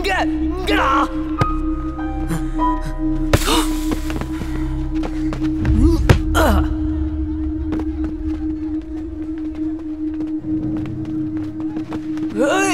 இங்க இங்கடா ஏய்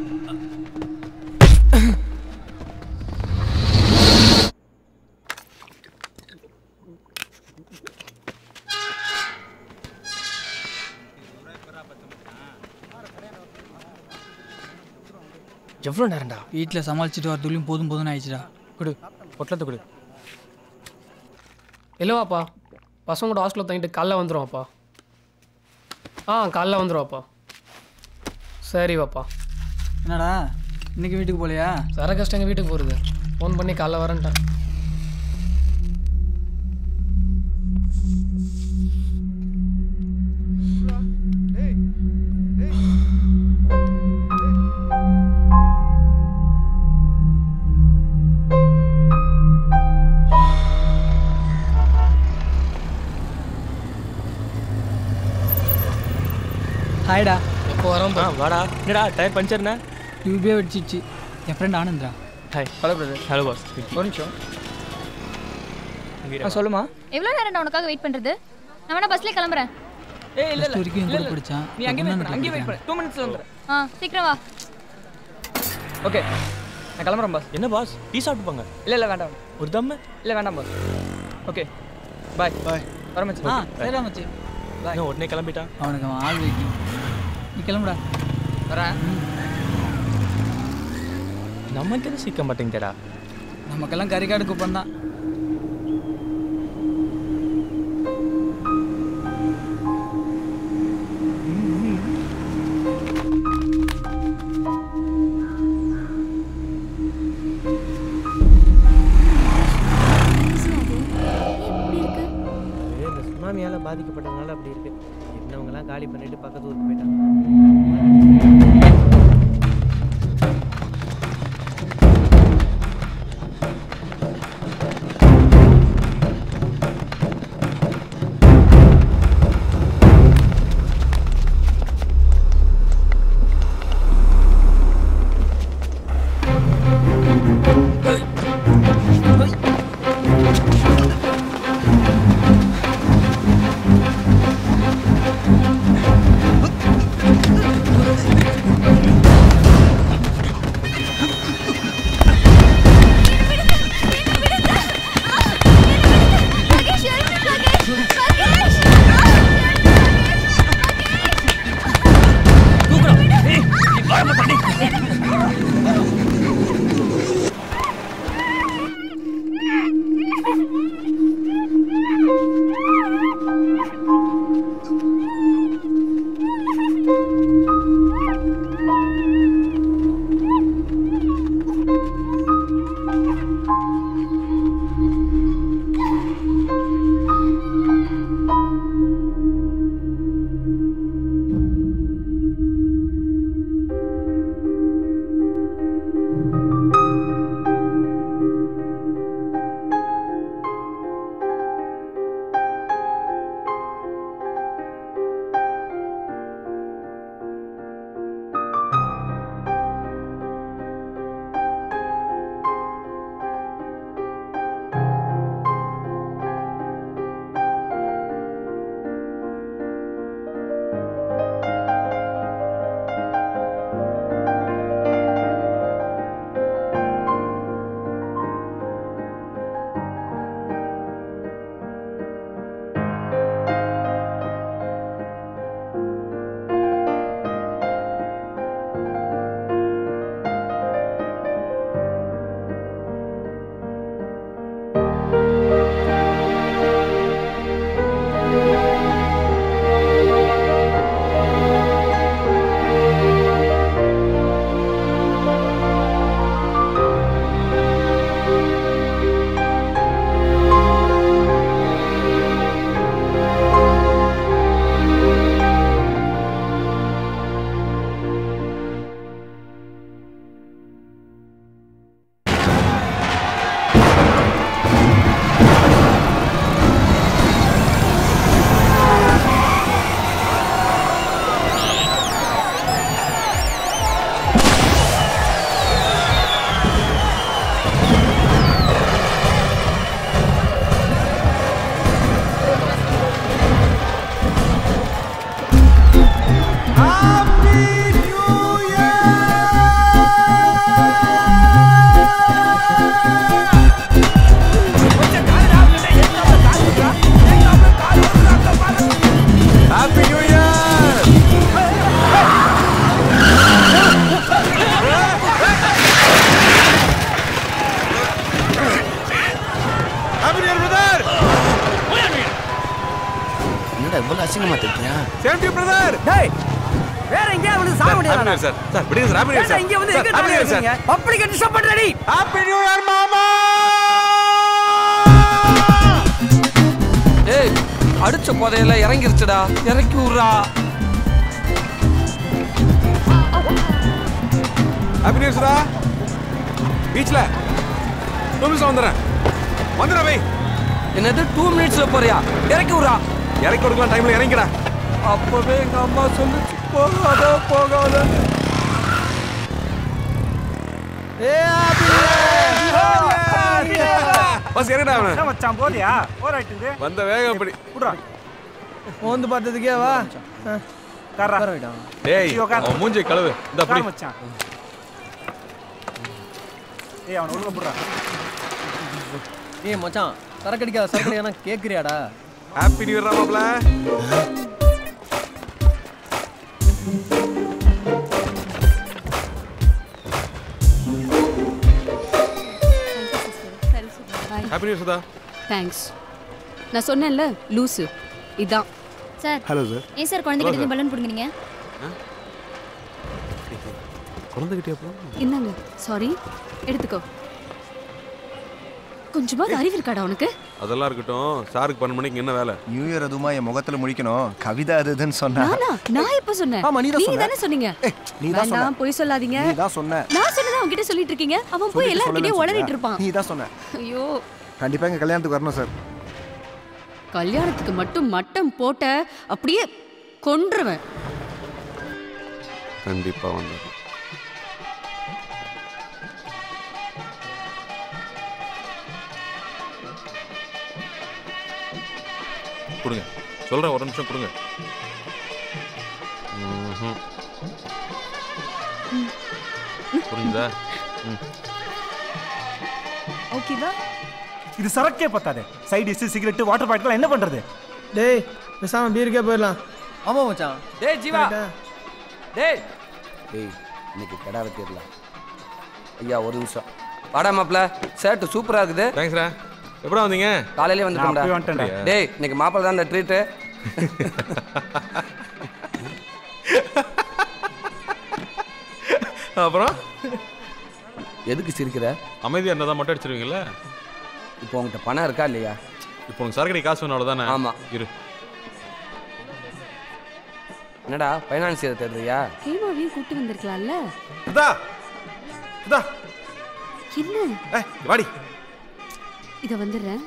எவ்வளோ நேரம்டா வீட்டில் சமாளிச்சுட்டு வரதுலையும் போதும் போதும்னு ஆயிடுச்சுடா கொடு பொட்டலத்தை கொடு இல்லைவாப்பா பசங்களோட ஹாஸ்டலில் தங்கிட்டு காலைல வந்துடுவாப்பா ஆ காலைல வந்துடுவாப்பா சரி வாப்பா என்னடா இன்னைக்கு வீட்டுக்கு போகலையா சர கஷ்டம் எங்கள் வீட்டுக்கு போகிறது ஃபோன் பண்ணி காலைல வரேன்ட்டேன் ஹாய்டா எப்போ வரோம் ஆ வாடா என்னடா டயர் பஞ்சர்ண்ணா டியூபே வெடிச்சிச்சு என் ஃப்ரெண்ட் ஆனந்த்ரா hi hello brother hello boss ஒரு நிமிஷம் ஆ சொல்லுமா எவ்வளோ நேரம் நான் உனக்காக வெயிட் பண்ணுறது நான் வேணா பஸ்லேயே கிளம்புறேன் ஏய் இல்ல First இல்ல வரைக்கும் என் இல்ல, கூட இல்ல. படிச்சான். நீ அங்கே இப்போ வெயிட் தான் பண்ணு அங்கே வெயிட் படிக்கிறான். பண்ணு டூ மினிட்ஸ்ல வந்துடுறேன் ஆ சீக்கிரம் வா ஓகே நான் கிளம்புறேன் பாஸ் என்ன பாஸ் டீ சாப்பிட்டு போங்க இல்ல இல்ல வேண்டாம் ஒரு தம்மு இல்ல வேண்டாம் பாஸ் ஓகே பாய் பாய் வர மச்சி ஆ சரிடா மச்சி இன்னும் உடனே கிளம்பிட்டான் அவனுக்கு அவன் ஆள் வெயிட்டிங் நீ கிளம்புடா வரேன் நமக்கு எதுவும் சிக்க மாட்டேங்கடா நமக்கெல்லாம் கறிக்காடு குப்பம் தான் இந்த சுனாமியால் பாதிக்கப்பட்டதுனால அப்படி இருக்கு இருந்தவங்கலாம் காலி பண்ணிட்டு பக்கத்து ஊருக்கு போயிட்டாங்க ஏய் இவ்வளவு அசிங்கமா திட்டியா சேஃப்டி பிரதர் டேய் வேற எங்கேயா வந்து சாக முடியாது சார் சார் விடுங்க சார் ஹாப்பி நியூ ஏன்டா இங்க வந்து எங்க ஹாப்பி நியூ சார் இருக்கீங்க பப்ளிக் டிஸ்டர்ப் பண்றடி ஹாப்பி நியூ இயர் மாமா ஏய் அடிச்ச போதையில இறங்கிருச்சுடா இறக்கி விட்றா ஹாப்பி நியூஸ்டா பீச்ல டூ மினிட்ஸ் வந்துடுறேன் வந்துடுறேன் வை என்னது டூ மினிட்ஸ்ல போறியா இறக்கி விட்றா இறக்கி கொடுக்கலாம் டைம்ல இறங்கிடா அப்பவே எங்க அம்மா சொல்லுச்சு போகாத போகாத பஸ் இறங்கடா அவன மச்சான் போதியா ஓராயிட்டு வந்த வேகம் அப்படி விட்றா மோந்து பார்த்ததுக்கே வா கர்றா டேய் ஐயோ, உட்காரு. அவன் மூஞ்சி கழுவு இந்த அப்படி உட்காரு மச்சான் ஏய் அவன் ஒழுங்கா போடுறா ஏய் மச்சான் சரக்கு அடிக்காத சரக்கு அடிக்காத கேக்குறியாடா ஹாப்பி நியூ இயர் மாப்ள ஹாப்பி நியூ சுதா தேங்க்ஸ் நான் சொன்னேன்ல லூசு இதான் சார் ஹலோ சார் ஏன் சார் குழந்தைகிட்ட இருந்து பலூன் பிடுங்குறீங்க குழந்தைகிட்டே அப்புறம் இந்தாங்க சாரி எடுத்துக்கோ கொஞ்சமாவது அறிவு இருக்காடா உனக்கு அதெல்லாம் இருக்கட்டும் சாருக்கு பன்னெண்டு மணிக்கு என்ன வேலை நியூ இயர் அதுமா என் முகத்துல முழிக்கணும் கவிதா அது இதுன்னு சொன்னா நானா நான் எப்ப சொன்னேன் ஆமா, நீ தான் நீங்க சொன்ன. தானே சொன்னீங்க நீ தான் சொன்ன வேண்டாம் போய் சொல்லாதீங்க நீ தான் சொன்ன நான் சொன்னதா உன்கிட்ட சொல்லிட்டு இருக்கீங்க அவன் போய் எல்லார்கிட்டயும் உளறிட்டு இருப்பான் நீ தான் சொன்ன ஐயோ கண்டிப்பா எங்க கல்யாணத்துக்கு வரணும் சார் கல்யாணத்துக்கு மட்டும் மட்டம் போட்ட அப்படியே கொன்றுவேன் கண்டிப்பா வந்து கொடுங்க சொல்றேன் ஒரு நிமிஷம் கொடுங்க ம்ஹும். புரிஞ்சுதா ம் ஓகேவா இது சரக்கே பத்தாது side dish cigarette water bottle என்ன பண்றது டேய் பேசாம பீருக்கே போயிடலாம் ஆமா மச்சான் டேய் ஜீவா டேய் டேய் இன்னைக்கு கடை வெட்டிடலாம் ஐயா ஒரு நிமிஷம் வாடா மாப்ள ஷர்ட் சூப்பரா இருக்குது தேங்க்ஸ்ரா எப்படா வந்தீங்க காலையிலே நான் வந்துட்டோம்டா அப்பவே வந்துட்டேன்டா. டேய் இன்னைக்கு மாப்பிள்ள தான் இந்த ட்ரீட்டு அப்புறம் எதுக்கு சிரிக்கிற அமைதியா இருந்தா தான் மொட்டை அடிச்சிருவீங்கல்ல இப்போ உங்ககிட்ட பணம் இருக்கா இல்லையா இப்போ உனக்கு சரக்கடி காசு வேணும் தானே ஆமா. இரு என்னடா ஃபைனான்சியர் தேடுறியா ஹேமாவையும் கூட்டு வந்திருக்கலாம்ல இதா இதா என்ன ஏய் வாடி இத வந்துடுறேன்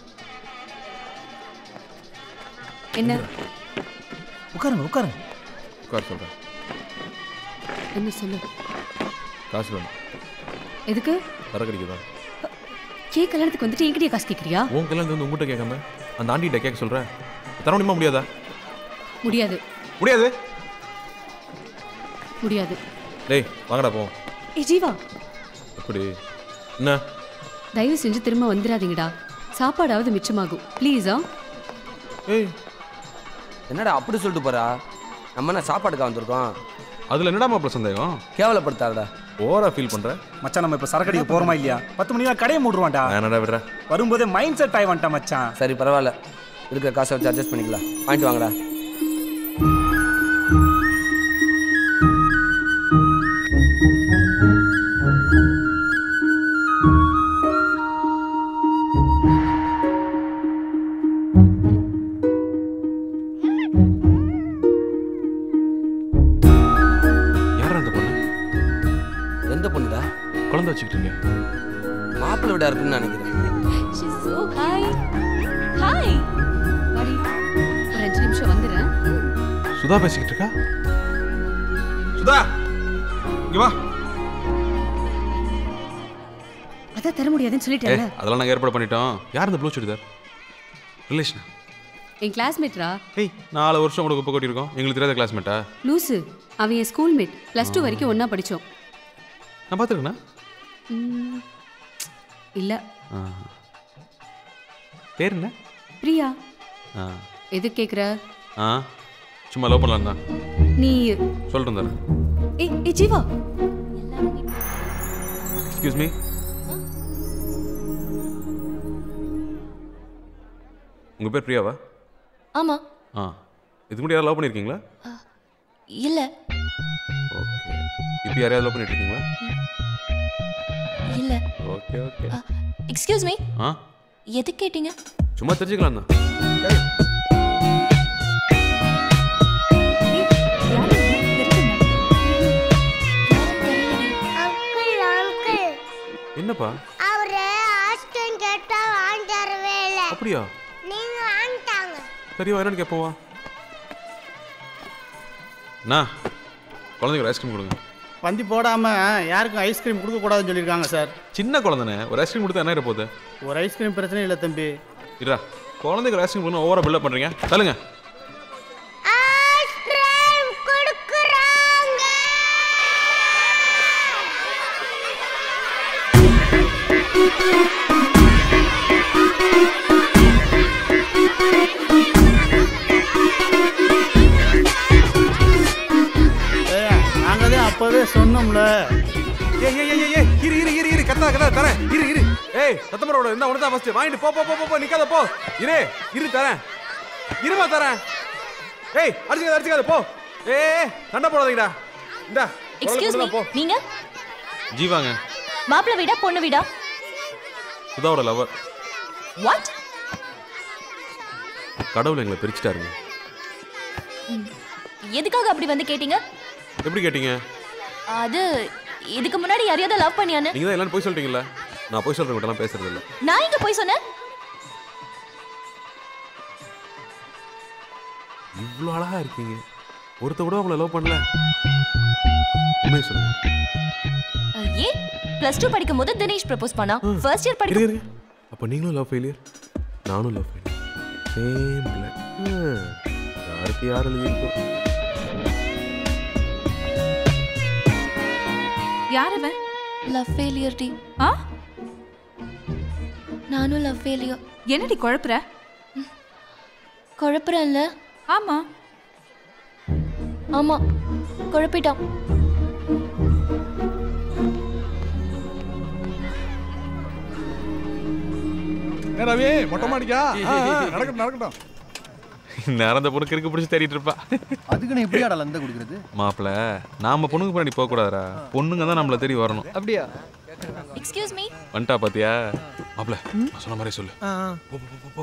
என்ன உட்காருங்க உட்காருங்க உட்கார் சொல்றேன் என்ன சொல்லு காசு வேணும் எதுக்கு சரக்கடிக்கு தான் கே கல்யாணத்துக்கு வந்துட்டு என்கிட்டயே காசு கேக்குறியா உன் கல்யாணத்து வந்து உங்ககிட்ட கேட்காம அந்த ஆண்டிகிட்ட கேட்க சொல்றேன் தர முடியுமா முடியாதா முடியாது முடியாது முடியாது டேய் வாங்கடா போ ஏ ஜீவா எப்படி என்ன தயவு செஞ்சு திரும்ப வந்துடாதீங்கடா சாப்பாடாவது மிச்சமாகும் ப்ளீஸா ஏய் என்னடா அப்படி சொல்லிட்டு போறா நம்ம என்ன சாப்பாடுக்கா வந்திருக்கோம் அதுல என்னடா மாப்பிள சந்தேகம் கேவலப்படுத்தாதடா ஓவரா ஃபீல் பண்ற மச்சான் நம்ம இப்ப சரக்கு அடிக்க போறோமா இல்லையா பத்து மணி தான் கடையை மூடுவான்டா நான் என்னடா விடுற வரும்போதே மைண்ட் செட் ஆகி வந்துட்டான் மச்சான் சரி பரவாயில்ல இருக்கிற காசை வச்சு அட்ஜஸ்ட் பண்ணிக்கலாம் வாங்கிட்டு வாங்கடா யாரா அந்த பொண்ணு எந்த பொண்ணுடா குழந்தை வச்சுக்கிட்டு மாப்பிள்ளை விட இருக்குன்னு நினைக்கிறேன் ஷீஸ் சோ ஹாய் ஹாய் வாடி ஒரு அஞ்சு நிமிஷம் வந்துடுறேன் சுதா பேசிக்கிட்டு இருக்கா சுதா இங்க வா அதான் தர முடியாதுன்னு ஏ சொல்லிட்டேன்ல அதெல்லாம் நாங்கள் ஏற்பாடு பண்ணிட்டோம் யார் இந்த ப்ளூ சுடிதார் ரிலேஷனா என் கிளாஸ்மேட்ரா ஏய் நாலு வருஷம் கூட குப்பை கொட்டியிருக்கோம் எங்களுக்கு தெரியாத கிளாஸ்மேட்டா லூசு அவன் என் ஸ்கூல்மேட் ப்ளஸ் டூ வரைக்கும் ஒன்றா படித்தோம் நான் பார்த்துருக்கேண்ணா இல்லை பேர் என்ன பிரியா ஆ எது கேட்குற ஆ சும்மா லவ் பண்ணலாம் தான் நீ சொல்லிட்டு இருந்தாரு ஏ ஏ ஜீவா எக்ஸ்கியூஸ் மீ உங்கள் பேர் பிரியாவா ஆமா ஆ இதுக்கு முன்னாடி யாராவது லவ் பண்ணியிருக்கீங்களா இல்ல ஓகே இப்போ யாரையாவது லவ் பண்ணிட்டு இருக்கீங்களா இல்ல ஓகே ஓகே எக்ஸ்கியூஸ் மீ ஆ எது கேட்டீங்க சும்மா தெரிஞ்சுக்கலாம் தான் அங்கிள் அங்கிள் என்னப்பா அவரு ஐஸ்கிரீம் கேட்டா வாங்கி தரவே இல்ல அப்படியா நீங்க வாங்கிட்டாங்க சரி வா என்னன்னு கேட்போம் வா அண்ணா குழந்தைக்கு ஒரு ஐஸ்கிரீம் கொடுங்க பந்தி போடாம யாருக்கும் ஐஸ்கிரீம் கொடுக்க கூடாதுன்னு சொல்லியிருக்காங்க சார் சின்ன குழந்தைனே ஒரு ஐஸ்கிரீம் கொடுத்தா என்ன ஆயிட போகுது ஒரு ஐஸ்கிரீம் பிரச்சனை இல்லை தம்பி இருடா குழந்தைக்கு ஒரு ஐஸ்கிரீம் கொடுங்க ஓவரா பில்டப் பண்ணுறீங்க தள்ளுங்க ஐஸ்கிரீம் கொடுக்குறாங்க நாங்க தான் அப்பவே சொன்னோம்ல ஏய் ஏய் ஏய் ஏய் இரு இரு இரு இரு கத்தா கத்தா தரேன் இரு இரு ஏய் சத்தமரோட இந்த உனதான் ஃபர்ஸ்ட் வாங்கிட்டு போ போ போ, போ போ நிக்காத போ இரு இரு தரேன் இருமா தரேன் ஏய் அடிச்சுக்காத அடிச்சுக்காத போ ஏய் ஏய், சண்டை போடாதீங்கடா இந்தா எக்ஸ்கியூஸ் மீ போ நீங்க ஜீவாங்க மாப்பிள்ளை வீடா பொண்ணு வீடா சுதாவோட லவர் வாட் கடவுள் எங்களை பிரிச்சுட்டாருங்க எதுக்காக அப்படி வந்து கேட்டீங்க எப்படி கேட்டீங்க அது இதுக்கு முன்னாடி யாரையாவது லவ் பண்ணியான்னு நீங்க தான் எல்லாம் போய் சொல்லிட்டீங்களா நான் போய் சொல்றேன் எல்லாம் பேசுறது இல்ல நான் இங்க போய் சொன்னேன் இவ்வளோ அழகா இருக்கீங்க ஒருத்த கூட உங்களை லவ் பண்ணல உண்மையை சொல்லுங்க அஹ், ஏன் பிளஸ் டூ படிக்கும் போது தினேஷ் ப்ரப்போஸ் பண்ணா ஃபர்ஸ்ட் இயர் இருங்க படிக்கும் இருங்க அப்போ நீங்களும் லவ் ஃபெயிலியர் நானும் லவ் ஃபெயிலியர் சேம் பிளாக் யாருக்கு யார் எழுதியிருக்கோம் யார் அவன் லவ் ஃபெயிலியர் டி ஆ நானும் லவ் ஃபெயிலியர் என்னடி குழப்புற குழப்புறேன்ல ஆமா ஆமா குழப்பிட்டான் ஏ ரவி மொட்டை மாடிக்கா ஆ, ஆ, நடக்கட்டும் நடக்கட்டும் நேரம் அந்த பொண்ணுக்கு இருக்கு பிடிச்சி தேடிட்டு இருப்பா அதுக்குன்னு எப்படியாடா லந்த குடிக்கிறது மாப்பிள நாம பொண்ணுக்கு பின்னாடி போக கூடாதுடா பொண்ணுங்க தான் நம்மள தேடி வரணும் அப்படியா எக்ஸ்கியூஸ் மீ வந்துட்டா பாத்தியா மாப்பிள நான் சொன்ன மாதிரி சொல்லு ஆ ஆ. போ போ போ, போ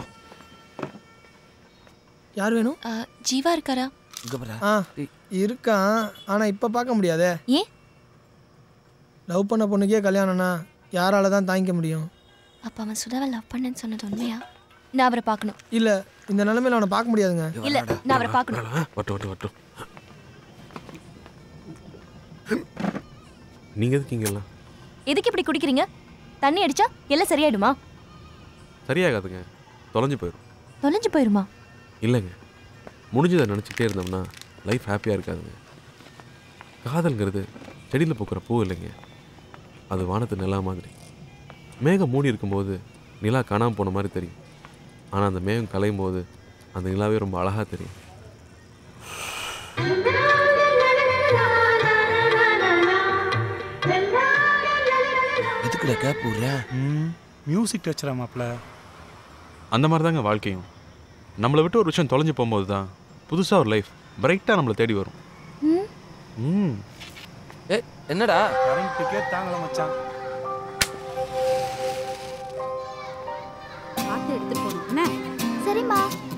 யார் வேணும் ஜீவா இருக்காரா ஆ இருக்கான் ஆனா இப்ப பார்க்க முடியாதே ஏன் லவ் பண்ண பொண்ணுக்கே கல்யாணம்னா யாரால தான் தாங்கிக்க முடியும் அப்ப அவன் சுதாவை லவ் பண்ணேன்னு சொன்னது உண்மையா நான் அவரை பார்க்கணும் இல்ல இந்த நிலைமையில அவனை பார்க்க முடியாதுங்க இல்ல நான் அவரை பார்க்கணும் வட்டும் வட்டும் வட்டும் நீங்க எதுக்கு இங்க எல்லாம் எதுக்கு இப்படி குடிக்கிறீங்க தண்ணி அடிச்சா எல்லாம் சரியாயிடுமா சரியாகாதுங்க தொலைஞ்சு போயிடும் தொலைஞ்சு போயிருமா இல்லைங்க முடிஞ்சதை நினச்சிக்கிட்டே இருந்தோம்னா லைஃப் ஹாப்பியாக இருக்காதுங்க காதல்ங்கிறது செடியில் பூக்கிற பூ இல்லைங்க அது வானத்து நிலா மாதிரி மேகம் மூடி இருக்கும்போது நிலா காணாமல் போன மாதிரி தெரியும் ஆனால் அந்த மேகம் கலையும் போது அந்த நிலாவே ரொம்ப அழகாக தெரியும் எதுக்குடா கேப் விடுற மியூசிக் டச்சரா மாப்ள அந்த மாதிரி தாங்க வாழ்க்கையும் நம்மளை விட்டு ஒரு விஷயம் தொலைஞ்சு போகும்போது தான் புதுசாக ஒரு லைஃப் பிரைட்டாக நம்மளை தேடி வரும் ம் ஏ என்னடா கரண்ட்டுக்கே தாங்கல மச்சான் பார்த்து எடுத்துட்டு போகணும் என்ன சரிம்மா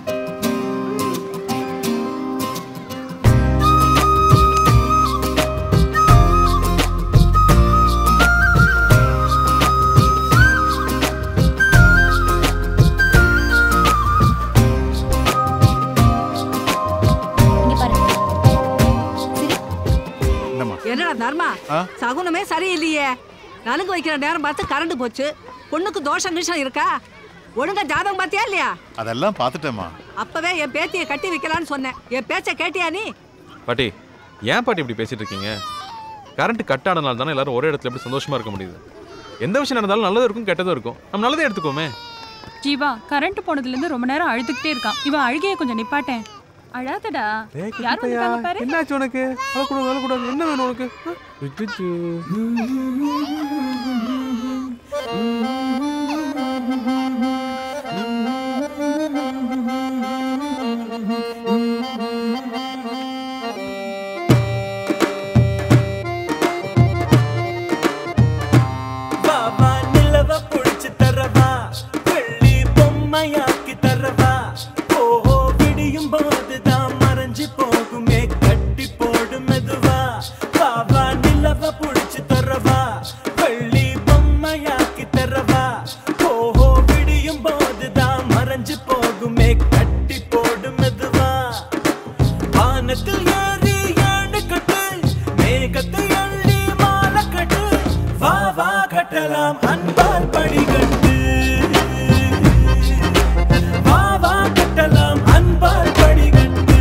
இங்க பாரு என்னடா தர்மா ஆ? சகுனமே சரியில்லையே நலுங்கு வைக்கிற நேரம் பார்த்து கரண்ட் போச்சு பொண்ணுக்கு தோஷம் கிஷம் இருக்கா ஒழுங்கா ஜாதகம் பார்த்தியா இல்லையா அதெல்லாம் பார்த்துட்டேம்மா அப்பவே என் பேத்தியை கட்டி வைக்கலான்னு சொன்னேன் என் பேச்ச கேட்டியா நீ பாட்டி ஏன் பாட்டி இப்படி பேசிட்டு இருக்கீங்க கரண்ட் கட் ஆனதுனால தானே எல்லாரும் ஒரே இடத்துல எப்படி சந்தோஷமா இருக்க முடியுது எந்த விஷயம் நடந்தாலும் நல்லதும் இருக்கும் கெட்டதும் இருக்கும் நம்ம நல்லதே எடுத்துக்கோமே ஜீவா கரண்ட் போனதுலேருந்து ரொம்ப நேரம் அழுதுகிட்டே இருக்கான் இவன் அழுகைய கொஞ்சம் நிப்பாட்டேன் அழாதடா யார் வந்திருக்காங்க பாரு என்னாச்சு உனக்கு அழக்கூடாது அழக்கூடாது என்ன வேணும் உனக்கு அச்சச்சோ. கட்டலாம் அன்பால் படிகட்டு வா வா கட்டலாம் அன்பால் படிகட்டு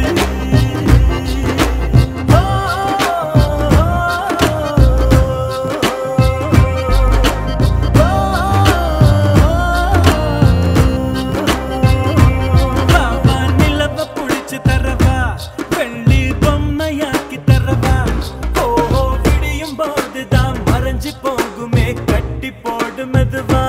வா வா நிலவ புடிச்சு தரவா வெள்ளி பொம்மையாக்கி தரவா ஓஹோ விடியும் போதுதான் மறைஞ்சு போகுமே கட்டி போடு மெதுவா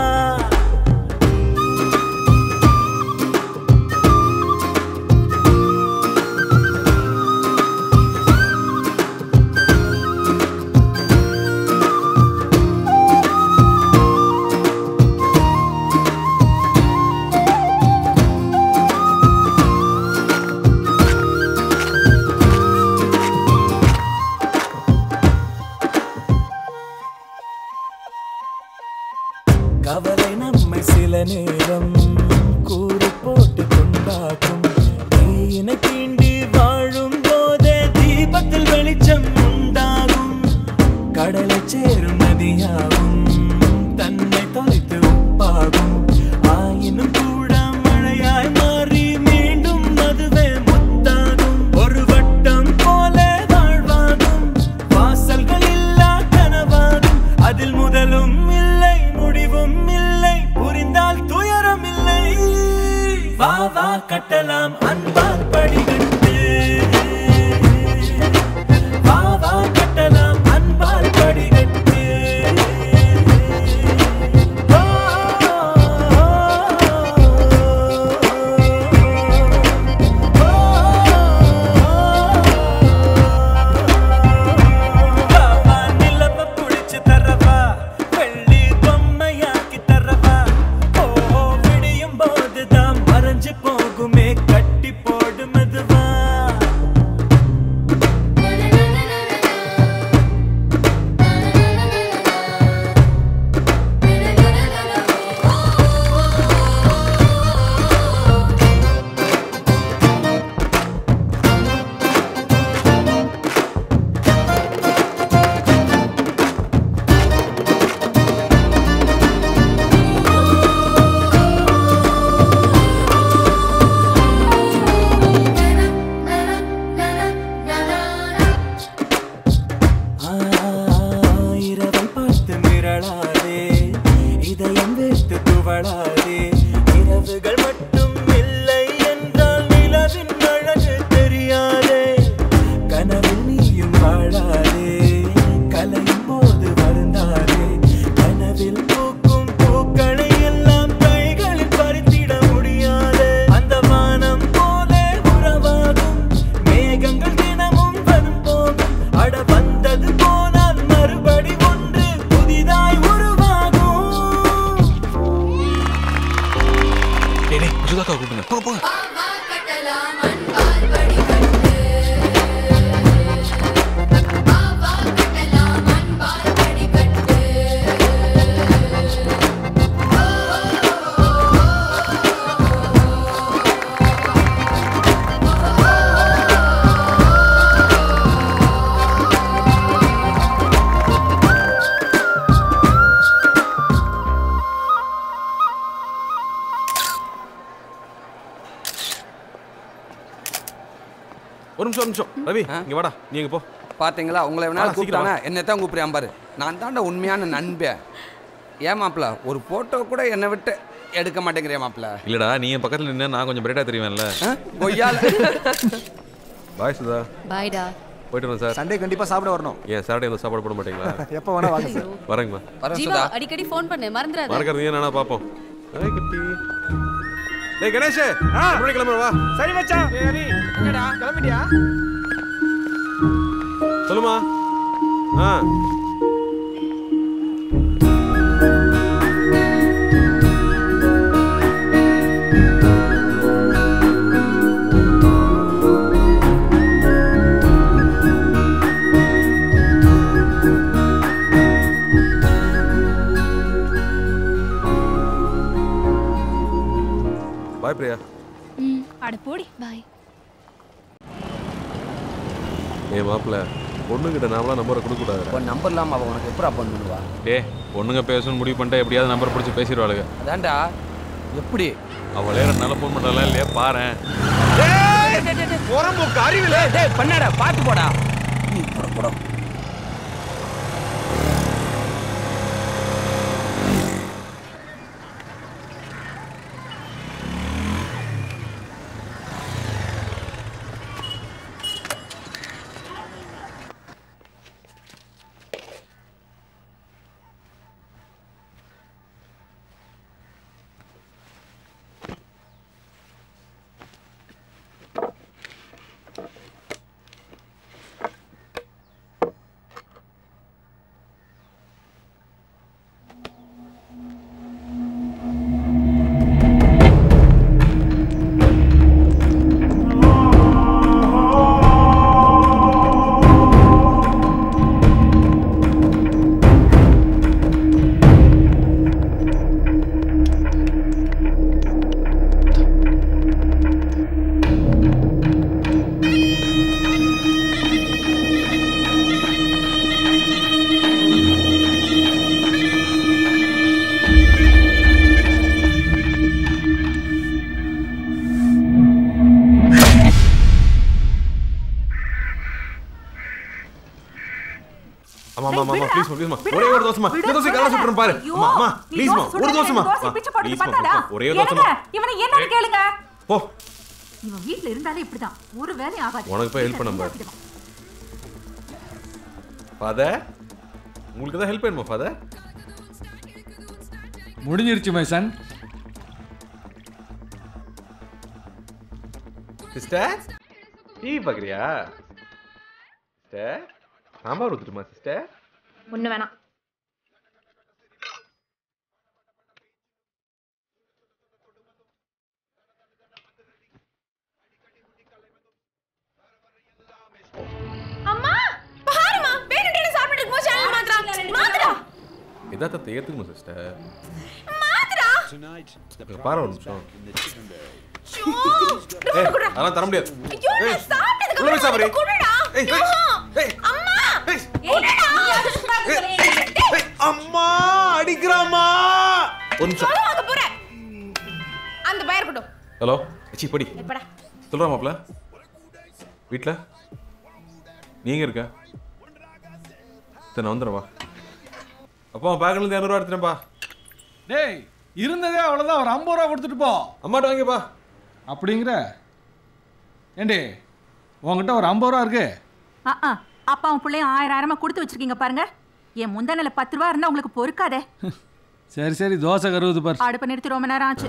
கவலை நம்மை சில நேரம் கூறு போட்டு கொண்டாக்கும் தீயினை தீண்டி வாழும் போதே தீபத்தில் வெளிச்சம் உண்டாகும் கடலை சேரும் நதியாகும் தன்னை தொலைத்து உப்பாகும் ஆயினும் கூட மழையாய் மாறி மீண்டும் அதுவே முத்தாகும் ஒரு வட்டம் போல வாழ்வாகும் வாசல்கள் இல்லா கனவாகும் அதில் முதலும் இல்லை முடிவும் இல்லை புரிந்தால் துயரம் இல்லை வா வா கட்டலாம் அன்பால் படிகட்டு வா வா கட்டலாம் அன்பால் படிகட்டு வா வா நிலவ புடிச்சு தரவா வெள்ளி பொம்மையாக்கி தரவா ஓ விடியும் போதுதான் மறைஞ்சு போகுமே கட்டி போடு மெதுவா இரவை பார்த்து மிரளாதே இதயம் வைத்து துவளாதே இரவுகள் மட்டும் இல்லை என்றால் நிலவின் அழகு தெரியாதே கனவில் நீயும் வாழாதே கலையும் போது வருந்தாதே கனவில் பூக்கும் பூக்களை எல்லாம் கைகளில் பறித்திட முடியாதே அந்த வானம் போலே உறவாகும் மேகங்கள் தினமும் வரும் போகும் அட வந்தது போனால் மறுபடி ஒன்று புதிதாய் உருவாகும் டேய் டேய் சுதாக்கா கூப்பிடுங்க போங்க போங்க ஒரு நிமிஷம் ஒரு நிமிஷம் ரவி இங்க வாடா நீ எங்க போ பாத்தீங்களா உங்களை வாடா, வேணா சீக்கிரம் கூப்பிட்டானே வா. என்னை தான் கூப்பிடுறான் பாரு நான் தாண்டா உண்மையான நண்பன் ஏன் மாப்பிள ஒரு போட்டோ கூட என்னை விட்டு எடுக்க மாட்டேங்கிறியா மாப்பிள இல்லடா நீ என் பக்கத்துல நின்னா நான் கொஞ்சம் பிரைட்டா தெரியுவேன்ல பொய்யால பாய் சுதா பாய்டா போயிட்டு வரேன் சார் சண்டே கண்டிப்பா சாப்பிட வரணும் ஏன் சாட்டர்டே சாப்பாடு போட மாட்டீங்களா எப்போ வேணா வாங்க சார் வரேங்கம்மா ஜீவா அடிக்கடி ஃபோன் பண்ணு மறந்துடாத மறக்கிறது ஏன் நானா பாப்போம் ஏய் குட்டி டேய் கணேஷ் முன்னாடி கிளம்புற வா சரி மச்சான் என்னடா கிளம்பிட்டியா சொல்லுமா ஆ பாய் பிரியா ம் அட போடி பாய் ஏ மாப்பிள்ள பொண்ணுகிட்ட நாமளாம் நம்பரை கொடுக்க கூடாது உன் நம்பர் இல்லாம அவன் உனக்கு எப்படா ஃபோன் பண்ணுவா டே பொண்ணுங்க பேசணும்னு முடிவு பண்ணிட்டா எப்படியாவது நம்பர் பிடிச்சி பேசிடுவாளுங்க அதான்டா எப்படி அவளே ரெண்டு ஃபோன் பண்ணுறாளா இல்லையா பாரேன் உரம்புக்கு அறிவில்லை டேய் பண்ணாடா பார்த்து போடா நீ போட போட ஆமா ஆமா ஆமா ப்ளீஸ் ப்ளீஸ் ஒரே ஒரு தோசைமா இந்த தோசை கலர் சுட்டுறேன் பாரு அம்மா அம்மா ப்ளீஸ்மா ஒரு தோசைமா ப்ளீஸ் ஒரே ஒரு தோசைமா இவனை என்னன்னு கேளுங்க போ இவன் வீட்ல இருந்தாலே இப்படிதான் ஒரு வேலையும் ஆகாது உனக்கு போய் ஹெல்ப் பண்ண பாரு ஃபாதர் உங்களுக்கு தான் ஹெல்ப் வேணுமா ஃபாதர் முடிஞ்சிருச்சு மை சன் சிஸ்டர் டீ பார்க்குறியா சிஸ்டர் சாம்பார் ஊற்றுட்டுமா சிஸ்டர் ஒண்ணு வேணாம் அம்மா பாருமா வேணுட்டே சாப்பிட்டு இருக்கும்போது சேனல் மாத்துறா மாத்துறா எதாத்த ஏற்றுக்கணும் சிஸ்டர் மாத்துறா பாரு ஒரு நிமிஷம் ஷோ ஏய் அதெல்லாம் தர முடியாது ஐயோ ஏய், நான் சாப்பிட்டதுக்கு உள்ள போய் அப்புறம் சாப்பிடு. எனக்கு குடுடா ஏய், ஏய், ஆஹா. அம்மா குடுடா அம்மா அடிக்கிறாமா ஒரு நிமிஷம் சொல்ல வாங்க போறேன் அந்த பயம் இருக்கட்டும் ஹலோ சி படி எப்படா சொல்கிறா மாப்ள வீட்டில் நீங்கள் இருக்க சரி நான் வந்துடுறேன் வா அப்பா பேக்லேருந்து இரநூறுவா எடுத்துட்டேன்ப்பா டேய் இருந்ததே அவ்வளோதான் ஒரு ஐம்பது ரூபா கொடுத்துட்டு போ அம்மாட்ட வாங்கிப்பா அப்படிங்கிற ஏண்டி உங்ககிட்ட ஒரு ஐம்பது ரூபா இருக்கு ஆ ஆ அப்பா உன் பிள்ளைய ஆயிரம் ஆயிரமா கொடுத்து வச்சிருக்கீங்க பாருங்க என் முந்தானில பத்து ரூபா இருந்தா உங்களுக்கு பொறுக்காதே சரி சரி தோசை கருவுது பார் அடுப்பை நிறுத்தி ரொம்ப நேரம் ஆச்சு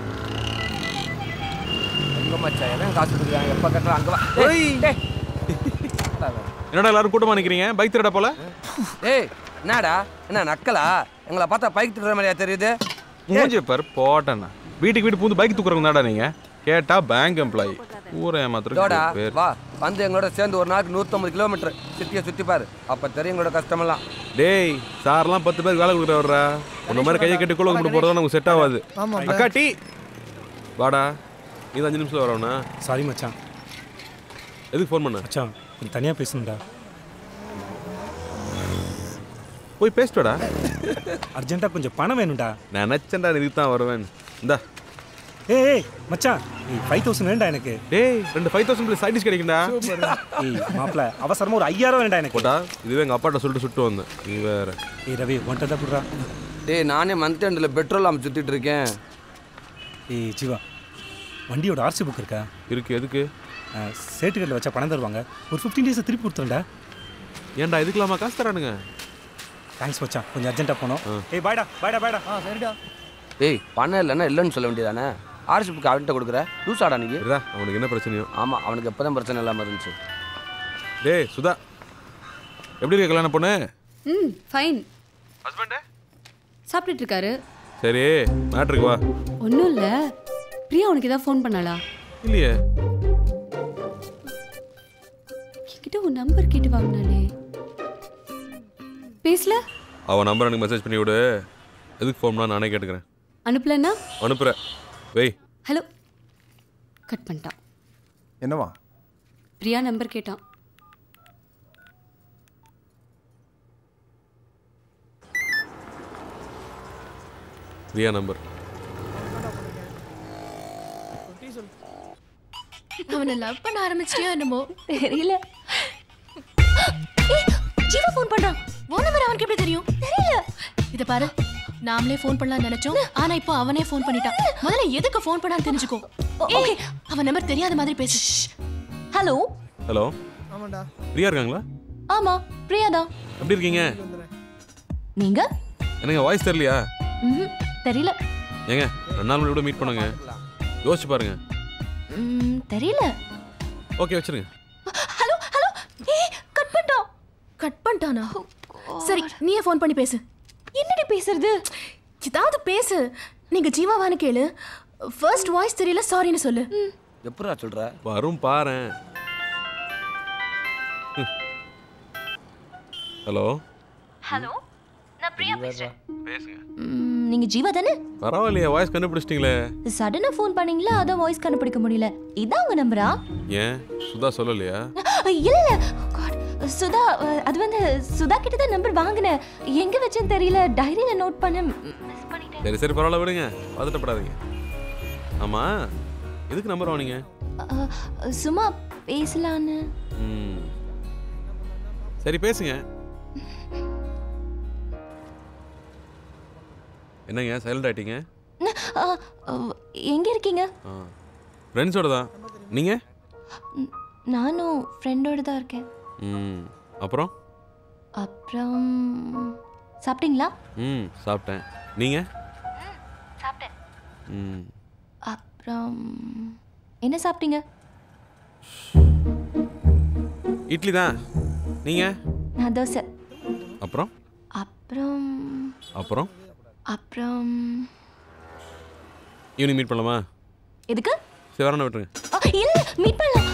எங்க மச்சான் எவன் காசு கொடுக்குறாங்க எப்ப கட்டுறான் அங்க வா டேய், டேய். என்னடா எல்லாரும் கூட்டமாக நிற்கிறீங்க பைக் திருட போல ஏய் என்னடா என்ன நக்கலா எங்களை பார்த்தா பைக் திருடுற மாதிரியா தெரியுது மூஞ்சி பாரு போட்டேண்ணா வீட்டுக்கு வீட்டு பூந்து பைக் தூக்குறவங்க தாடா நீங்கள் கேட்டா பேங்க் எம்ப்ளாயி ஊரை டோடா ஏமாத்துறதுக்கு பேர் வா வந்து எங்களோட சேர்ந்து ஒரு நாளைக்கு நூற்றம்பது கிலோமீட்டர் சிட்டியை சுற்றி பாரு அப்போ தெரியும் எங்களோட கஷ்டமெல்லாம் டேய் சார்லாம் பத்து பேருக்கு வேலை கொடுக்குறவர்ரா உன்ன மாதிரி கையை கட்டி குள்ள கும்பிட்டு போகிறதா நமக்கு செட் ஆகாது ஆமா, அக்கா டீ வாடா இது அஞ்சு நிமிஷம் வரவனா சாரி மச்சான் எதுக்கு ஃபோன் பண்ண மச்சான் கொஞ்சம் தனியாக பேசணும்டா போய் பேசிட்டோடா அர்ஜென்ட்டாக கொஞ்சம் பணம் வேணும்டா நினச்சேன்டா இதுக்கு தான் வருவேன் இந்தா ஏய் ஏய் மச்சான் ஏய் ஃபைவ் தௌசண்ட் வேண்டாம் எனக்கு டேய் ரெண்டு ஃபைவ் தௌசண்ட் ப்ளஸ் சைடிஸ் கிடைக்கும்டா ஏய் மாப்பிள அவசரமாக ஒரு ஐயாயிரம் வேண்டாம் எனக்கு போட்டா இதுவே எங்கள் அப்பாட்ட சொல்லிட்டு சுட்டு வந்தேன் நீ வேற ஏய் ரவி ஒன்றை தான் கொடுறா டேய் நானே மந்த் எண்டில் பெட்ரோல் அம்ம சுற்றிட்டு இருக்கேன் ஏய் ஜீவா வண்டியோட ஆர்சி புக் இருக்கா இருக்கு எதுக்கு சேட்டுகளில் வச்சா பணம் தருவாங்க ஒரு ஃபிஃப்டீன் டேஸ் திருப்பி கொடுத்துருண்டா ஏன்டா இதுக்கலாமா காசு தரானுங்க தேங்க்ஸ் மச்சான் கொஞ்சம் அர்ஜென்ட்டாக போனோம் ஏய் பாய்டா பாய்டா பாய்டா ஆ சரிடா டேய் பணம் இல்லைன்னா இல்லைன்னு சொல்ல வேண்டியதானே ஆர்சி புக்கு அவன்கிட்ட கொடுக்குற லூஸ் ஆடா நீங்க இருடா அவனுக்கு என்ன பிரச்சனையோ ஆமாம் அவனுக்கு எப்போ தான் பிரச்சனை இல்லாமல் இருந்துச்சு டேய் சுதா எப்படி இருக்க கல்யாணம் பொண்ணு ம் ஃபைன் ஹஸ்பண்டு சாப்பிட்டுட்டு இருக்காரு சரி மேட்ருக்கு வா ஒன்றும் இல்லை பிரியா உனக்கு ஏதாவது ஃபோன் பண்ணாளா இல்லையே என்கிட்ட உன் நம்பர் கேட்டு வாங்கினாலே பேசல அவன் நம்பர் எனக்கு மெசேஜ் பண்ணி விடு எதுக்கு ஃபோன் பண்ணா நானே கேட்டுக்கிறேன் அனுப்பலன்னா அனுப்புகிறேன் வெய் ஹலோ கட் பண்ணிட்டான் என்னவா பிரியா நம்பர் கேட்டான் பிரியா நம்பர் அவனை லவ் பண்ண ஆரம்பிச்சிட்டியோ என்னமோ தெரியல ஏய், ஜீவா ஃபோன் பண்றான் உன் நம்பர் அவனுக்கு எப்படி தெரியும் தெரியல இத பாரு நாமளே ஃபோன் பண்ணலாம் நினைச்சோம் ஆனா இப்போ அவனே ஃபோன் பண்ணிட்டான் முதல்ல எதுக்கு ஃபோன் பண்ணான்னு தெரிஞ்சுக்கோ ஓகே அவன் நம்பர் தெரியாத மாதிரி பேசு ஹலோ ஹலோ ஆமாண்டா பிரியா இருக்காங்களா ஆமா பிரியாதா எப்படி இருக்கீங்க நீங்க என்னங்க வாய்ஸ் தெரியலையா ம்ஹும், தெரியல ஏங்க ரெண்டு நாள் கூட மீட் பண்ணுங்க யோசிச்சு பாருங்க ம், தெரியல ஓகே வச்சிருங்க ஹலோ ஹலோ ஏய் கட் பண்ணிட்டான் கட் பண்ணிட்டானா சரி நீயே ஃபோன் பண்ணி பேசு என்னடி பேசுறது ஏதாவது பேசு நீங்க ஜீவாவான்னு கேளு ஃபர்ஸ்ட் வாய்ஸ் தெரியல சாரின்னு சொல்லு எப்படா சொல்ற வரும் பாரேன் ஹலோ ஹலோ நான் பிரியா பேசுறேன் பேசுங்க நீங்க ஜீவா தானே பரவாயில்லையே வாய்ஸ் கண்டுபிடிச்சிட்டிங்களே சடனா ஃபோன் பண்ணீங்களா அதான் வாய்ஸ் கண்டுபிடிக்க முடியல இதான் உங்க நம்பரா ஏன் சுதா சொல்லலையா இல்ல இல்ல God, சுதா அஹ், அது வந்து சுதா கிட்ட தான் நம்பர் வாங்கினேன் எங்க வச்சேன்னு தெரியல டைரியில நோட் பண்ண மிஸ் பண்ணிட்டேன் சரி சரி பரவாயில்ல விடுங்க பதட்டப்படாதீங்க ஆமா எதுக்கு நம்பர் வாங்கினீங்க அஹ், சும்மா பேசலான்னு ம் சரி பேசுங்க என்னங்க சைலண்ட் ஆயிட்டீங்க அஹ், அஹ், எங்க இருக்கீங்க ஆ ஃப்ரெண்ட்ஸோட தான் நீங்கள் ம், நானும் ஃப்ரெண்டோட தான் இருக்கேன் ம் அப்புறம் அப்புறம் சாப்பிட்டீங்களா ம் சாப்பிட்டேன் நீங்கள் சாப்பிட்டேன் ம் அப்புறம் என்ன சாப்பிட்டீங்க இட்லி தான் நீங்கள் நான் தோசை அப்புறம் அப்புறம் அப்புறம் அப்புறம் ஈவினிங் மீட் பண்ணலாமா எதுக்கு சரி வரணும் விட்டுருங்க ஆ, இல்ல மீட் பண்ணலாம்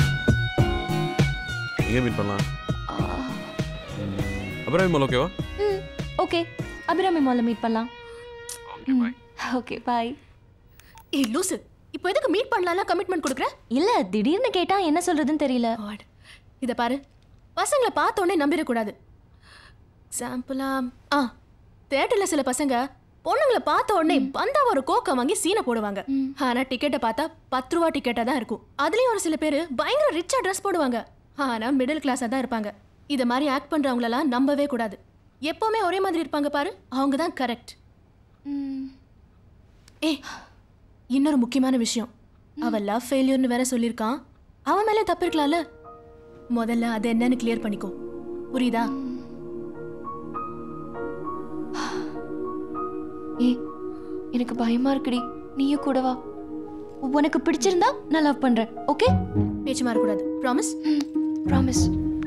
எங்கே மீட் பண்ணலாம் ம், அப்புறம் மேல் ஓகேவா ம் ஓகே அபிராமி மால்ல மீட் பண்ணலாம் ஓகே பாய் ஏய் லூசு இப்போ எதுக்கு மீட் பண்ணலாம் கமிட்மெண்ட் கொடுக்குற இல்ல திடீர்னு கேட்டா என்ன சொல்றதுன்னு தெரியல இத பாரு பசங்களை பார்த்த உடனே நம்பிடக்கூடாது எக்ஸாம்பிளா ஆ தேட்டரில் சில பசங்க பொண்ணுங்களை பார்த்த உடனே வந்தா ஒரு கோக்கம் வாங்கி சீனை போடுவாங்க ஆனா டிக்கெட்டை பார்த்தா பத்து ரூபா டிக்கெட்டாக தான் இருக்கும் அதுலயும் ஒரு சில பேர் பயங்கர ரிச்சா ட்ரெஸ் போடுவாங்க ஆனா மிடில் கிளாஸாக தான் இருப்பாங்க இத மாதிரி ஆக்ட் பண்றவங்களெல்லாம் நம்பவே கூடாது எப்பவுமே ஒரே மாதிரி இருப்பாங்க பாரு அவங்க தான் கரெக்ட் ஏ இன்னொரு முக்கியமான விஷயம் அவ லவ் ஃபெயிலியர்னு வேற சொல்லியிருக்கான் அவன் மேலே தப்பு இருக்கலாம்ல முதல்ல அது என்னன்னு கிளியர் பண்ணிக்கோ புரியுதா ஏ எனக்கு பயமா இருக்குடி நீயும் கூட வா உனக்கு பிடிச்சிருந்தா நான் லவ் பண்றேன் ஓகே பேச்சு மாறக்கூடாது ப்ராமிஸ் ப்ராமிஸ்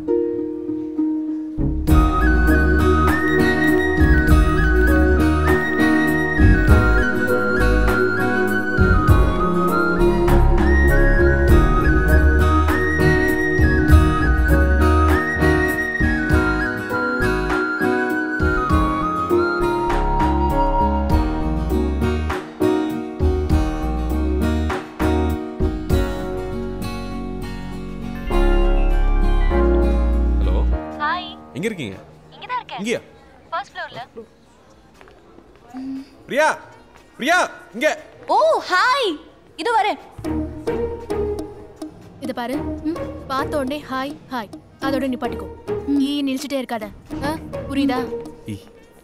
ஹலோ ஹாய் எங்கே இருக்கீங்க இங்க தான் இருக்கேன் இங்கேயா ஃபர்ஸ்ட் ஃப்ளோர்ல பிரியா பிரியா இங்கே ஓ ஹாய் இது வரேன் இத பாரு ம், பார்த்த உடனே ஹாய் ஹாய் அதோட நிப்பாட்டிக்கோ ஈ நில்ச்சிட்டே இருக்காத ஆ, புரியுதா ஈ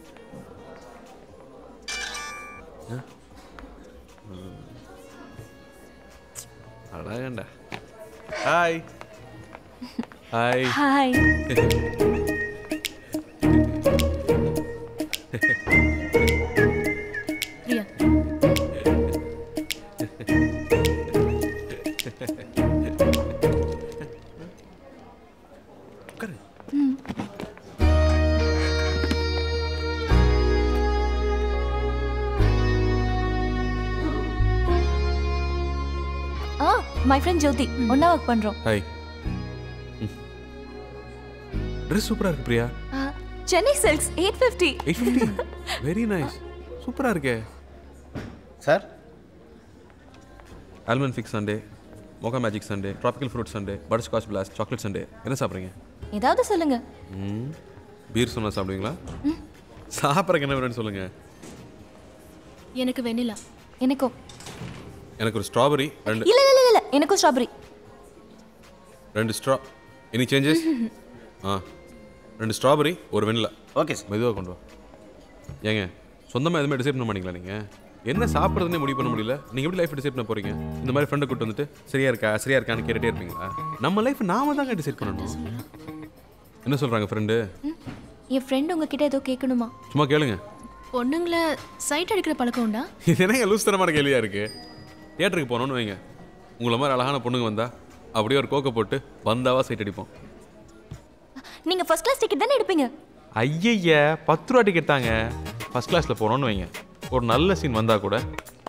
அழகண்டா ஹாய் ஹாய் ஹாய் பிரியா ம். ஆ மை ஃப்ரெண்ட் ஜோதி ஒண்ணா ஒர்க் பண்றோம் ஹாய் ட்ரெஸ் சூப்பராக இருக்கு பிரியா ஆ, Chennai silks eight fifty eight fifty very nice சூப்பராக இருக்கே sir almond figs sundae mocha magic sundae tropical fruit sundae butter scotch blast chocolate sundae என்ன சாப்பிட்றீங்க ஏதாவது சொல்லுங்க ம் பீர் சொன்னால் சாப்பிடுவீங்களா சாப்பிட்றக்கு என்ன வேணும்னு சொல்லுங்கள் எனக்கு வெண்ணிலா எனக்கும் எனக்கு ஒரு ஸ்ட்ராபெரி ரெண்டு இல்ல இல்ல இல்ல, இல்ல எனக்கும் ஸ்ட்ராபெரி ரெண்டு ஸ்ட்ரா எனி சேஞ்சஸ் ஆ ரெண்டு ஸ்ட்ராபெரி ஒரு வெண்ணிலா ஓகே சார் மெதுவாக கொண்டு வா ஏங்க சொந்தமாக எதுவுமே டிசைட் பண்ண மாட்டீங்களா நீங்கள் என்ன சாப்பிட்றதுனே முடிவு பண்ண முடியல நீங்கள் எப்படி லைஃப் டிசைட் பண்ண போகிறீங்க இந்த மாதிரி ஃப்ரெண்டை கூட்டு வந்துட்டு சரியா இருக்கா சரியா இருக்கான்னு கேட்டுட்டே இருப்பீங்களா நம்ம லைஃப் நாம தாங்க டிசைட் பண்ணணும் என்ன சொல்கிறாங்க ஃப்ரெண்டு என் ஃப்ரெண்ட் உங்ககிட்ட ஏதோ கேட்கணுமா சும்மா கேளுங்க பொண்ணுங்களை சைட் அடிக்கிற பழக்கம் உண்டா இது என்னங்க லூஸ்தரமான கேள்வியாக இருக்குது தியேட்டருக்கு போனோன்னு வைங்க உங்களை மாதிரி அழகான பொண்ணுங்க வந்தா அப்படியே ஒரு கோக்கை போட்டு வந்தாவா சைட் அடிப்போம் நீங்க ஃபர்ஸ்ட் கிளாஸ் டிக்கெட் தானே எடுப்பீங்க ஐயய்ய பத்து ரூபா டிக்கெட் தாங்க ஃபஸ்ட் கிளாஸில் போனோன்னு வைங்க ஒரு நல்ல சீன் வந்தால் கூட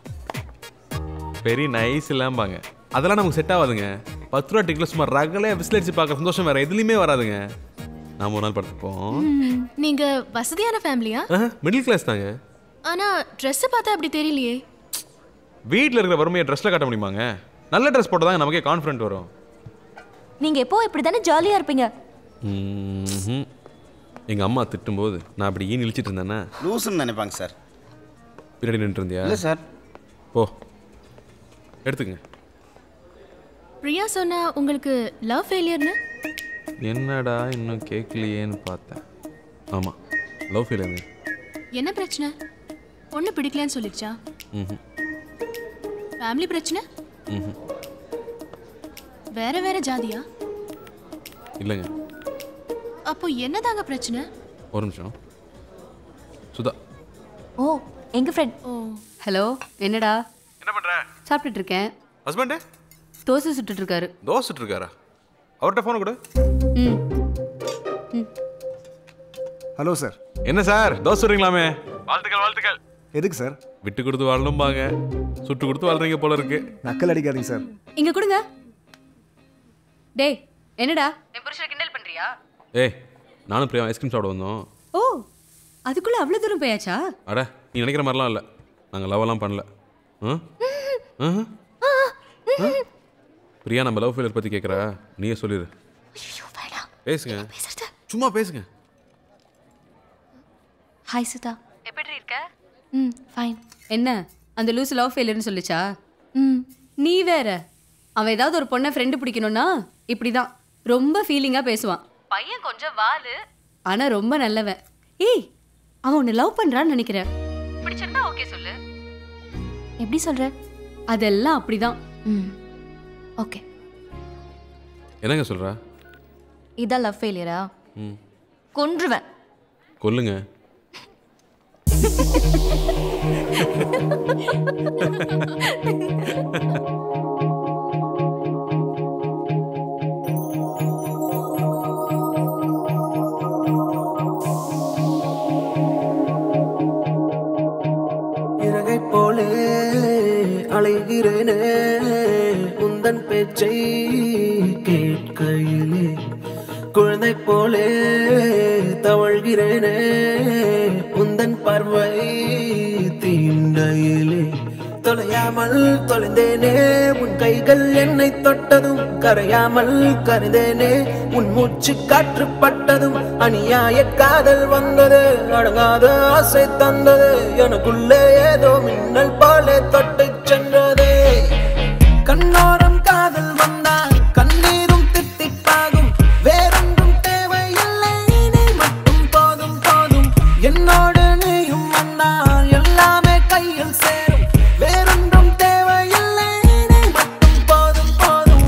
பெரிய நைஸ் இல்லாம்பாங்க அதெல்லாம் நமக்கு செட் ஆகாதுங்க பத்து ரூபா டிக்கெட்டில் சும்மா ரகலையாக விசில் அடிச்சு பார்க்குற சந்தோஷம் வேறு எதுலேயுமே வராதுங்க நாம ஒரு நாள் படுத்துப்போம் நீங்க வசதியான ஃபேமிலியா மிடில் கிளாஸ் தாங்க ஆனா Dress பார்த்தா அப்படி தெரியலையே வீட்டில் இருக்கிற வறுமையை ட்ரெஸ்ஸில் காட்ட முடியுமாங்க நல்ல ட்ரெஸ் போட்டால் தாங்க நமக்கே கான்ஃபிடென்ட் வரும் நீங்க எப்போ இப்படி தானே ஜாலியா இருப்பீங்க ம்ஹும். எங்க அம்மா திட்டும்போது நான் அப்படி ஈ இழிச்சிட்டு இருந்தேன்னா லூசுன்னு நினைப்பாங்க சார் பின்னாடி நின்று இருந்தியா இல்லை சார் போ எடுத்துக்கங்க பிரியா சொன்னா உங்களுக்கு லவ் ஃபெயிலியர்னு என்னடா இன்னும் கேட்கலையேன்னு பார்த்தேன் ஆமாம் லவ் ஃபீலிங் என்ன பிரச்சனை பொண்ணு பிடிக்கலன்னு சொல்லிடுச்சா ம் ஃபேமிலி பிரச்சனை ம் வேற வேற ஜாதியா இல்லைங்க அப்போ என்னதாங்க பிரச்சனை ஒரு நிமிஷம் சுதா ஓ எங்க ஃப்ரெண்ட் ஓ ஹலோ என்னடா என்ன பண்ணுற சாப்பிட்டுட்டு இருக்கேன் ஹஸ்பண்டு தோசை சுட்டுட்டு இருக்காரு தோசை சுட்டு இருக்காரா அவர்கிட்ட ஃபோனை கொடு ம் ஹலோ சார் என்ன சார் தோசை சுடுறீங்களாமே வாழ்த்துக்கள் வாழ்த்துக்கள் எதுக்கு சார் விட்டு கொடுத்து வாழணும்பாங்க சுட்டு கொடுத்து வாழ்றீங்க போல இருக்கு நக்கல் அடிக்காதீங்க சார் இங்க கொடுங்க டேய் என்னடா என் புருஷனை கிண்டல் பண்றியா ஏய் நானும் பிரியா ஐஸ்கிரீம் சாப்பிட வந்தோம் ஓ அதுக்குள்ள அவ்வளவு தூரம் போயாச்சா அட நீ நினைக்கிற மாதிரிலாம் இல்லை நாங்கள் லவ்வெல்லாம் பண்ணல ம்? ம்? ம்? பிரியா நம்ம லவ் ஃபெயிலியர் பற்றி கேட்குறா நீயே சொல்லிடு பேசுங்க சும்மா பேசுங்க ஹாய் சுதா எப்படி இருக்க ம் ஃபைன் என்ன அந்த லூஸ் லவ் ஃபெயிலியர்னு சொல்லுச்சா ம் நீ வேற அவன் ஏதாவது ஒரு பொண்ணை ஃப்ரெண்டு பிடிக்கணும்னா இப்படிதான் ரொம்ப ஃபீலிங்கா பேசுவான் பையன் கொஞ்சம் வாலு ஆனா ரொம்ப நல்லவன் ஏய் அவன் உன்னை லவ் பண்றான்னு நினைக்கிறேன் பிடிச்சிருந்தா ஓகே சொல்லு எப்படி சொல்ற அதெல்லாம் அப்படிதான் ம் ஓகே என்னங்க சொல்கிறா இதான் லவ் ஃபெயிலியரா ம் கொன்றுவேன் கொல்லுங்க இறகை போலே அலைகிறேனே உந்தன் பேச்சை கேட்கையிலே குழந்தை போலே தவழ்கிறேனே உந்தன் பார்வை தீண்டையிலே தொலையாமல் தொலைந்தேனே உன் கைகள் என்னை தொட்டதும் கரையாமல் கருதேனே உன் மூச்சு காற்று பட்டதும் அநியாய காதல் வந்தது அடங்காத ஆசை தந்தது எனக்குள்ளே ஏதோ மின்னல் போலே தொட்டு சென்றதே கண்ணோரம் காதல் வந்தால் கண்ணீரும் தித்திப்பாகும் வேறொன்றும் தேவையில்லை நீ மட்டும் போதும் போதும் என்னோடு நீயும் வந்தால் எல்லாமே கையில் சேரும் வேறொன்றும் தேவையில்லை நீ மட்டும் போதும் போதும்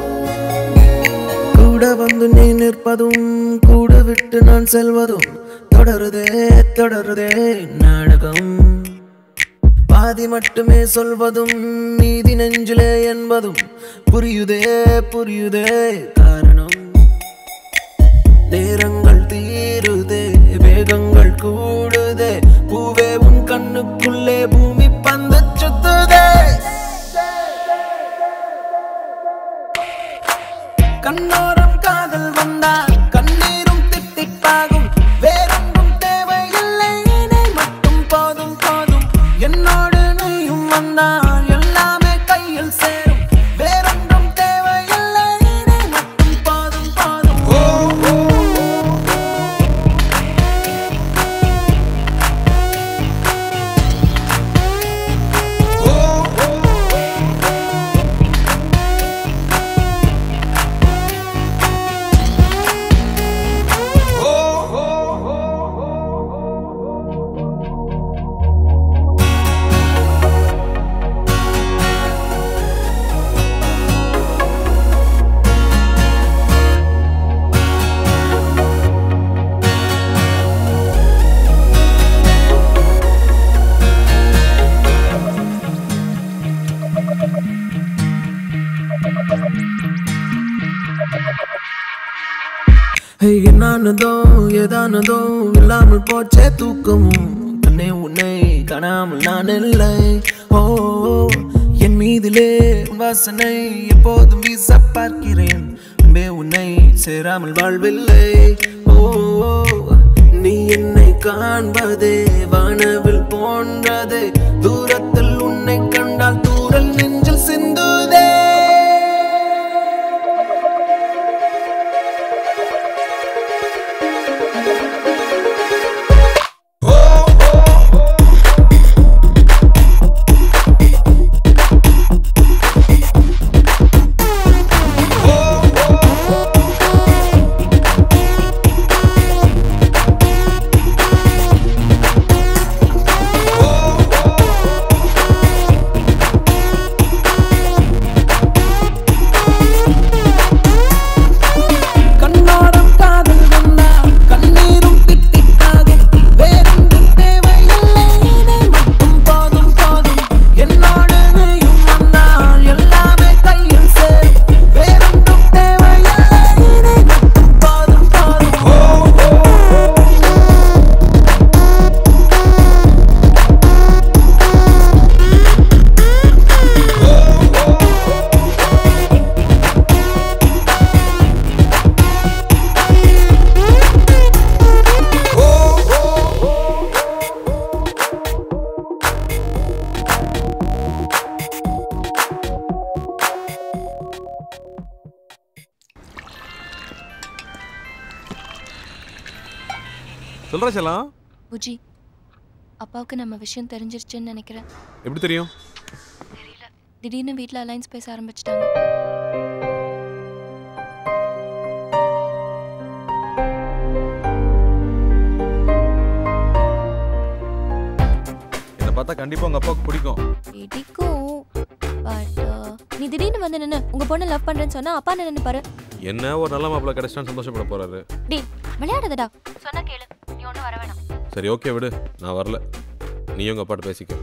கூட வந்து நீ நிற்பதும் கூட விட்டு நான் செல்வதும் தொடருதே தொடருதே நாடகம் பாதி மட்டுமே சொல்வதும் நீதி நெஞ்சிலே என்பதும் புரியுதே புரியுதே காரணம் நேரங்கள் தீருதே வேகங்கள் கூடுதே பூவே உன் கண்ணுக்குள்ளே பூமி பந்து சுத்துதே கண்ணோரம் காதல் வந்தா கண்ணீரும் தித்திப்பாகும் வேறொன்றும் தேவையில்லை நீ மட்டும் போதும் போதும் என்னோடு நீயும் வந்தால் எல்லாமே கையில் சேரும் வேறொன்றும் தேவையில்லை நீ மட்டும் போதும் போதும் ஓ ஓ ஏய், என்னானதோ ஏதானதோ இல்லாமல் போச்சே தூக்கமும் தன்னை உன்னை காணாமல் நான் இல்லை ஓ என் மீதிலே உன் வாசனை எப்போதும் வீச பார்க்கிறேன் அன்பே உன்னை சேராமல் வாழ்வில்லை ஓ நீ என்னை காண்பதே வானவில் போன்றதே தூரத்தில் உன்னை கண்டால் தூரல் நெஞ்சில் சிந்துதே கண்ணோரம் காதல் வந்தா கண்ணீரும் தித்திப்பாகும் வேறென்றும் தேவையில்லை நீ மட்டும் போதும் போதும் என்னோடு நீயும் வந்தால் எல்லாமே கையில் சேரும் வேறென்றும் தேவையில்லை நீ மட்டும் போதும் போதும் ஓ சொல்கிறா செல்லாம் புஜி அப்பாவுக்கு நம்ம விஷயம் தெரிஞ்சிருச்சுன்னு நினைக்கிறேன் எப்படி தெரியும் திடீர்னு வீட்டில் அலைன்ஸ் பேச ஆரம்பிச்சிட்டாங்க என்னை பார்த்தா கண்டிப்பாக உங்கள் அப்பாவுக்கு பிடிக்கும் பிடிக்கும் பட் நீ திடீர்னு வந்து நின்று உங்க பொண்ணை லவ் பண்றேன்னு சொன்னா அப்பா என்ன நினைப்பாரு என்ன ஒரு நல்ல மாப்பிள்ள கிடைச்சிட்டான்னு சந்தோஷப்பட போறாரு டேய் விளையாடாதடா சொன்னா கேளு நீ ஒன்றும் வர வேணாம் சரி ஓகே விடு நான் வரல நீ உங்கள் அப்பாட்ட பேசிக்க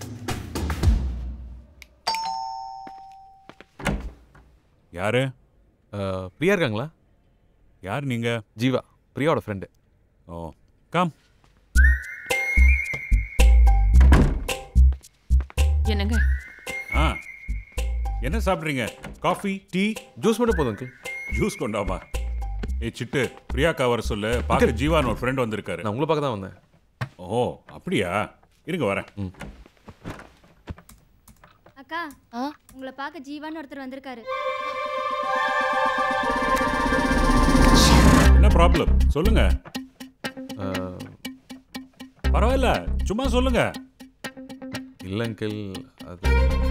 யாரு பிரியா இருக்காங்களா யார் நீங்க ஜீவா பிரியாவோட ஃப்ரெண்டு ஓ கம் என்னங்க ஆ என்ன சாப்பிட்றீங்க காஃபி டீ ஜூஸ் மட்டும் போதும் அங்கிள் ஜூஸ் கொண்டாமா ஏ சிட்டு பிரியாக்கா வர சொல்லு பார்க்க ஜீவான் ஒரு ஃப்ரெண்ட் வந்திருக்காரு நான் உங்களை பார்க்க தான் வந்தேன் ஓ அப்படியா இருங்க வரேன் அக்கா உங்களை பார்க்க ஜீவான்னு ஒருத்தர் வந்திருக்காரு என்ன ப்ராப்ளம் சொல்லுங்க பரவாயில்ல சும்மா சொல்லுங்க இல்லை அங்கிள் அது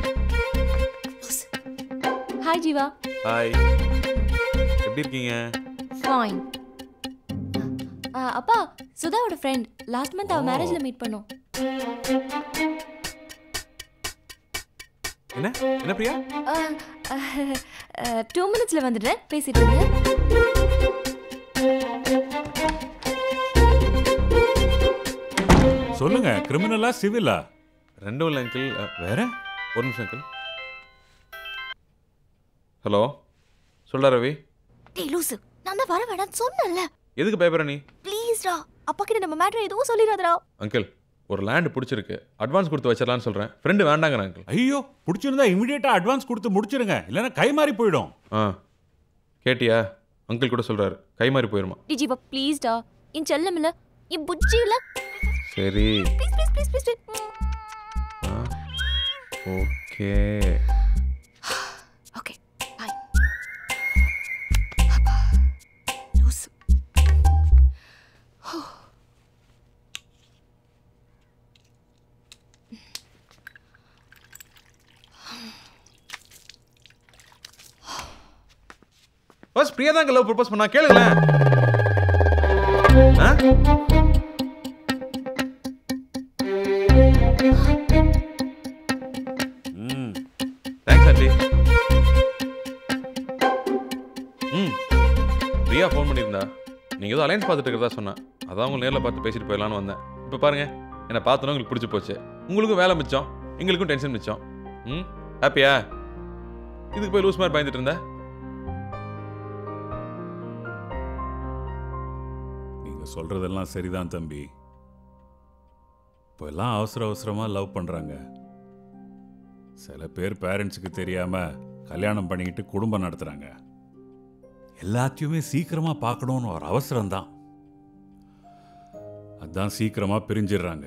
ஹாய் ஜீவா ஹாய் எப்படி இருக்கீங்க ஃபைன் அப்பா சுதாவோட ஃப்ரெண்ட் லாஸ்ட் மந்த் அவ மேரேஜ்ல மீட் பண்ணோம் என்ன என்ன பிரியா டூ மினிட்ஸ்ல வந்துடுறேன் பேசிட்டு இருங்க சொல்லுங்க கிரிமினலா சிவிலா ரெண்டும் இல்லை அங்கிள் வேற ஒரு நிமிஷம் அங்கிள் ஹலோ சொல்டா ரவி டேய் லூசு நான் தான் வர வேணாம்னு சொன்னேன்ல எதுக்கு பயப்படுற நீ ப்ளீஸ்டா அப்பா கிட்ட நம்ம மேட்டர் எதுவும் சொல்லிடாதடா அங்கிள் ஒரு லேண்ட் பிடிச்சிருக்கு அட்வான்ஸ் கொடுத்து வச்சிடலான்னு சொல்கிறேன் ஃப்ரெண்டு வேண்டாங்கிறேன் அங்கிள் ஐயோ பிடிச்சிருந்தா இமிடியேட்டா அட்வான்ஸ் கொடுத்து முடிச்சிருங்க இல்லைன்னா கை மாறி போயிடும் ஆ கேட்டியா அங்கிள் கூட சொல்கிறாரு கை மாறி போயிருமா டி ஜீவா ப்ளீஸ்டா என் செல்லம் இல்ல என் புஜ்ஜி இல்ல சரி please please please please okay okay bye லூசு பஸ் பிரியா தான் லவ் ப்ரப்போஸ் பண்ணா கேளுங்களேன் ஆ? ம் தேங்க்ஸ் ஆண்டி ம் பிரியா ஃபோன் பண்ணியிருந்தா நீங்கள் ஏதோ அலைன்ஸ் பார்த்துட்டு இருக்கிறதா சொன்னேன் அதான் உங்களை நேரில் பார்த்து பேசிட்டு போயிடலான்னு வந்தேன் இப்போ பாருங்க என்னை பார்த்தோன்னா உங்களுக்கு பிடிச்சி போச்சு உங்களுக்கும் வேலை மிச்சம் எங்களுக்கும் டென்ஷன் மிச்சம் ம் ஹாப்பியா இதுக்கு போய் லூஸ் மாதிரி பயந்துட்டு இருந்தேன் நீங்க சொல்றதெல்லாம் சரிதான் தம்பி இப்போ எல்லாம் அவசர அவசரமா லவ் பண்றாங்க சில பேர் பேரண்ட்ஸுக்கு தெரியாம கல்யாணம் பண்ணிக்கிட்டு குடும்பம் நடத்துறாங்க எல்லாத்தையுமே சீக்கிரமா பார்க்கணும்னு ஒரு அவசரம் தான் அதான் சீக்கிரமா பிரிஞ்சிடுறாங்க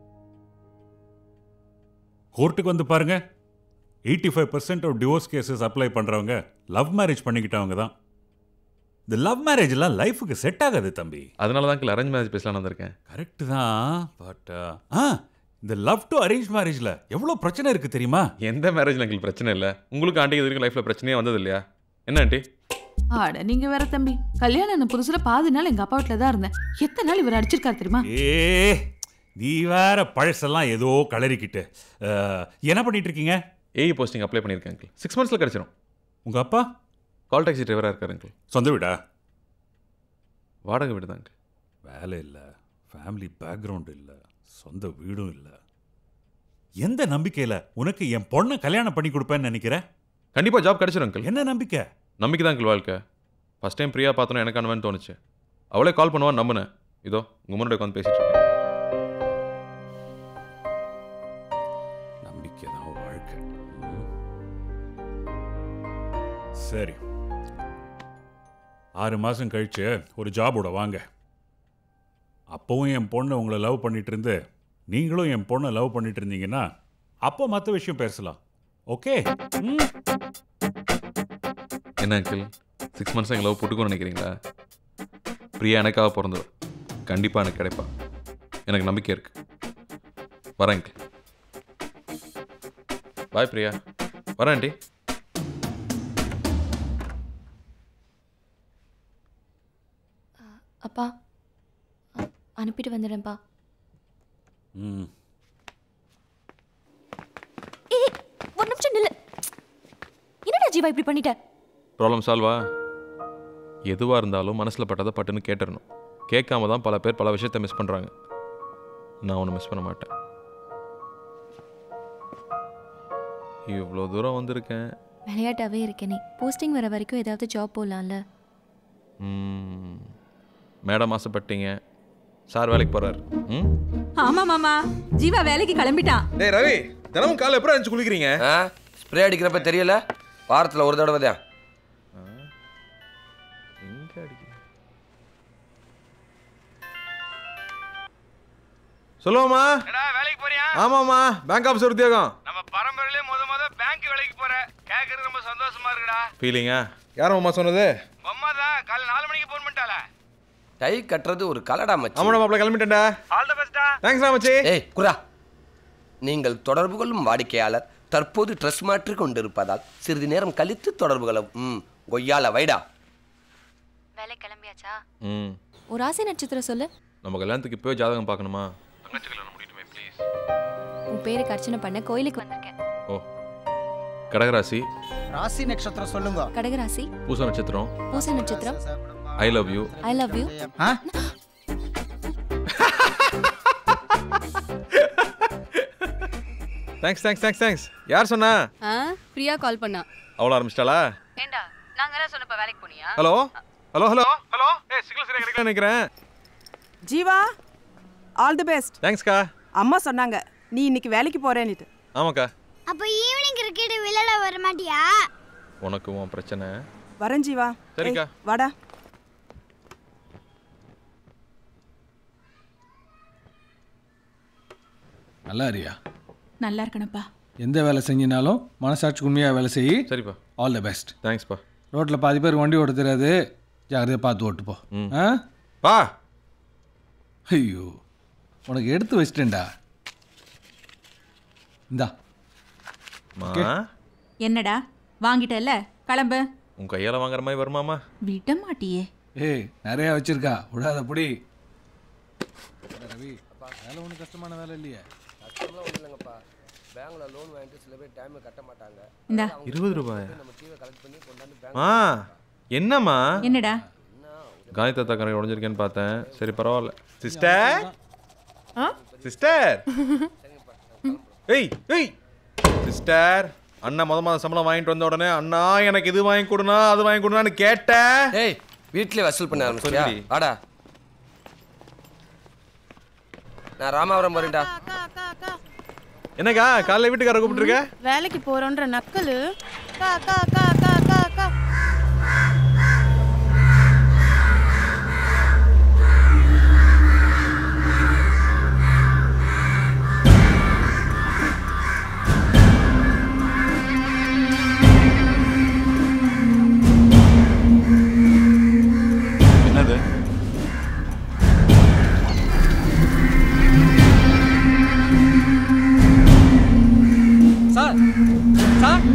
கோர்ட்டுக்கு வந்து பாருங்க eighty five percent of divorce cases apply பண்றவங்க லவ் மேரேஜ் பண்ணிக்கிட்டவங்க தான் இந்த லவ் மேரேஜ்லாம் லைஃபுக்கு செட் ஆகாது தம்பி அதனால தான் அரேஞ்ச் மேரேஜ் பேசலாம்னு வந்திருக்கேன் கரெக்ட் தான் பட் ஆ இந்த லவ் டு அரேஞ்ச் மேரேஜ்ல எவ்வளோ பிரச்சனை இருக்கு தெரியுமா எந்த மேரேஜில் எங்களுக்கு பிரச்சனை இல்லை உங்களுக்கு ஆண்டி இது வரைக்கும் லைஃப்பில் பிரச்சனையே வந்தது இல்லையா என்ன ஆண்டி ஆட நீங்க வேற தம்பி கல்யாணம் ஆன புதுசுல பாதி நாள் எங்க அப்பா வீட்டுல தான் இருந்தேன் எத்தனை நாள் இவர் அடிச்சிருக்காரு தெரியுமா ஏ நீ வேற பழசெல்லாம் ஏதோ கலரிக்கிட்டு அஹ், என்ன பண்ணிட்டு இருக்கீங்க ஏஇ போஸ்டிங் அப்ளை பண்ணியிருக்கேன் அங்கிள் சிக்ஸ் மந்த்ஸில் கிடச்சிரும் உங்க அப்பா கால் டாக்ஸி டிரைவராக இருக்காரு அங்கிள் சொந்த வீடா வாடகை வீடு தான் அங்கிள் வேலை இல்லை ஃபேமிலி பேக்ரவுண்ட் இல்லை சொந்த வீடும் இல்லை எந்த நம்பிக்கையில் உனக்கு என் பொண்ணை கல்யாணம் பண்ணி கொடுப்பேன்னு நினைக்கிற கண்டிப்பாக ஜாப் கிடச்சிரும் அங்கிள் என்ன நம்பிக்கை நம்பிக்கை தான் அங்கிள் வாழ்க்கை ஃபஸ்ட் டைம் பிரியா பார்த்தோன்னா எனக்கு அனுவன்னு தோணுச்சு அவளே கால் பண்ணுவான்னு நம்பினேன் இதோ உங்கள் முன்னாடி உட்காந்து பேசிட்டு இருக்கேன் நம்பிக்கை தான் வாழ்க்கை ம். சரி ஆறு மாதம் கழிச்சு ஒரு ஜாபோட வாங்க அப்போவும் என் பொண்ணு உங்களை லவ் பண்ணிட்டு இருந்து நீங்களும் என் பொண்ணை லவ் பண்ணிட்டு இருந்தீங்கன்னா அப்போ மற்ற விஷயம் பேசலாம் ஓகே ம் என்ன அங்கிள் சிக்ஸ் மந்த்ஸ் எங்கள் லவ் போட்டுக்கோன்னு நினைக்கிறீங்களா பிரியா எனக்காக பிறந்தவ கண்டிப்பாக எனக்கு கிடைப்பா எனக்கு நம்பிக்கை இருக்கு வரேன் அங்கிள் பாய் பிரியா வரேன் ஆண்டி அப்பா அ- அனுப்பிட்டு வந்துடுறேன்ப்பா ம் ஏய் ஒரு நிமிஷம் நில்லு என்னடா ஜீவா இப்படி பண்ணிட்ட ப்ராப்ளம் சால்வா எதுவாக இருந்தாலும் மனசில் பட்டதை பட்டுன்னு கேட்டுறணும் கேட்காம தான் பல பேர் பல விஷயத்த மிஸ் பண்ணுறாங்க நான் ஒன்று மிஸ் பண்ண மாட்டேன் இவ்வளோ தூரம் வந்திருக்கேன் விளையாட்டாவே இருக்கேனே போஸ்டிங் வர வரைக்கும் ஏதாவது ஜாப் போடலாம்ல ம், மேடம் ஆசைப்பட்டீங்க சார் வேலைக்கு போகிறார் ம் ஆமா மாமா ஜீவா வேலைக்கு கிளம்பிட்டான் டேய் ரவி தினமும் காலை எப்பறம் அடிச்சு குளிக்கிறீங்க ஸ்ப்ரே அடிக்கிறப்ப தெரியல வாரத்தில் ஒரு தடவை தான் எங்கே அடிக்கிறீங்க சொல்லுவாமா வேலைக்கு போறியா ஆமாம்மா பேங்க் ஆஃபீஸர் உத்தியோகம் நம்ம பரம்பரையிலே முத முத பேங்க் வேலைக்கு போற கேக்குறது ரொம்ப சந்தோஷமா இருக்குடா ஃபீலிங்கா யாரும் அம்மா சொன்னது அம்மா தான் காலை நாலு மணிக்கு போன் பண்ணிட்டால டை கட்டுறது ஒரு கலடா மச்சி ஆமாடா மாப்பிள்ள கிளம்பிட்டேன்டா ஆல் தி பெஸ்டா தேங்க்ஸ் மச்சி ஏய் குரா நீங்கள் தொடர்பு கொள்ளும் வாடிக்கையாளர் தற்போது ட்ரெஸ் மாற்றிக் கொண்டிருப்பதால் சிறிது நேரம் கழித்து தொடர்பு கொள்ளும் ம் கொய்யால வைடா வேலை கிளம்பியாச்சா ம் ஒரு ஆசை நட்சத்திரம் சொல்லு நம்ம கல்யாணத்துக்கு இப்போவே ஜாதகம் பார்க்கணுமா தங்கச்சி கல்யாணம் முடியட்டுமே ப்ளீஸ் உன் பேருக்கு அர்ச்சனை பண்ண கோயிலுக்கு வந்திருக்கேன் ஓ கடகராசி ராசி நட்சத்திரம் சொல்லுங்க கடகராசி பூச நட்சத்திரம் பூச நட்சத்திரம் I love you I love you thanks thanks thanks thanks யார் சொன்னா ஆ பிரியா கால் பண்ணா அவ்வளோ ஆரம்பிச்சிட்டாளா ஏண்டா நாங்க எல்லாம் சொன்னப்ப வேலைக்கு போனியா ஹலோ ஹலோ ஹலோ ஹலோ ஏ சிக்னல் சரியா கிடைக்கல நினைக்கிறேன் ஜீவா ஆல் தி பெஸ்ட் தேங்க்ஸ்க்கா அம்மா சொன்னாங்க நீ இன்னைக்கு வேலைக்கு போறேன்னுட்டு ஆமாக்கா அப்ப ஈவினிங் கிரிக்கெட் விளையாட வர மாட்டியா உனக்கு உன் பிரச்சனை வரேன் ஜீவா சரிக்கா. ஏய், வாடா நல்லா இருக்கியா நல்லா இருக்கணும்ப்பா எந்த வேலை செஞ்சினாலும் மனசாட்சி உண்மையாக வேலை செய் சரிப்பா ஆல் த பெஸ்ட் தேங்க்ஸ்ப்பா ரோட்டில் பாதி பேர் வண்டி ஓட்ட தெரியாது ஜாகிரதையாக பார்த்து ஓட்டு போ ஆ பா ஐயோ உனக்கு எடுத்து வச்சிட்டேன்டா இந்தா மா என்னடா வாங்கிட்டல்ல கிளம்பு உன் கையால் வாங்குற மாதிரி வருமாமா விட மாட்டியே ஏய் நிறையா வச்சிருக்கா விடாத புடி ரவி வேலை ஒன்றும் கஷ்டமான வேலை இல்லையே கஷ்டம்லாம் ஒன்றும் இல்லைங்கப்பா பேங்க்ல லோன் வாங்கிட்டு சில பேர் டைம் கட்ட மாட்டாங்க இந்தா. அவங்க இருபது ரூபாயா? நம்ம டிவியை கலெக்ட் பண்ணி கொண்டாந்து ஆ என்னம்மா என்னடா காந்தி தாத்தா கணக்கு உடஞ்சிருக்கேன்னு பார்த்தேன் சரி பரவாயில்ல சிஸ்டர் சிஸ்டர் ஏய் ஏய் சிஸ்டர் அண்ணா முத மாதம் சம்பளம் வாங்கிட்டு வந்த உடனே அண்ணா எனக்கு இது வாங்கி கொடுனா அது வாங்கி கொடுனான்னு கேட்டேன் ஏய் வீட்லயே வசூல் பண்ண ஆரம்பிச்சியா சொல்லுடி. வாடா நான் ராமாவரம் போறேன்டா என்னக்கா காலைல வீட்டுக்கார கூப்பிட்டுருக்க வேலைக்கு போறோன்ற நக்கலு கா கா கா கா கா கா என்னது சார் சார்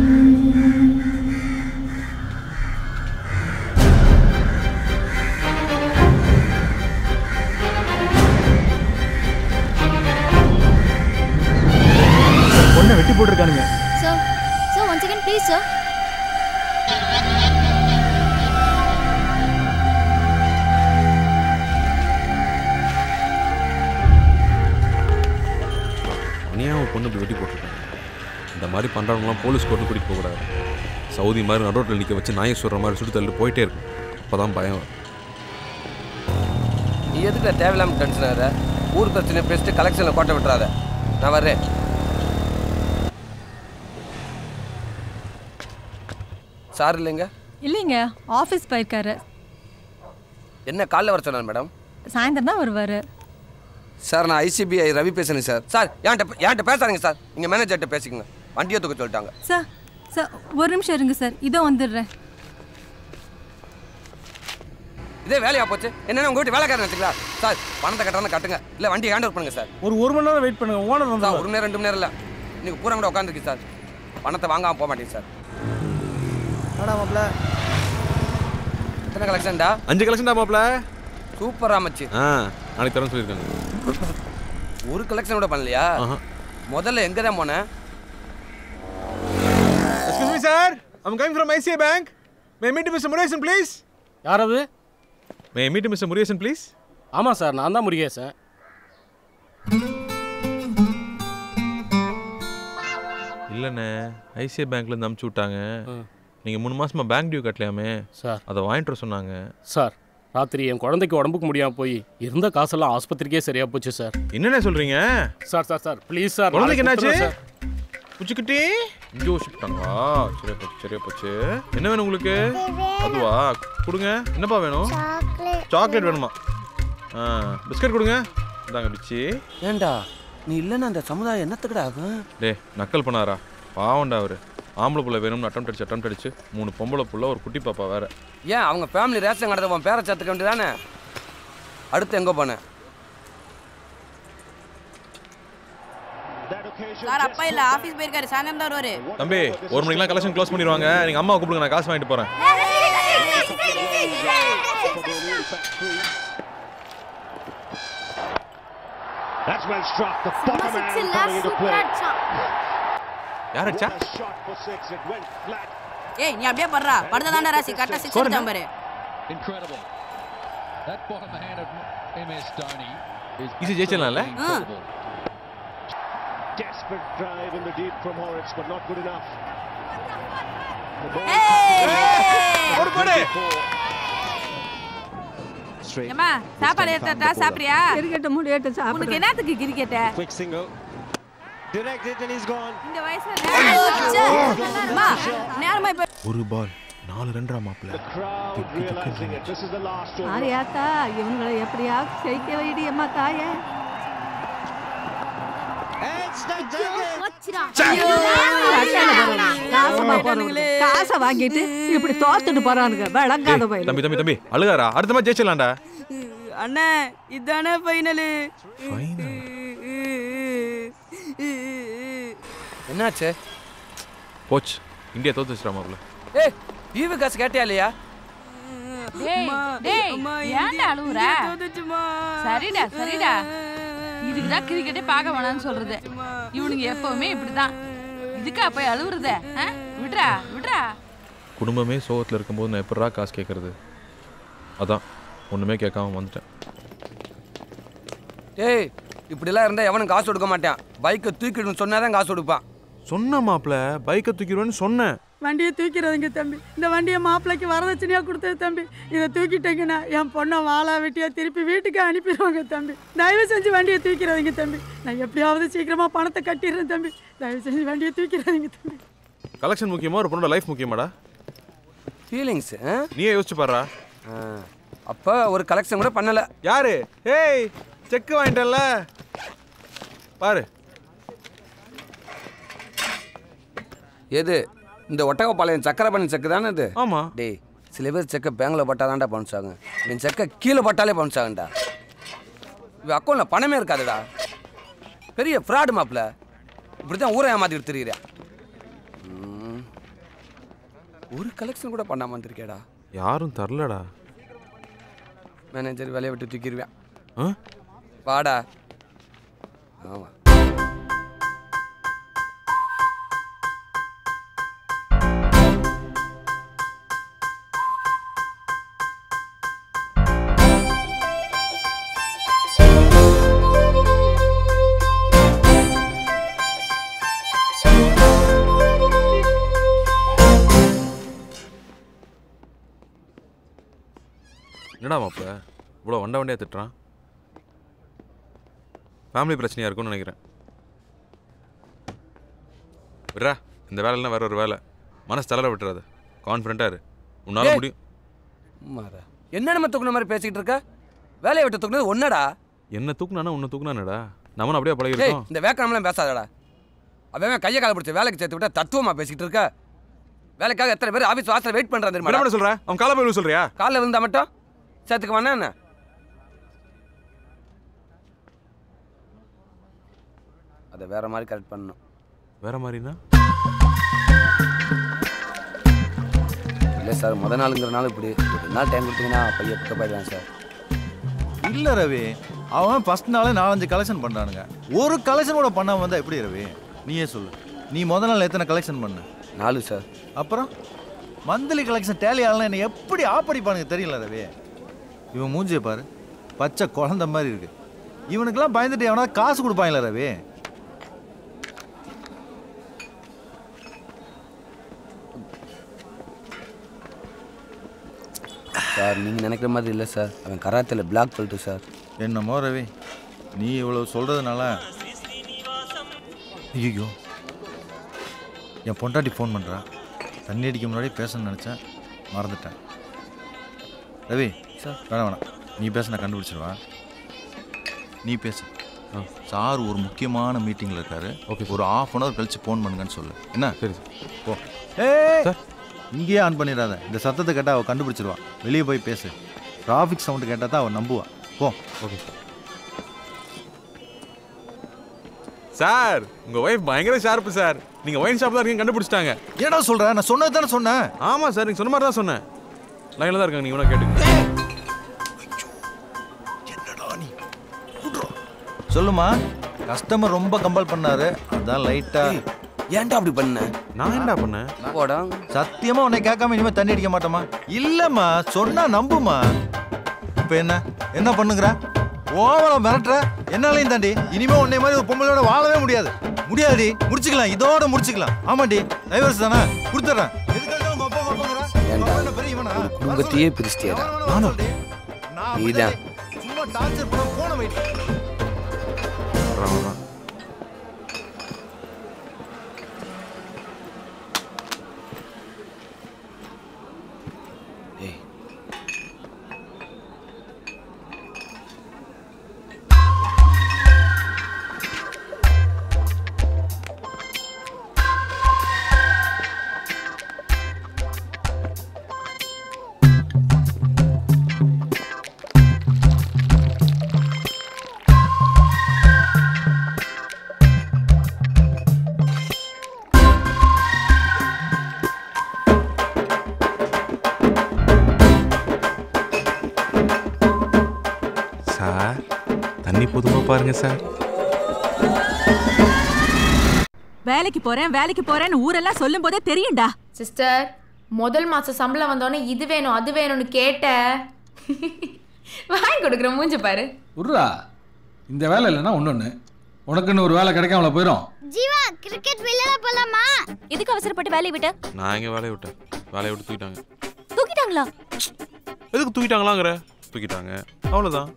பொண்ணை வெட்டி போட்டிருக்கானுங்க sir sir one second please sir அநியா ஒரு பொண்ணு இப்படி வெட்டி போட்டிருக்காங்க இந்த மாதிரி பண்ணுறவங்களாம் போலீஸ் கோர்ட்டு கூட்டிகிட்டு போகக்கூடாது சவுதி மாதிரி நடுரோட்டில் நிற்க வச்சு நாயை சொல்கிற மாதிரி சுட்டு தள்ளி போயிட்டே இருக்கும் அப்போ தான் பயம் வரும். நீ எதுக்கு தேவையில்லாம டென்ஷன் ஆகிற ஊர் பிரச்சனை பேசிட்டு கலெக்ஷனில் கோட்டை விட்டுறாத நான் வர்றேன் சார் இல்லைங்க இல்லைங்க ஆஃபீஸ் போயிருக்காரு என்ன காலைல வர சொன்னார் மேடம் சாயந்தரம் தான் வருவார் சார் நான் ஐசிபிஐ ரவி பேசுறேன் சார் சார் என்கிட்ட என்கிட்ட பேசாதீங்க சார் நீங்கள் மேனேஜர்கிட்ட பேசிக்கங்க வண்டியை தூக்க சொல்லிட்டாங்க சார் சார் ஒரு நிமிஷம் இருங்க சார் இதோ வந்துடுறேன் இதே வேலையா போச்சு என்னென்ன உங்க வீட்டு வேலைக்காரன் வச்சுங்களா சார் பணத்தை கட்டணும் கட்டுங்க இல்லை வண்டியை ஹேண்ட் ஓவர் பண்ணுங்க சார் ஒரு ஒரு மணி நேரம் வெயிட் பண்ணுங்க ஓனர் சார் ஒரு மணி நேரம் ரெண்டு மணி நேரம் இல்லை நீங்கள் பூரா கூட உட்காந்துருக்கு சார் பணத்தை வாங்காம போக மாட்டேங்க சார் வாடா மாப்ள எத்தனை கலெக்ஷன்டா அஞ்சு கலெக்ஷன் தான் மாப்பிள சூப்பர் ராமச்சி ஆ நாளைக்கு தரேன்னு சொல்லியிருக்காங்க ஒரு கலெக்ஷன் கூட பண்ணலையா முதல்ல எங்கே தான் போனேன் excuse me sir I'm coming from ICI bank may meet mister Murugesan please யார் அது may meet mister Murugesan please ஆமாம் சார் நான் தான் முருகேசன் இல்லைண்ணே ஐசிஐ பேங்க்லேருந்து அமுச்சு விட்டாங்க நீங்கள் மூணு மாசமா பேங்க் டியூ கட்டலையாமே சார் அதை வாங்கிட்டு வர சொன்னாங்க சார் ராத்திரி என் குழந்தைக்கு உடம்புக்கு முடியாமல் போய் இருந்த காசெல்லாம் ஆஸ்பத்திரிக்கே சரியா போச்சு சார் என்னண்ணே சொல்கிறீங்க sir sir sir please sir குழந்தைக்கு நாளைக்கு என்னாச்சு கொடுத்துறேன் சார். புச்சுக்கிட்டி இங்கே வச்சுக்கிட்டாங்களா சரியா போச்சு சரியா போச்சு என்ன வேணும் உங்களுக்கு அதுவா கொடுங்க என்னப்பா வேணும் சாக்லேட் வேணுமா ஆ பிஸ்கட் கொடுங்க இந்தாங்க பிச்சி ஏண்டா நீ இல்லைன்னா அந்த சமுதாயம் என்னத்துக்குடா ஆகும் டே நக்கல் பண்ணாரா பாவண்டா அவரு ஆம்பளை புள்ள வேணும்னு அட்டம் அடிச்சு அட்டம் அடிச்சு மூணு பொம்பளை புள்ள ஒரு குட்டி பாப்பா வேற ஏன் அவங்க ஃபேமிலி ரேஷன் கடை உன் பேரை சேர்த்துக்க வேண்டியதானே அடுத்து எங்கே போனேன் சார் அப்பா இல்ல ஆபீஸ் போயிருக்காரு சாயந்தரம் தான் வருவாரு தம்பி ஒரு மணிக்கெல்லாம் கலெக்ஷன் க்ளோஸ் பண்ணிடுவாங்க நீங்க அம்மா கூப்பிடுங்க நான் காசு வாங்கிட்டு போறேன் That's well struck. The bottom man coming into play. யார் அடிச்சா Shot for six. It went flat. ஏய் நீ அப்படியே படுறா படுத்த தாண்டா ராசி கரெக்டா சிக்ஸ் அடிச்சான் பாரு Incredible. That bottom hand of MS Dhoni is easy ஜெயிச்சிடலாம்ல ஆ. Desperate desperate drive in the deep from Horitz, but not good enough. The ball போடு, போடு. Straight. ஏம்மா சாப்பாடு ஏத்தட்டா சாப்பிடுறியா கிரிக்கெட் முடியட்டு உனக்கு சாப்பிடுறேன் என்னத்துக்கு கிரிக்கெட்ட Quick single. Directed and he's gone. இந்த வயசுல நேரம் அம்மா, நேரமா இப்ப ஒரு பால் நாலு ரன்றா மாப்பிள்ள Crowd realizing it. This is the last over. ஆரியாத்தா இவங்களை எப்படியா ஜெயிக்க வைடி அம்மா தாயே காசமா போறவங்க காசை வாங்கிட்டு இப்படி தோத்துட்டு போறானுங்க விளங்காத பயில தம்பி தம்பி தம்பி அழுகாரா அடுத்த மாதிரி ஜெயிச்சிடலாம்டா அண்ணே இதானே ஃபைனலு என்னாச்சு கோச் இந்தியா தோத்து வச்சிடா மாப்பிள்ள ஏய் ஈவு காசு கேட்டியா இல்லையா டேய் டேய் ஏன்டா அழுவுற சரிடா சரிடா இதுக்குதான் கிரிக்கெட்டே பார்க்க வேணாம்னு சொல்றது இவனுங்க எப்பவுமே இப்படிதான் இதுக்கா போய் அழுவுறத ஆ? விட்றா விட்றா குடும்பமே சோகத்தில் இருக்கும்போது நான் எப்படா காசு கேட்கறது அதான் ஒன்றுமே கேட்காம வந்துட்டேன் டேய் இப்படிலாம் இருந்தால் எவனும் காசு கொடுக்க மாட்டான் பைக்கை தூக்கிடணும் சொன்னாதான் காசு கொடுப்பான் சொன்ன மாப்பிள்ள பைக்கை தூக்கிடுவேன்னு சொன்னேன் வண்டியை தூக்கிறதுங்க தம்பி இந்த வண்டியை மாப்பிள்ளைக்கு வரதட்சணையாக கொடுத்தது தம்பி இதை தூக்கிட்டீங்கன்னா என் பொண்ணை வாழா வெட்டியாக திருப்பி வீட்டுக்கு அனுப்பிடுவாங்க தம்பி தயவு செஞ்சு வண்டியை தூக்கிறதுங்க தம்பி நான் எப்படியாவது சீக்கிரமாக பணத்தை கட்டிடுறேன் தம்பி தயவு செஞ்சு வண்டியை தூக்கிறதுங்க தம்பி கலெக்ஷன் முக்கியமா ஒரு பொண்ணோட லைஃப் முக்கியமாடா ஃபீலிங்ஸ் நீயே யோசிச்சு பாடுறா அப்போ ஒரு கலெக்ஷன் கூட பண்ணலை யாரு ஏய் செக் வாங்கிட்டேன்ல பாரு எது இந்த ஒட்டகப்பாளையம் சக்கரை பண்ணி செக்கு தானே இது ஆமா டேய் சில பேர் செக்கை பேங்கில் பட்டாதான்டா பவுன்ஸ் ஆகும் என் செக்கை கீழே பட்டாலே பவுன்ஸ் ஆகும்டா இவன் அக்கௌண்ட்டில் பணமே இருக்காதுடா பெரிய ஃப்ராடு மாப்பிள்ள இப்படி தான் ஊரை ஏமாத்திட்டு தெரியுறேன் ஒரு கலெக்ஷன் கூட பண்ணாம வந்திருக்கேடா யாரும் தரலடா மேனேஜர் வேலையை விட்டு தூக்கிடுவேன் ஆ? வாடா ஆமாம் என்னடா மாப்பிள்ள இவ்வளோ வண்ட வண்டியாக திட்டுறான் ஃபேமிலி பிரச்சனையாக இருக்கும்னு நினைக்கிறேன் விட்றா இந்த வேலைலாம் வேற ஒரு வேலை மனசு தளர விட்டுறாத கான்ஃபிடண்ட்டாக இரு உன்னால டேய். முடியும் மாறா என்ன நம்ம தூக்குன மாதிரி பேசிக்கிட்டு இருக்க வேலையை விட்டு தூக்குனது ஒன்னடா என்ன தூக்குனானா உன்னை தூக்குனானடா நம்மளும் அப்படியே டேய் பழகிருக்கோம் இந்த வேக்கணம்லாம் பேசாதடா அவன் கையை கால பிடிச்ச வேலைக்கு சேர்த்து விட்டா தத்துவமா பேசிக்கிட்டு இருக்க வேலைக்காக எத்தனை பேர் ஆஃபீஸ் வாசல் வெயிட் பண்றான் என்ன தெரியுமா பண்ண சொல்ற அவன் காலை போய் சொல்றியா காலைல விழுந்தா மட்டும் சேர்த்துக்க வேணா என்ன அதை வேற மாதிரி கரெக்ட் பண்ணணும் வேற மாதிரினா இல்லை சார் முத நாளுங்கிறனால இப்படி ஒரு நாள் டைம் கொடுத்தீங்கன்னா பையன் பிக்கப் ஆயிடுவேன் சார் இல்ல ரவி அவன் ஃபர்ஸ்ட் நாளே நாலஞ்சு கலெக்ஷன் பண்றானுங்க ஒரு கலெக்ஷன் கூட பண்ணாம வந்தா எப்படி ரவி நீயே சொல்லு நீ முத நாள் எத்தனை கலெக்ஷன் பண்ண நாலு சார் அப்புறம் மந்த்லி கலெக்ஷன் டேலி ஆகலாம் என்ன எப்படி ஆப்படிப்பானுங்க தெரியல ரவி இவன் மூஞ்சியை பாரு பச்சை குழந்த மாதிரி இருக்கு இவனுக்கெல்லாம் பயந்துட்டு எவனா காசு கொடுப்பாங்களா ரவி சார் நீங்கள் நினைக்கிற மாதிரி இல்லை சார் அவன் கராத்தில் பிளாக் பெல்ட்டு சார் என்னமோ ரவி நீ இவ்வளவு சொல்றதுனால ஐயோ என் பொண்டாட்டி ஃபோன் பண்ணுறா தண்ணி அடிக்க முன்னாடி பேசணும்னு நினச்சேன் மறந்துட்டேன் ரவி சார் வேணாம் வேணாம் நீ பேச நான் கண்டுபிடிச்சிருவா நீ பேசு சார் ஒரு முக்கியமான மீட்டிங்கில் இருக்காரு ஓகே ஒரு ஆஃப் அன் ஹவர் கழிச்சு ஃபோன் பண்ணுங்கன்னு சொல்லு என்ன சரி போ ஏய் இங்கேயே ஆன் பண்ணிடாத இந்த சத்தத்தை கேட்டால் அவள் கண்டுபிடிச்சிருவா வெளியே போய் பேசு டிராஃபிக் சவுண்டு கேட்டால் தான் அவள் நம்புவா போ ஓகே சார் உங்க ஒய்ஃப் பயங்கர ஷார்ப்பு சார் நீங்க ஒயின் ஷாப் தான் இருக்கீங்க கண்டுபிடிச்சிட்டாங்க ஏடா சொல்ற நான் சொன்னது தானே சொன்னேன் ஆமா சார் நீங்க சொன்ன மாதிரி தான் சொன்னேன் லைன்ல தான் இருக்காங்க நீங்க வேணா கேட்டுங்க சொல்லுமா கஸ்டமர் ரொம்ப கம்பல் பண்ணாரு அதான் லைட்டா ஏன்டா அப்படி பண்ண நான் என்னடா பண்ணேன் போடா சத்தியமா உன்னை கேட்காம இனிமே தண்ணி அடிக்க மாட்டோமா இல்லம்மா சொன்னா நம்புமா இப்ப என்ன என்ன பண்ணுங்கிற ஓவரா மிரட்டுற என்னாலையும் தாண்டி இனிமே உன்னை மாதிரி ஒரு பொம்பளையோட வாழவே முடியாது முடியாதுடி முடிச்சுக்கலாம் இதோட முடிச்சுக்கலாம் ஆமாடி டைவர்ஸ் தானே கொடுத்துட்றேன் எதுக்காக உங்க அப்பா கோப்பங்கிறா ஏன்டா என்ன பெரிய இவனா ஒரு குடும்பத்தையே பிரிச்சிட்டியாடா நானும் நீதான் சும்மா டார்ச்சர் பண்ண போன வெயிட் வர்றான் வர்றான் சார் தண்ணி பொதுவாக பாருங்க சார் வேலைக்கு போறேன் வேலைக்கு போறேன்னு ஊரெல்லாம் சொல்லும் போதே தெரியும்டா சிஸ்டர் முதல் மாசம் சம்பளம் வந்தோடனே இது வேணும் அது வேணும்னு கேட்ட வாங்கி கொடுக்குற மூஞ்ச பாரு உர்ரா இந்த வேலை இல்லைன்னா ஒன்னொன்னு உனக்குன்னு ஒரு வேலை கிடைக்காமல போயிடும் ஜீவா கிரிக்கெட் விளையாட போலாமா எதுக்கு அவசரப்பட்டு வேலையை விட்ட நான் எங்கே வேலையை விட்டேன் வேலையை விட்டு தூக்கிட்டாங்க தூக்கிட்டாங்களா எதுக்கு தூக்கிட்டாங்களாங்கிற தூக்கிட்டாங்க அவ்வளோதான்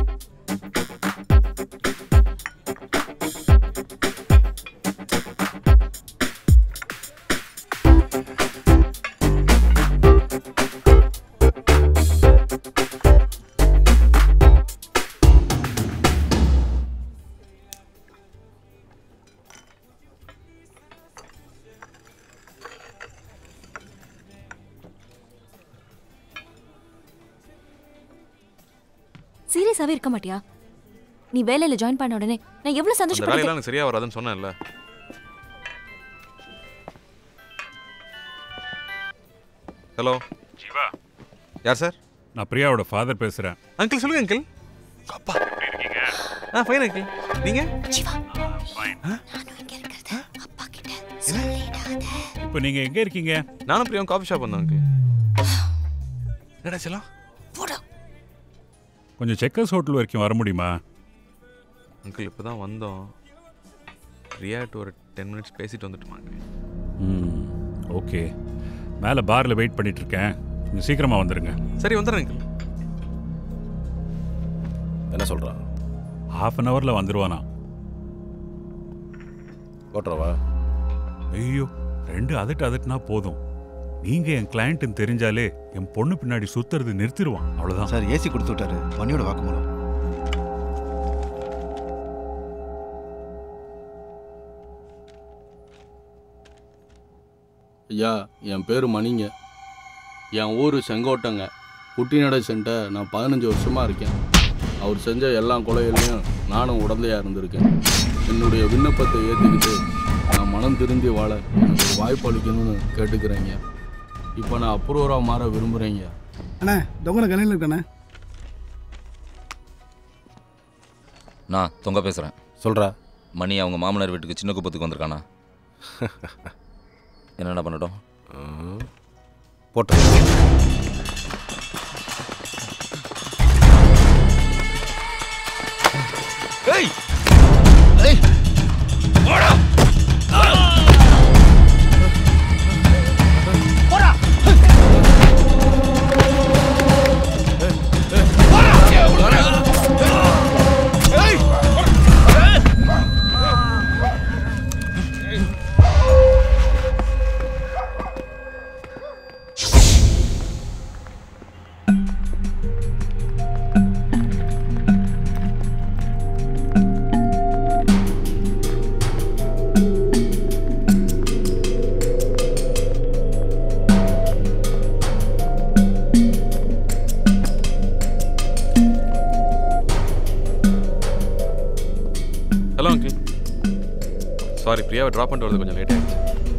சீரியஸாவே இருக்க மாட்டியா நீ வேலையில ஜாயின் பண்ண உடனே நான் எவ்வளவு அந்த சந்தோஷப்பட்டேன் வேலையெல்லாம் எனக்கு சரியாக வராதுன்னு சொன்னேன்ல ஹலோ ஜீவா யார் சார் நான் பிரியாவோட ஃபாதர் பேசுறேன் அங்கிள் சொல்லுங்க அங்கிள் அப்பா எப்படி இருக்கீங்க ஆ ஃபைன் அங்கிள் நீங்கள் இப்போ நீங்க எங்க இருக்கீங்க நானும் பிரியாவும் காஃபி ஷாப் வந்தோம் அங்கிள் என்னடா செல்லாம் கொஞ்சம் செக்கர்ஸ் ஹோட்டல் வரைக்கும் வர முடியுமா அங்கிள் இப்போ தான் வந்தோம் பிரியாட்டு ஒரு டென் மினிட்ஸ் பேசிட்டு வந்துட்டுமா அங்கிள் ம் ஓகே மேலே பாரில் வெயிட் பண்ணிட்டு இருக்கேன் கொஞ்சம் சீக்கிரமா வந்துடுங்க சரி வந்துடுறேன் அங்கிள் என்ன சொல்கிறான் ஹாஃப் அன் ஹவரில் வந்துருவானா ஓட்டுறவா ஐயோ ரெண்டு அதட்டு அதட்டுனா போதும் நீங்க என் கிளையண்ட்னு தெரிஞ்சாலே என் பொண்ணு பின்னாடி சுத்துறது நிறுத்திடுவான் அவ்வளவுதான் சார் ஏசி கொடுத்து விட்டாரு மணியோட வாக்குமூலம் ஐயா என் பேர் மணிங்க என் ஊர் செங்கோட்டைங்க குட்டிநடை சென்ட்டை நான் பதினஞ்சு வருஷமாக இருக்கேன் அவர் செஞ்ச எல்லா கொலைகளையும் நானும் உடந்தையாக இருந்திருக்கேன் என்னுடைய விண்ணப்பத்தை ஏற்றுக்கிட்டு நான் மனம் திருந்தி வாழ எனக்கு ஒரு வாய்ப்பு அளிக்கணும்னு கேட்டுக்கிறேங்க இப்போ நான் அப்ரூவராக மாற விரும்புகிறேங்க அண்ணா தொங்கன கலையில் இருக்கானே நான் தொங்க பேசுகிறேன் சொல்கிறா மணி அவங்க மாமனார் வீட்டுக்கு சின்ன குப்பத்துக்கு வந்திருக்கானா என்னென்ன பண்ணட்டும் போட்டு ஏய் ஏய் போடா போடா ஹலோ அங்கிள் சாரி பிரியாவை ட்ராப் பண்ணிட்டு வரது கொஞ்சம் லேட் ஆயிடுச்சு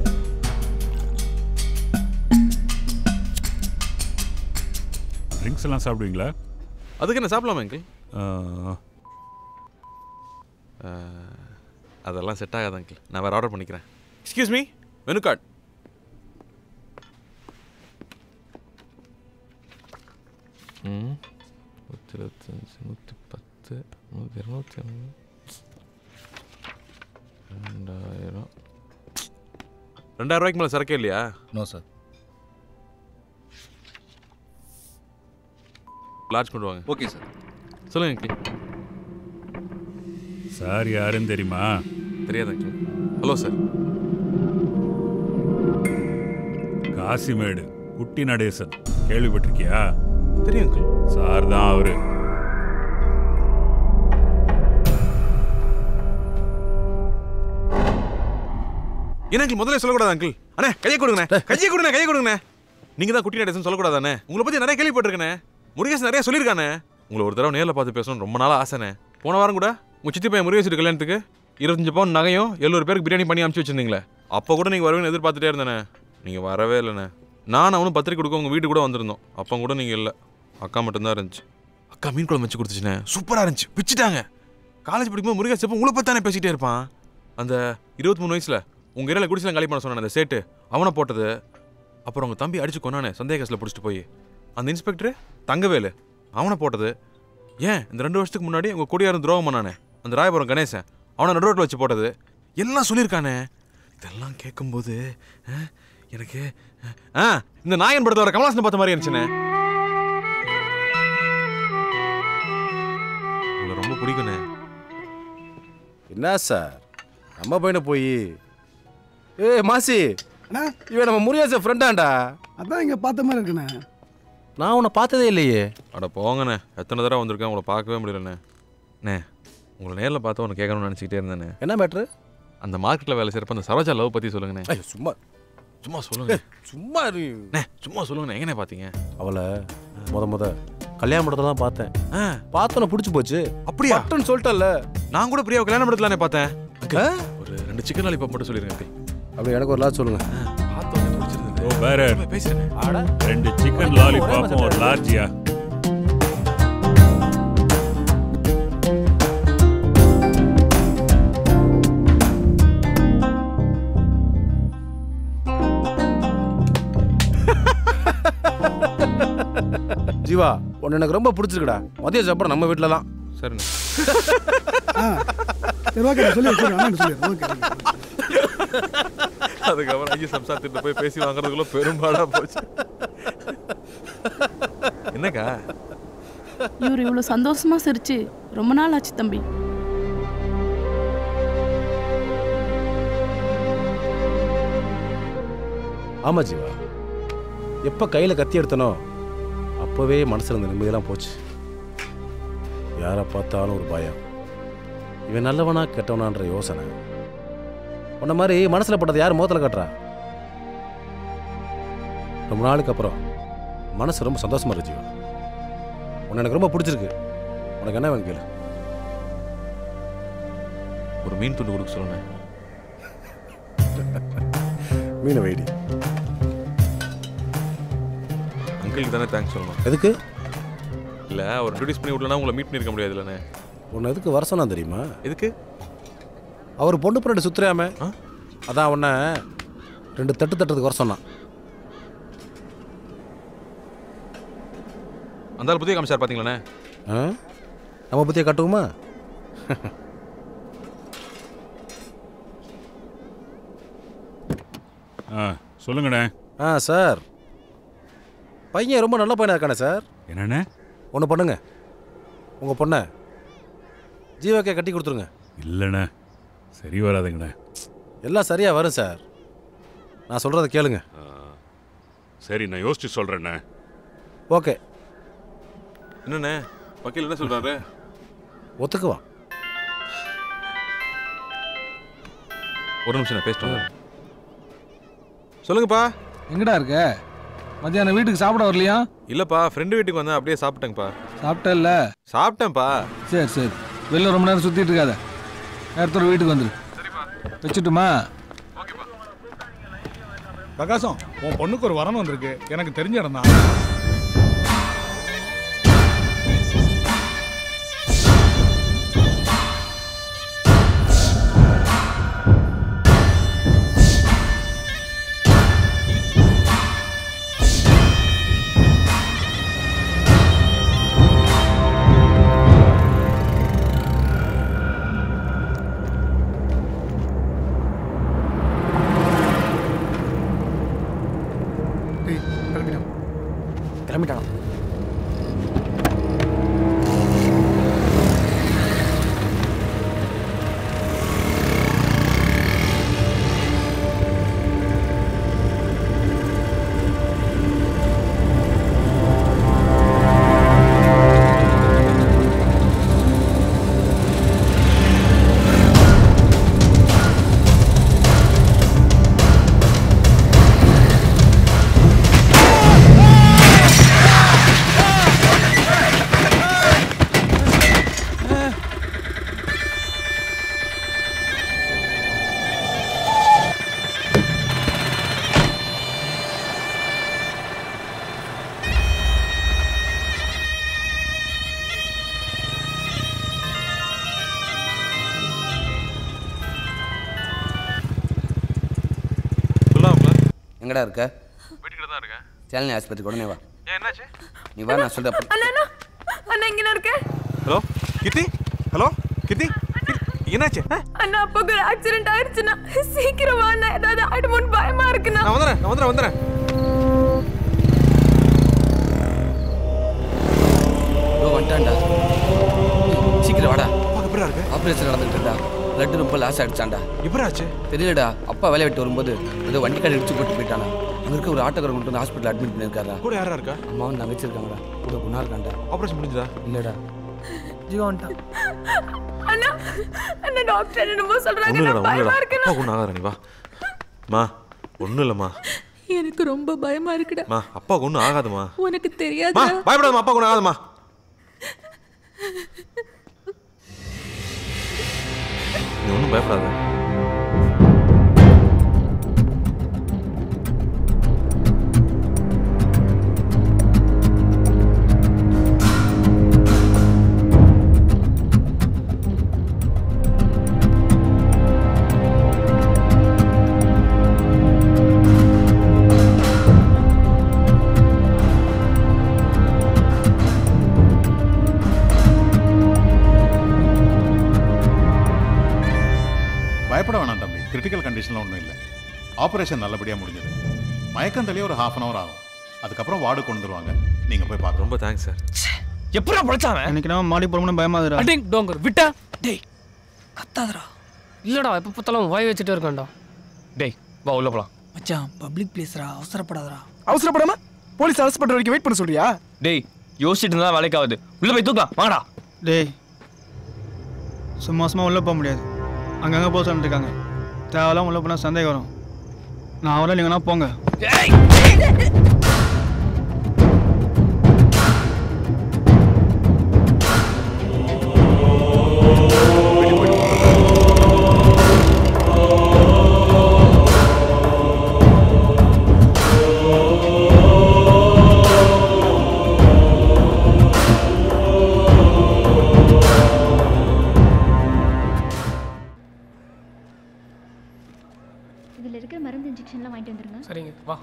ட்ரிங்க்ஸ் எல்லாம் சாப்பிடுவீங்களா அதுக்கு என்ன சாப்பிடலாமா அங்கிள் ஆ, அதெல்லாம் செட் ஆகாது அங்கிள் நான் வேறு ஆர்டர் பண்ணிக்கிறேன் எக்ஸ்கியூஸ் மீ மெனு கார்டு ம் நூற்றி இருபத்தஞ்சி நூற்றி பத்து நூற்றி இரநூத்தி ஐம்பது ரெண்டாயிரம் ரெண்டாயிரம் ரூபாய்க்கு மேலே சரக்கே இல்லையா நோ சார் லார்ஜ் கொண்டு வாங்க ஓகே சார் சொல்லுங்க அங்கிள் சார் யாருன்னு தெரியுமா தெரியாது அங்கிள் ஹலோ சார் காசிமேடு குட்டி நடேசன் கேள்விப்பட்டிருக்கியா தெரியும் அங்கிள் சார் தான் அவரு என்ன அங்கிள் முதல்ல சொல்லக்கூடாது அங்கிள் அண்ணே கையை கொடுங்கண்ணே கையை கொடுங்க கையை கொடுங்கண்ணே நீங்க தான் குட்டி நடேசன் சொல்லக்கூடாதானே உங்களை பத்தி நிறைய கேள்விப்பட்டிருக்கேனே முருகேசன் நிறைய சொல்லியிருக்கானே உங்களை ஒரு தடவை நேரில் பார்த்து பேசணும் ரொம்ப நாளா ஆசைனே போன வாரம் கூட உங்க சித்தி பையன் முருகேசன் கல்யாணத்துக்கு இருபத்தஞ்சு பவுன் நகையும் எழுநூறு பேருக்கு பிரியாணி பண்ணி அனுப்பிச்சு வச்சிருந்தீங்களே அப்போ கூட நீங்க வருவீங்கன்னு எதிர்பார்த்துட்டே இருந்தேனே நீங்க வரவே இல்லைண்ணே நான் அவனும் பத்திரிக்கை கொடுக்க உங்க வீட்டு கூட வந்திருந்தோம் அப்போ கூட நீங்க இல்லை அக்கா மட்டும்தான் இருந்துச்சு அக்கா மீன் குழம்பு வச்சு கொடுத்துச்சுண்ணே சூப்பரா இருந்துச்சு பிச்சுட்டாங்க காலேஜ் படிக்கும்போது முருகேசன் எப்போ உங்களை பத்தி தானே பேசிட்டே இருப்பான் அந்த இருபத்தி மூணு வயசுல உங்க ஏரியாவில் குடிசெல்லாம் காலி பண்ண சொன்னானே அந்த சேட்டு அவனை போட்டது அப்புறம் உங்க தம்பி அடிச்சு கொண்டானே சந்தேக கேஸில் பிடிச்சிட்டு போய் அந்த இன்ஸ்பெக்டர் தங்கவேலு அவனை போட்டது ஏன் இந்த ரெண்டு வருஷத்துக்கு முன்னாடி உங்க கொடியாரும் துரோகம் பண்ணானே அந்த ராயபுரம் கணேசன் அவனை நடு ரோட்டில் வச்சு போட்டது எல்லாம் சொல்லியிருக்கானே இதெல்லாம் கேட்கும்போது அஹ், எனக்கு அஹ், ஆ இந்த நாயன் படத்தோட கமலாசன் பார்த்த மாதிரி இருந்துச்சுண்ணே உங்களை ரொம்ப பிடிக்குண்ணே என்ன சார் நம்ம பையனை போய் ஏய் மாசி இவன் நம்ம முருகேசன் ஃப்ரெண்டாண்டா அதான் இங்கே பார்த்த மாதிரி இருக்குண்ணே நான் உன்னை பார்த்ததே இல்லையே அட போங்கண்ணே எத்தனை தடவை வந்திருக்கேன் உங்களை பார்க்கவே முடியலண்ணே அண்ணே உங்களை நேரில் பார்த்து ஒன்று கேட்கணும்னு நினச்சிக்கிட்டே இருந்தேனே என்ன மேட்ரு அந்த மார்க்கெட்டில் வேலை செய்கிறப்ப அந்த சரோஜா லவ் பற்றி சொல்லுங்கண்ணே ஐயோ சும்மா சும்மா சொல்லுங்க சும்மா இரு. அண்ணே சும்மா சொல்லுங்கண்ணே எங்கண்ணே பார்த்தீங்க அவளை முத முத கல்யாண படத்துல தான் பார்த்தேன் பார்த்தோன்னே பிடிச்சி போச்சு அப்படியா பட்டுன்னு சொல்லிட்டல நான் கூட பிரியாவை கல்யாண படத்துலானே பார்த்தேன் அங்கிள், ஒரு ரெண்டு சிக்கன் லாலிபாப் மட்டும் சொல்லிருங்க அங்கிள் அப்படி எனக்கு ஒரு லாட் சொல்லுங்க பார்த்தோன்னே பிடிச்சிருந்தது ஓ வேற பேசுறேன் ரெண்டு சிக்கன் லாலிபாப்பும் ஒரு லார்ஜியா ஜீவா உன்னை எனக்கு ரொம்ப பிடிச்சிருக்குடா மதிய சாப்பிட நம்ம வீட்டில் தான் சரிண்ணே சரி ஓகே சொல்லி சொல்லி அண்ணன் சொல்லி ஓகே அதுக்கப்புறம் ஐயோ சம்சாரத்திட்ட போய் பேசி வாங்குறதுக்குள்ள பெரும்பாடா போச்சு என்னக்கா இவர் இவ்வளோ சந்தோஷமா சிரிச்சு ரொம்ப நாள் ஆச்சு தம்பி ஆமா ஜீவா எப்போ கையில் கத்தி எடுத்தனோ அப்போவே மனசில் இருந்த நிம்மதியெல்லாம் போச்சு யாரை பார்த்தாலும் ஒரு பயம் இவன் நல்லவனா கெட்டவனான்ற யோசனை உன்ன மாதிரி மனசில் பட்டதை யார் முகத்தில் கட்டுறா ரொம்ப நாளுக்கு அப்புறம் மனசு ரொம்ப சந்தோஷமா இருக்கு ஜீவா உன்னை எனக்கு ரொம்ப பிடிச்சிருக்கு உனக்கு என்ன வேணும் கேளு ஒரு மீன் துண்டு கொடுக்க சொல்லுண்ணே மீனை வைடி அங்கிளுக்கு தானே தேங்க்ஸ் சொல்லணும் எதுக்கு இல்லை ஒரு இன்ட்ரடியூஸ் பண்ணி விடலனா உங்களை மீட் பண்ணியிருக்க முடியாது இல்லைண்ணே உன்னை எதுக்கு வர சொன்னா தெரியுமா எதுக்கு அவர் பொண்ணு பின்னாடி சுத்துறாம அதான் உன்னை ரெண்டு தட்டு தட்டுறதுக்கு வர சொன்னான் அந்த ஆள் புதிய காமிச்சார் பார்த்தீங்களாண்ணே ஆ? நம்ம பற்றிய கட்டுவோமா ஆ சொல்லுங்கண்ணே ஆ சார் பையன் ரொம்ப நல்ல பையனா இருக்கானே சார் என்னண்ணே ஒன்று பண்ணுங்க உங்கள் பொண்ணை ஜீவாக்கே கட்டி கொடுத்துருங்க இல்லைண்ணே சரி வராதுங்கண்ணே எல்லாம் சரியாக வரும் சார் நான் சொல்கிறத கேளுங்க சரி நான் யோசிச்சு சொல்கிறேண்ணே ஓகே என்னண்ணே வக்கீல் என்ன சொல்றாரு ஒத்துக்குவான் ஒரு நிமிஷம் நான் பேசிட்டு வரேன். சொல்லுங்கப்பா எங்கடா இருக்க மத்தியானம் வீட்டுக்கு சாப்பிட வரலையா இல்லப்பா ஃப்ரெண்டு வீட்டுக்கு வந்தேன் அப்படியே சாப்பிட்டேங்கப்பா சாப்பிட்டல்ல சாப்பிட்டேன்ப்பா சரி சரி வெளில ரொம்ப நேரம் சுத்திட்டு இருக்காத நேரத்தோட வீட்டுக்கு வந்துரு வச்சுட்டுமா பிரகாசம் உன் பொண்ணுக்கு ஒரு வரன் வந்திருக்கு எனக்கு தெரிஞ்ச இடம் தான் எங்கடா இருக்க வீட்டுக்கிட்ட தான் இருக்கேன் சேலனி ஆஸ்பத்திரிக்கு உடனே வா ஏன் என்னாச்சு நீ வா நான் சொல்கிறேன் அண்ணா அண்ணா அண்ணா இங்கே இருக்கேன் ஹலோ கீர்த்தி ஹலோ கீர்த்தி என்னாச்சு ஆ? அண்ணா அப்பாவுக்கு ஒரு ஆக்சிடென்ட் ஆயிடுச்சுண்ணா சீக்கிரம் வா அண்ணா ஏதாவது ஆயிடுமோன்னு பயமா இருக்குண்ணா நான் வந்துடுறேன் நான் வந்துடுறேன் வந்துடுறேன் ஓ வந்துட்டான்டா ஏய், சீக்கிரம் வாடா எப்படா இருக்கு ஆப்ரேஷன் நடந்துட்டுடா பிளட் ரொம்ப லாஸ் ஆயிடுச்சாண்டா எப்படாச்சு தெரியலடா அப்பா வேலையை விட்டு வரும்போது ஏதோ வண்டி கடை இடிச்சு போட்டு போயிட்டானா அங்க இருக்க ஒரு ஆட்டோக்காரர் கொண்டு வந்து ஹாஸ்பிட்டல் அட்மிட் பண்ணியிருக்காரா கூட யாரா இருக்கா அம்மாவும் தங்கச்சி இருக்காங்கடா கூட குணா இருக்காண்டா ஆப்ரேஷன் முடிஞ்சதா இல்லடா ஜீவா வந்துட்டான் அண்ணா அண்ணா டாக்டர் என்னமோ சொல்றாங்க ஒன்றும் இல்லைடா நான் ஒன்றும் பயமா இல்லைடா இருக்குண்ணா அப்பா ஒன்றும் ஆகாத நீ வா மா ஒன்றும் இல்லைம்மா எனக்கு ரொம்ப பயமா இருக்குடா மா அப்பாவுக்கு ஒன்றும் ஆகாதுமா உனக்கு மா தெரியாதா பயப்படாதம்மா அப்பாவுக்கு ஒன்றும் ஆகாதுமா நீ ஒன்றும் பயப்படாத பயப்பட வேணாம் தம்பி கிரிட்டிக்கல் கண்டிஷன்ல ஒன்றும் இல்லை ஆப்ரேஷன் நல்லபடியாக முடிஞ்சது மயக்கம் தெளிய ஒரு ஹாஃப் அன் அவர் ஆகும் அதுக்கப்புறம் வார்டு கொண்டு வந்துருவாங்க நீங்கள் போய் பார்க்க ரொம்ப தேங்க்ஸ் சார் எப்படா பழச்சாவன் எனக்கு நம்ம மாடி போகணும்னு பயமாதுடா அடிங் டோங்கர் விட்டா டேய் கத்தாதடா இல்லடா எப்போ பார்த்தாலும் வாய் வச்சுட்டே இருக்கான்டா டேய் வா உள்ள போலாம் மச்சான் பப்ளிக் பிளேஸ்ரா அவசரப்படாதடா அவசரப்படாம போலீஸ் அரெஸ்ட் பண்ற வரைக்கும் வெயிட் பண்ண சொல்றியா டேய் யோசிச்சுட்டு இருந்தா வேலைக்கு ஆகுது உள்ள போய் தூக்கலாம் வாங்கடா டேய் சும்மா சும்மா உள்ள போக முடியாது அங்கங்க போக சொல்லிருக்காங்க தேவையெல்லாம் உள்ள போனால் சந்தேகம் வரும் நான் வரல நீங்கன்னா போங்க இதில் இருக்கிற மருந்து இன்ஜெக்ஷன்லாம் வாங்கிட்டு வந்துருங்க சரிங்க வா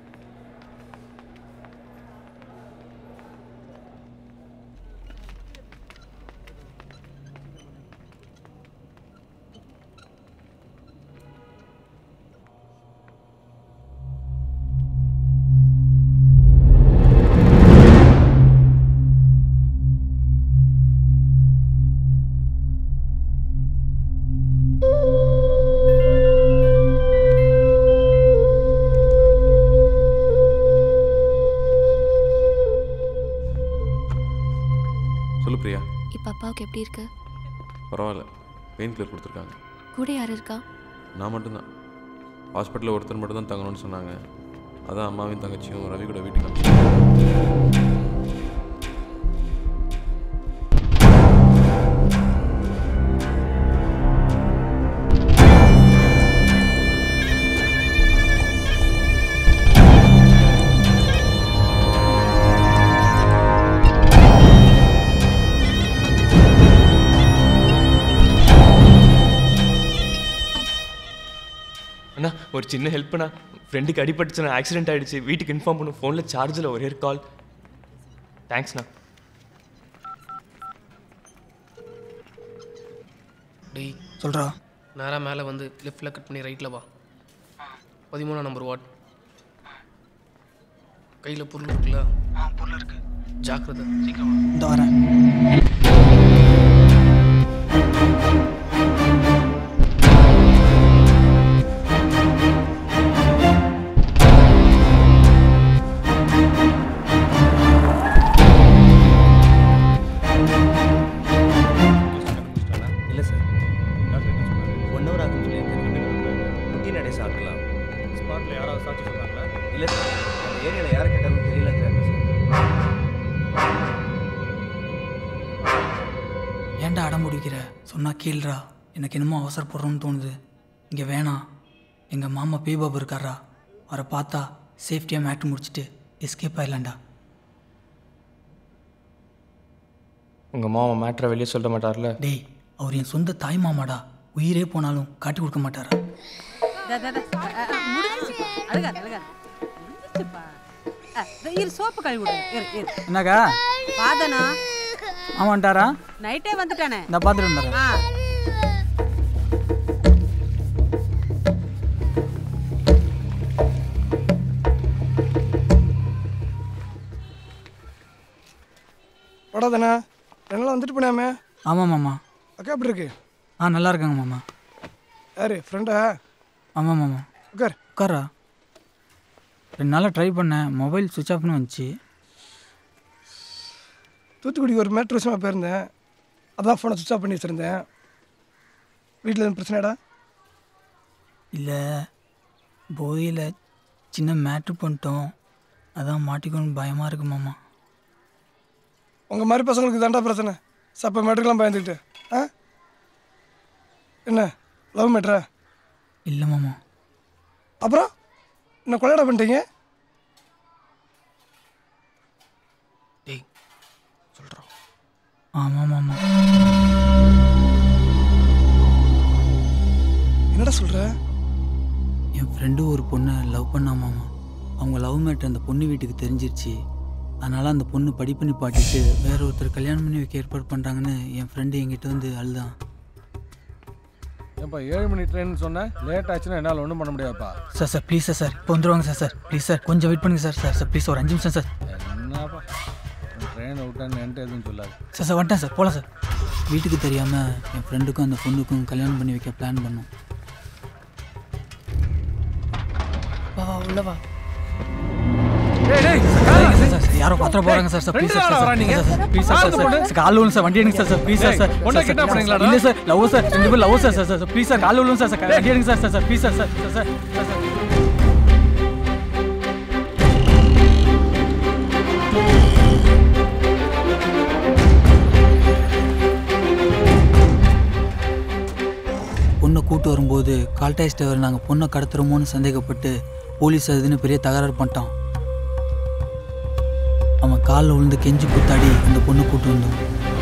சொல்லு பிரியா இப்போ அப்பாவுக்கு எப்படி இருக்கு பரவாயில்ல பெயின் கில்லர் கொடுத்துருக்காங்க கூட யார் இருக்கா நான் மட்டும்தான் ஹாஸ்பிட்டலில் ஒருத்தர் மட்டும் தான் தங்கணும்னு சொன்னாங்க அதான் அம்மாவையும் தங்கச்சியும் ரவி கூட வீட்டுக்கு அனுப்பிச்சு அண்ணா ஒரு சின்ன ஹெல்ப்ண்ணா ஃப்ரெண்டுக்கு அடிபட்டுச்சுண்ணா ஆக்சிடென்ட் ஆயிடுச்சு வீட்டுக்கு இன்ஃபார்ம் பண்ணு ஃபோனில் சார்ஜில் ஒரே ஒரு கால் தேங்க்ஸ்ண்ணா டேய் சொல்றா நேராக மேலே வந்து லெஃப்டில் கட் பண்ணி ரைட்டில் வா பதிமூணாம் நம்பர் வார்ட் கையில் பொருள் இருக்குல்ல பொருள் இருக்கு ஜாக்கிரதை சீக்கிரம் வா. இந்த வரேன் இல்லை சார் ஒன் ஹவர் ஆகும் குட்டி நடேச ஆட்களா ஸ்பாட்டில் யாராவது சாட்சி சொன்னாங்களா இல்லை சார் அந்த ஏரியாவில் யாரை கேட்டாலும் தெரியலங்கிறாங்க சார் ஏன்டா அடம் பிடிக்கிற சொன்னா கீழ்றா எனக்கு என்னமோ அவசரப்படுறோன்னு தோணுது இங்கே வேணாம் எங்கள் மாமா பேபாபு இருக்காரா அவரை பார்த்தா சேஃப்டியாக மேட்டு முடிச்சுட்டு எஸ்கேப் ஆயிடலாம்டா உங்கள் மாமா மேட்ரை வெளியே சொல்ல மாட்டார்ல டேய் அவர் என் சொந்த தாய் மாமாடா உயிரே போனாலும் காட்டி கொடுக்க மாட்டாரா தா, தா, தா. அ, அ, முடிஞ்சிருச்சுப்பா. அழுகாத அழுகாத முடிஞ்சிருச்சுப்பா அ, இதோ இரு சோப்பு கழுவி விடுங்க இரு இரு என்னக்கா பாதனா அவன் வந்துட்டாரா நைட்டே வந்துட்டானே இந்த பார்த்துட்டு வந்துடுறேன் ஆ படாதானே என்னெல்லாம் வந்துட்டு போனாமே ஆமாம் மாமா அக்கா எப்படி இருக்கு ஆ நல்லா இருக்காங்க மாமா யாரு ஃப்ரெண்டா ஆமாம் மாமா உட்கார் உட்காரா ரெண்டு நாளாக ட்ரை பண்ணேன் மொபைல் சுவிட்ச் ஆஃப்னு வந்துச்சு தூத்துக்குடிக்கு ஒரு மேட்ரு விஷயமா போயிருந்தேன் அதான் ஃபோனை சுவிச் ஆஃப் பண்ணி வச்சுருந்தேன் வீட்டில் எதுவும் பிரச்சனைடா இல்லை போதையில் சின்ன மேட்ரு பண்ணிட்டோம் அதான் மாட்டிக்கணும்னு பயமாக இருக்கு மாமா உங்கள் மாதிரி பசங்களுக்கு தாண்டா பிரச்சனை சப்ப மேட்ருக்கெல்லாம் பயந்துக்கிட்டு ஆ என்ன லவ் மேட்ரா இல்லை மாமா அப்புறம் என்ன கொலையடா பண்ணிட்டீங்க ஆமாம் மாமா என்னடா சொல்கிற என் ஃப்ரெண்டு ஒரு பொண்ணை லவ் பண்ணா மாமா அவங்க லவ் மேட்ரு அந்த பொண்ணு வீட்டுக்கு தெரிஞ்சிருச்சு அதனால் அந்த பொண்ணு படிப்பு நிப்பாட்டிட்டு வேற ஒருத்தர் கல்யாணம் பண்ணி வைக்க ஏற்பாடு பண்ணுறாங்கன்னு என் ஃப்ரெண்டு என்கிட்ட வந்து அழுதான் ஏப்பா ஏழு மணி ட்ரெயின் சொன்னேன் லேட் ஆச்சுன்னா என்னால் ஒன்றும் பண்ண முடியாதுப்பா sir sir please sir sir இப்போ வந்துருவாங்க சார் சார் ப்ளீஸ் சார் கொஞ்சம் வெயிட் பண்ணுங்க சார் சார் சார் ப்ளீஸ் ஒரு அஞ்சு நிமிஷம் சார் என்னப்பா ட்ரெயினை விட்டான்னு என்கிட்ட எதுவும் சொல்லாது சார் சார் வந்துட்டேன் சார் போகலாம் சார் வீட்டுக்கு தெரியாமல் என் ஃப்ரெண்டுக்கும் அந்த பொண்ணுக்கும் கல்யாணம் பண்ணி வைக்க பிளான் பண்ணோம் வா வா உள்ள வா யாரோ பத்திர போறாங்க sir sir please sir sir please sir sir sir கால் விழுந்து சார் வண்டி எடுங்க sir sir please sir sir பொண்ணை kidnap பண்ணீங்களாடா? இல்லை சார் லவ் சார் ரெண்டு பேரும் love sir sir sir please sir கால் விழுந்து சார் சார் வண்டி எடுங்க sir sir sir please sir sir sir sir sir sir பொண்ணை கூட்டு வரும்போது கால்டாக்ஸ் டிரைவர் நாங்கள் பொண்ணை கடத்துறோமோன்னு சந்தேகப்பட்டு போலீஸ் அதுன்னு பெரிய தகராறு பண்ணிட்டான் அவன் காலில் விழுந்து கெஞ்சி குத்தாடி அந்த பொண்ணை கூட்டு வந்தோம்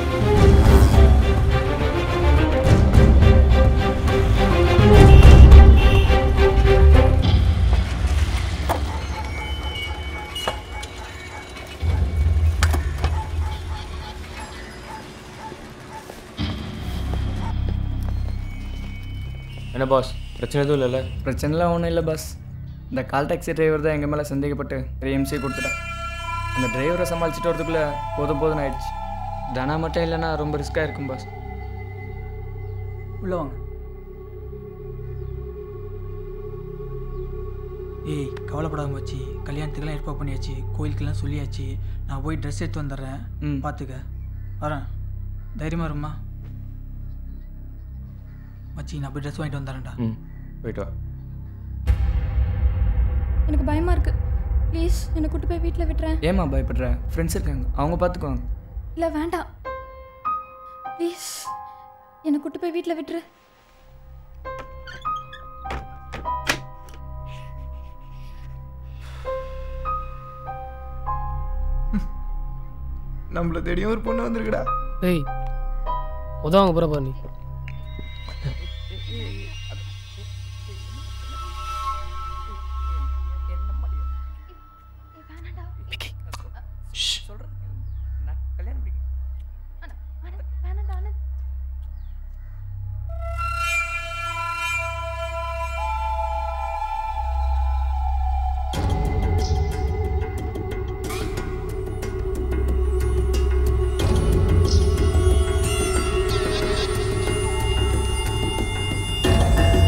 என்ன பாஸ் பிரச்சனை எதுவும் இல்லைல்ல பிரச்சனைலாம் ஒன்றும் இல்லை பாஸ் இந்த கால் டாக்ஸி டிரைவர் தான் எங்கள் மேலே சந்தேகப்பட்டு ஒரு எம்சி கொடுத்துட்டான் அந்த டிரைவரை சமாளிச்சுட்டு வரதுக்குள்ளே போதும் போதும் ஆயிடுச்சு தனா மட்டும் இல்லைன்னா ரொம்ப ரிஸ்க்காக இருக்கும் பாஸ் உள்ள வாங்க ஏய் கவலைப்படாம வச்சு கல்யாணத்துக்கெல்லாம் ஏற்பாடு பண்ணியாச்சு கோயிலுக்கெல்லாம் சொல்லியாச்சு நான் போய் ட்ரெஸ் எடுத்து வந்துடுறேன் ம். பார்த்துக்க வரேன் தைரியமா இருமா மச்சி நான் போய் ட்ரெஸ் வாங்கிட்டு வந்துடுறேன்டா ம் போயிட்டு வா எனக்கு பயமா இருக்கு ப்ளீஸ் என்னை கூட்டு போய் வீட்டில் விட்டுறேன் ஏமா பயப்படுற ஃப்ரெண்ட்ஸ் இருக்காங்க அவங்க பார்த்துக்குவாங்க இல்லை வேண்டாம் ப்ளீஸ் என்னை கூட்டு போய் வீட்டில் விட்டுரு நம்மள தேடியும் ஒரு பொண்ணு வந்திருக்குடா ஏய் உதவாங்க போகிற பாரு நீ ஆ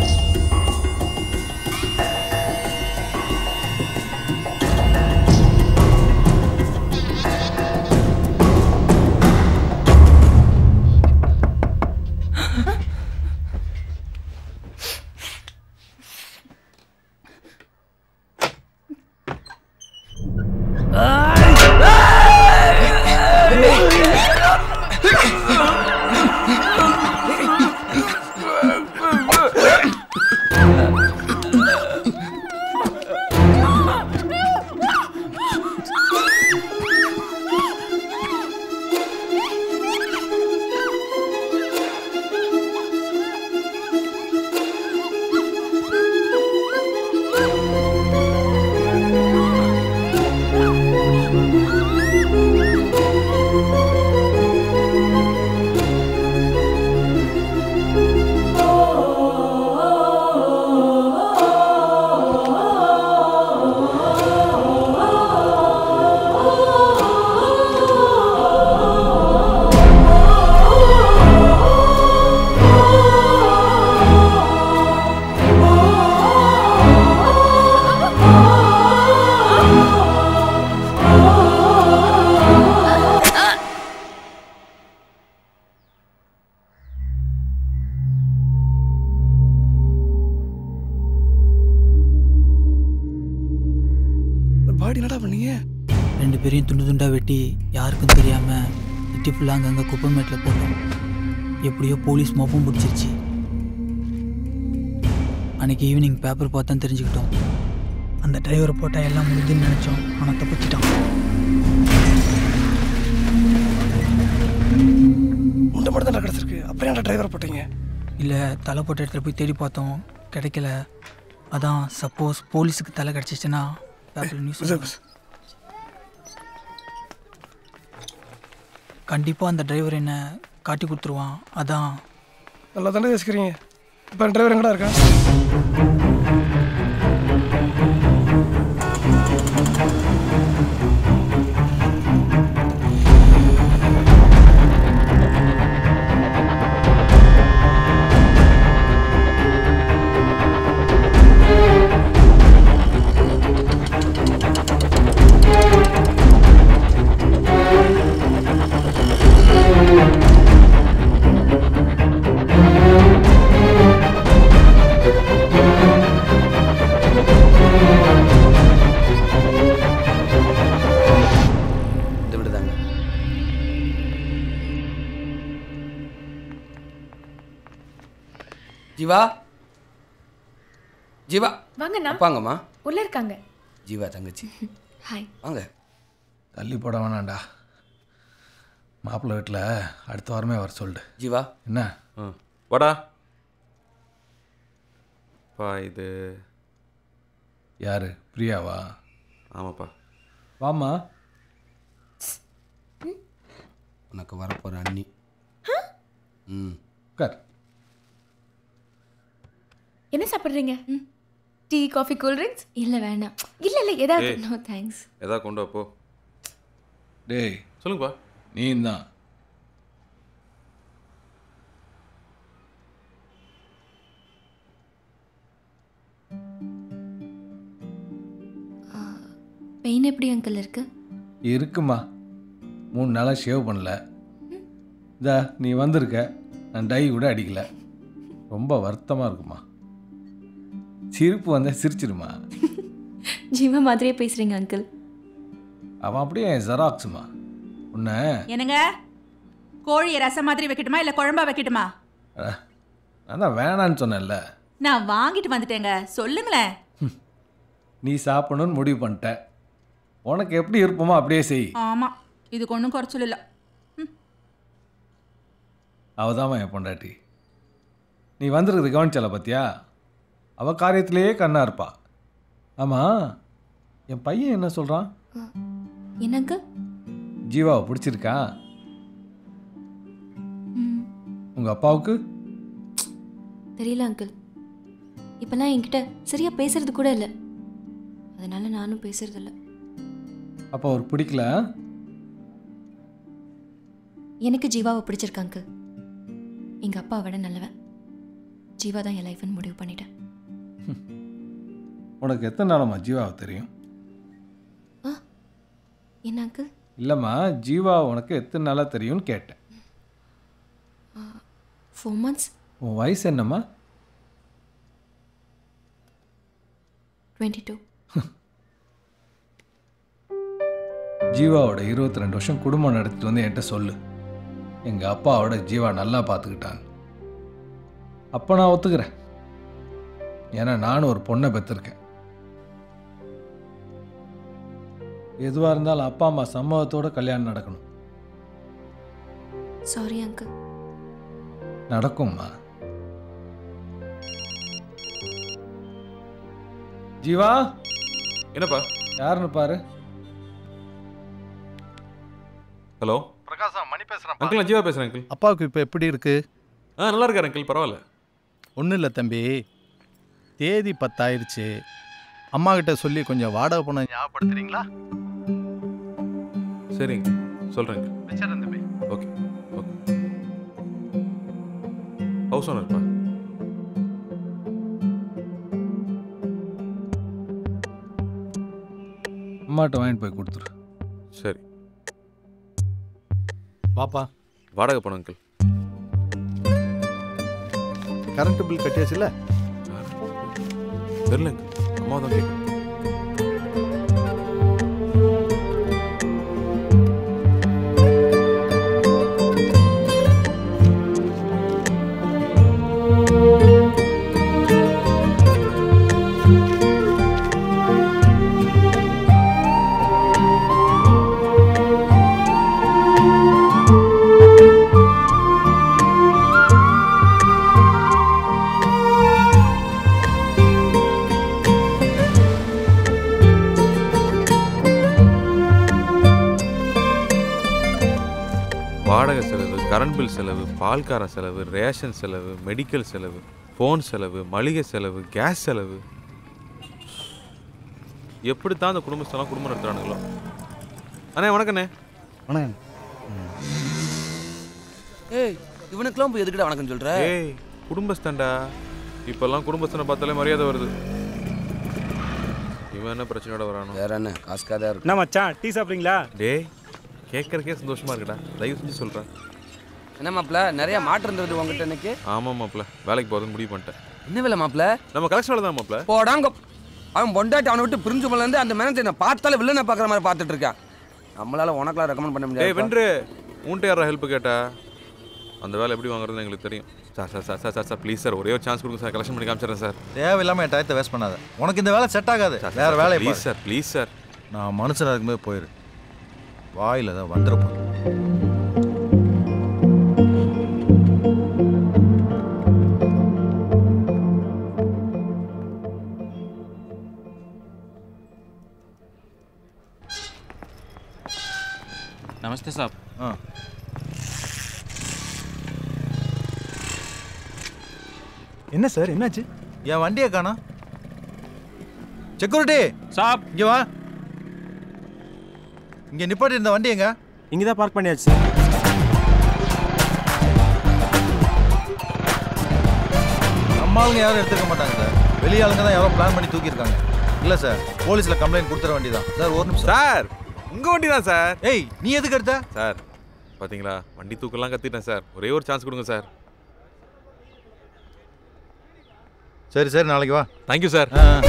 என்னடா பண்ணீங்க ரெண்டு பேரையும் துண்டு துண்டாக வெட்டி யாருக்கும் தெரியாமல் இட்டி ஃபுல்லாக அங்கங்கே குப்பைமேட்டில் போட்டோம் எப்படியோ போலீஸ் மோப்பம் பிடிச்சிருச்சு அன்னைக்கு ஈவினிங் பேப்பர் பார்த்து தான் தெரிஞ்சுக்கிட்டோம் அந்த டிரைவரை போட்டால் எல்லாம் முடிஞ்சுன்னு நினச்சோம் ஆனால் தப்பிச்சிட்டான் முண்டை மட்டும் தான் கிடச்சிருக்கு அப்புறம் ஏன்டா டிரைவரை போட்டீங்க இல்லை தலை போட்ட இடத்துல போய் தேடி பார்த்தோம் கிடைக்கல அதான் சப்போஸ் போலீஸுக்கு தலை கிடச்சிச்சுன்னா பேப்பர் நியூஸ் கண்டிப்பாக அந்த டிரைவர் என்ன காட்டி கொடுத்துருவான் அதான் நல்லா தானே பேசிக்கிறீங்க இப்போ டிரைவர் எங்கடா இருக்கான் இந்த விடுதாங்க ஜீவா ஜீவா வாங்கண்ணா அப்பாங்கம்மா உள்ள இருக்காங்க ஜீவா தங்கச்சி ஹாய் வாங்க தள்ளி போட வேணாம்டா மாப்பிள்ளை வீட்டில் அடுத்த வாரமே வர சொல்லிடு ஜீவா என்ன ஆ வாடா பா இது யாரு பிரியாவா ஆமாப்பா வாம்மா உனக்கு வரப்போகிற அண்ணி ம் உட்கார் என்ன சாப்பிடுறீங்க டீ காஃபி கூல் ட்ரிங்க்ஸ் இல்லை வேண்டாம் இல்ல இல்ல ஏதாவது ஏய். நோ தேங்க்ஸ் எதா கொண்டு வா போ டேய் சொல்லுங்கப்பா நீ தான் பெயின் எப்படி அங்கிள் இருக்கு இருக்குமா மூணு நாளாக ஷேவ் பண்ணல இதா நீ வந்திருக்க நான் டை கூட அடிக்கல ரொம்ப வருத்தமாக இருக்குமா சிரிப்பு வந்தால் சிரிச்சிருமா ஜீவா மாதிரியே பேசுறீங்க அங்கிள் அவன் அப்படியே ஜெராக்ஸுமா உன்னை என்னங்க கோழியை ரசம் மாதிரி வைக்கட்டுமா இல்லை குழம்பா வைக்கட்டுமா அஹ், நான் தான் வேணான்னு சொன்னேன்ல நான் வாங்கிட்டு வந்துட்டேங்க சொல்லுங்களேன் நீ சாப்பிடணும்னு முடிவு பண்ணிட்ட உனக்கு எப்படி இருப்போமோ அப்படியே செய் ஆமாம் இதுக்கு ஒன்றும் குறைச்சல் இல்லை அவதாம்மா என் பொண்டாட்டி நீ வந்திருக்குது கவனிச்சால பார்த்தியா அவ காரியத்திலேயே கண்ணா இருப்பா ஆமாம் என் பையன் என்ன சொல்கிறான் என்னங்க ஜீவாவை பிடிச்சிருக்கா உங்கள் அப்பாவுக்கு தெரியல அங்கிள் இப்பெல்லாம் என்கிட்ட சரியா பேசுறது கூட இல்லை அதனால நானும் பேசுறது இல்லை அப்போ அவருக்கு பிடிக்கல எனக்கு ஜீவாவை பிடிச்சிருக்கு அங்கிள் எங்கள் அப்பா விட நல்லவன் ஜீவா தான் என் லைஃப்னு முடிவு பண்ணிட்டேன் உனக்கு எத்தனை நாளம்மா ஜீவாவை தெரியும் என்ன அங்கிள் இல்லைம்மா ஜீவா உனக்கு எத்தனை நாளாக தெரியும்னு கேட்டேன் ஃபோர் மந்த்ஸ் உன் வயசு என்னம்மா டுவெண்ட்டி டூ ஜீவாவோட இருபத்தி ரெண்டு வருஷம் குடும்பம் நடத்திட்டு வந்து என்கிட்ட சொல்லு எங்கள் அப்பாவோட ஜீவா நல்லா பார்த்துக்கிட்டான் அப்போ நான் ஒத்துக்கிறேன் ஏன்னா நானும் ஒரு பொண்ணை பெற்றிருக்கேன் எதுவாக இருந்தாலும் அப்பா அம்மா சம்மதத்தோட கல்யாணம் நடக்கணும் சாரி அங்கிள் நடக்கும்மா ஜீவா என்னப்பா யாருன்னு பாரு ஹலோ பிரகாசா மணி பேசுகிறேன் அங்கிள் நான் ஜீவா பேசுகிறேன் அங்கிள் அப்பாவுக்கு இப்போ எப்படி இருக்கு ஆ நல்லா இருக்காரு அங்கிள் பரவாயில்ல ஒன்றும் இல்லை தம்பி தேதி பத்தாயிருச்சு அம்மா கிட்ட சொல்லி கொஞ்சம் வாடகை பணம் ஞாபகப்படுத்துறீங்களா சரிங்க சொல்கிறேங்க வச்சிடறேன் தம்பி ஓகே ஓகே ஹவுஸ் ஓனர்ப்பா அம்மாட்ட வாங்கிட்டு போய் கொடுத்துரு சரி வாப்பா வாடகை பணம் அங்கிள் கரண்ட் பில் கட்டியாச்சுல்ல தெரில அங்கிள் அம்மா தான் கேட்குறேன் பில் செலவு பால்கார செலவு ரேஷன் செலவு மெடிக்கல் செலவு ஃபோன் செலவு மளிகை செலவு கேஸ் செலவு எப்படித்தான் அந்த குடும்பத்தெல்லாம் குடும்பம் நடத்துறானுங்களோ அண்ணே வணக்கண்ணே வணக்கம் ஏய் இவனுக்கெல்லாம் போய் எதுக்குடா வணக்கம் சொல்ற ஏய் குடும்பஸ்தன்டா இப்பெல்லாம் குடும்பஸ்தனை பார்த்தாலே மரியாதை வருது இவன் என்ன பிரச்சனையோட வரானோ வேற என்ன காசுக்காக இருக்கு என்ன மச்சான் டீ சாப்பிட்றீங்களா டேய் கேட்கறக்கே சந்தோஷமா இருக்குடா தயவு செஞ்சு சொல்கிறேன் என்ன மாப்ள நிறைய மாற்றம் இருந்தது உங்ககிட்ட இன்னைக்கு ஆமாம் மாப்பிள்ள வேலைக்கு போகிறதுன்னு முடிவு பண்ணிட்டேன் என்ன வேலை மாப்ள நம்ம கலெக்ஷன் வேலை தான் மாப்பிள்ள போடாங்க அவன் பொண்டாட்டி அவனை விட்டு பிரிஞ்சு போலேருந்து அந்த மேனேஜர் நான் பார்த்தாலே வில்லனை பார்க்குற மாதிரி பார்த்துட்டு இருக்கான் நம்மளால உனக்கெல்லாம் ரெக்கமெண்ட் பண்ண ஏய் முடியாது வென்று உன்ட்ட யாரா ஹெல்ப் கேட்டா அந்த வேலை எப்படி வாங்குறதுன்னு எங்களுக்கு தெரியும் sir sir sir sir sir sir please sir ஒரே ஒரு சான்ஸ் கொடுங்க சார் கலெக்ஷன் பண்ணி காமிச்சிடுறேன் சார் தேவையில்லாம என் டயத்தை வேஸ்ட் பண்ணாத உனக்கு இந்த வேலை செட் ஆகாது வேற வேலையை ப்ளீஸ் சார் ப்ளீஸ் சார் நான் மனுஷனாக இருக்கும்போது போயிரு வாயில் தான் வந்துருப்போம் नमस्ते साहब हाँ என்ன சார் என்னாச்சு என் வண்டியை காணா செக்யூரிட்டி சாப் இங்க வா இங்க நிப்பாட்டி இருந்த வண்டி எங்க இங்கே தான் பார்க் பண்ணியாச்சு சார் நம்ம ஆளுங்க யாரும் எடுத்துக்க மாட்டாங்க சார் வெளி ஆளுங்க தான் யாரோ பிளான் பண்ணி தூக்கியிருக்காங்க இல்ல சார் போலீஸ்ல கம்ப்ளைண்ட் கொடுத்துற வண்டி தான் சார் ஒரு நிமிஷம் சார் உங்க வண்டி தான் சார் ஏய் நீ எதுக்கு எடுத்த சார் பாத்தீங்களா வண்டி தூக்கெல்லாம் கத்திட்டேன் சார் ஒரே ஒரு சான்ஸ் கொடுங்க சார் சரி சரி நாளைக்கு வா தேங்க்யூ சார்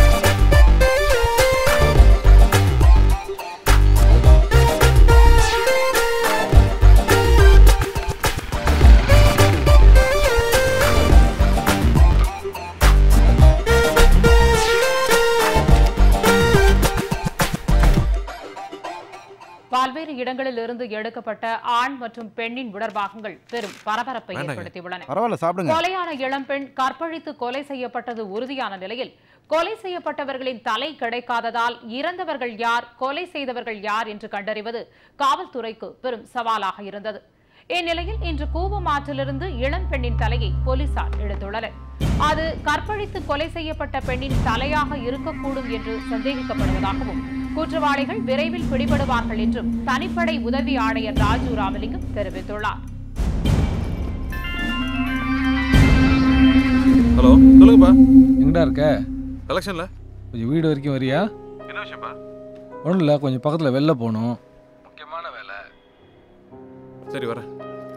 பல்வேறு இடங்களில் இருந்து எடுக்கப்பட்ட ஆண் மற்றும் பெண்ணின் உடற்பாகங்கள் பெரும் பரபரப்பை வேண்டாங்க. ஏற்படுத்தியுள்ளன பரவாயில்ல, சாப்பிடுங்க. கொலையான இளம்பெண் கற்பழித்து கொலை செய்யப்பட்டது உறுதியான நிலையில் கொலை செய்யப்பட்டவர்களின் தலை கிடைக்காததால் இறந்தவர்கள் யார் கொலை செய்தவர்கள் யார் என்று கண்டறிவது காவல்துறைக்கு பெரும் சவாலாக இருந்தது இந்நிலையில் இன்று கூவமாற்றிலிருந்து இளம் பெண்ணின் தலையை போலீசார் எடுத்துள்ளனர் அது கற்பழித்து கொலை செய்யப்பட்ட பெண்ணின் தலையாக இருக்கக்கூடும் என்று சந்தேகிக்கப்படுவதாகவும் குற்றவாளிகள் விரைவில் பிடிபடுவார்கள் என்றும் தனிப்படை உதவி ஆணையர் ராஜு ராமலிங்கம் தெரிவித்துள்ளார் ஹலோ சொல்லுங்கப்பா எங்கடா இருக்க கலெக்ஷன்ல கொஞ்சம் வீடு வரைக்கும் வரியா என்ன விஷயம்ப்பா ஒன்றும் இல்லை கொஞ்சம் பக்கத்தில் வெளில போகணும் முக்கியமான வேலை சரி வரேன்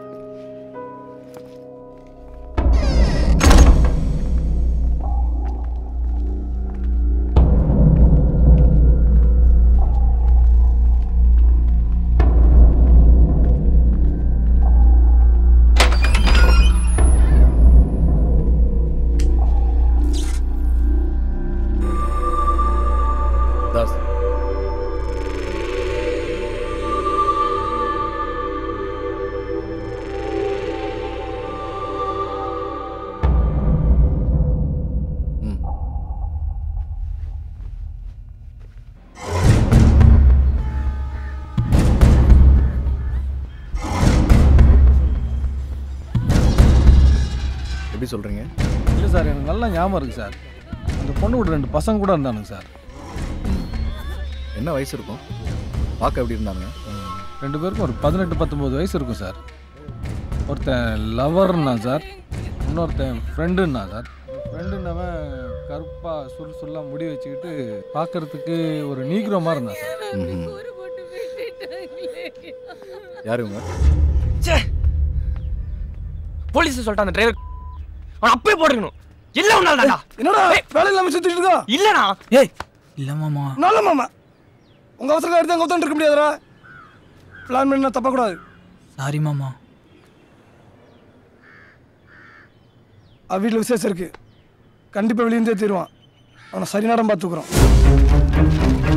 தாஸ் எப்படி சொல்கிறீங்க இல்லை சார் எனக்கு நல்லா ஞாபகம் இருக்குது சார் அந்த பொண்ணு கூட ரெண்டு பசங்க கூட இருந்தானுங்க சார் என்ன வயசு இருக்கும் பார்க்க எப்படி இருந்தாங்க ரெண்டு பேருக்கும் ஒரு பதினெட்டு பத்தொம்போது வயசு இருக்கும் சார் ஒருத்தன் லவர்னா சார் இன்னொருத்தன் ஃப்ரெண்டுன்னா சார் ஃப்ரெண்டுன்னவன் கருப்பாக சுல் சுல்லாக முடி வச்சுக்கிட்டு பார்க்கறதுக்கு ஒரு நீக்ரோ மாதிரி இருந்தான் சார் யார் இவங்க போலீஸ் சொல்லிட்டான் அந்த டிரைவர் அவன் அப்பவே போட்டுக்கணும் இல்ல உன்னாலடா என்னடா வேலை இல்லாம சுத்திட்டு இருக்கா இல்லடா ஏய் இல்லை மாமா நல்ல மாமா உங்க அவசரம் எடுத்து அங்க உட்காந்து இருக்க முடியாதுடா பிளான் பண்ணி தப்ப கூடாது சாரி மாமா அவ வீட்டில் விசேஷம் இருக்கு கண்டிப்பா வெளியே தீருவான் அவனை சரி நேரம் பார்த்துக்குறோம்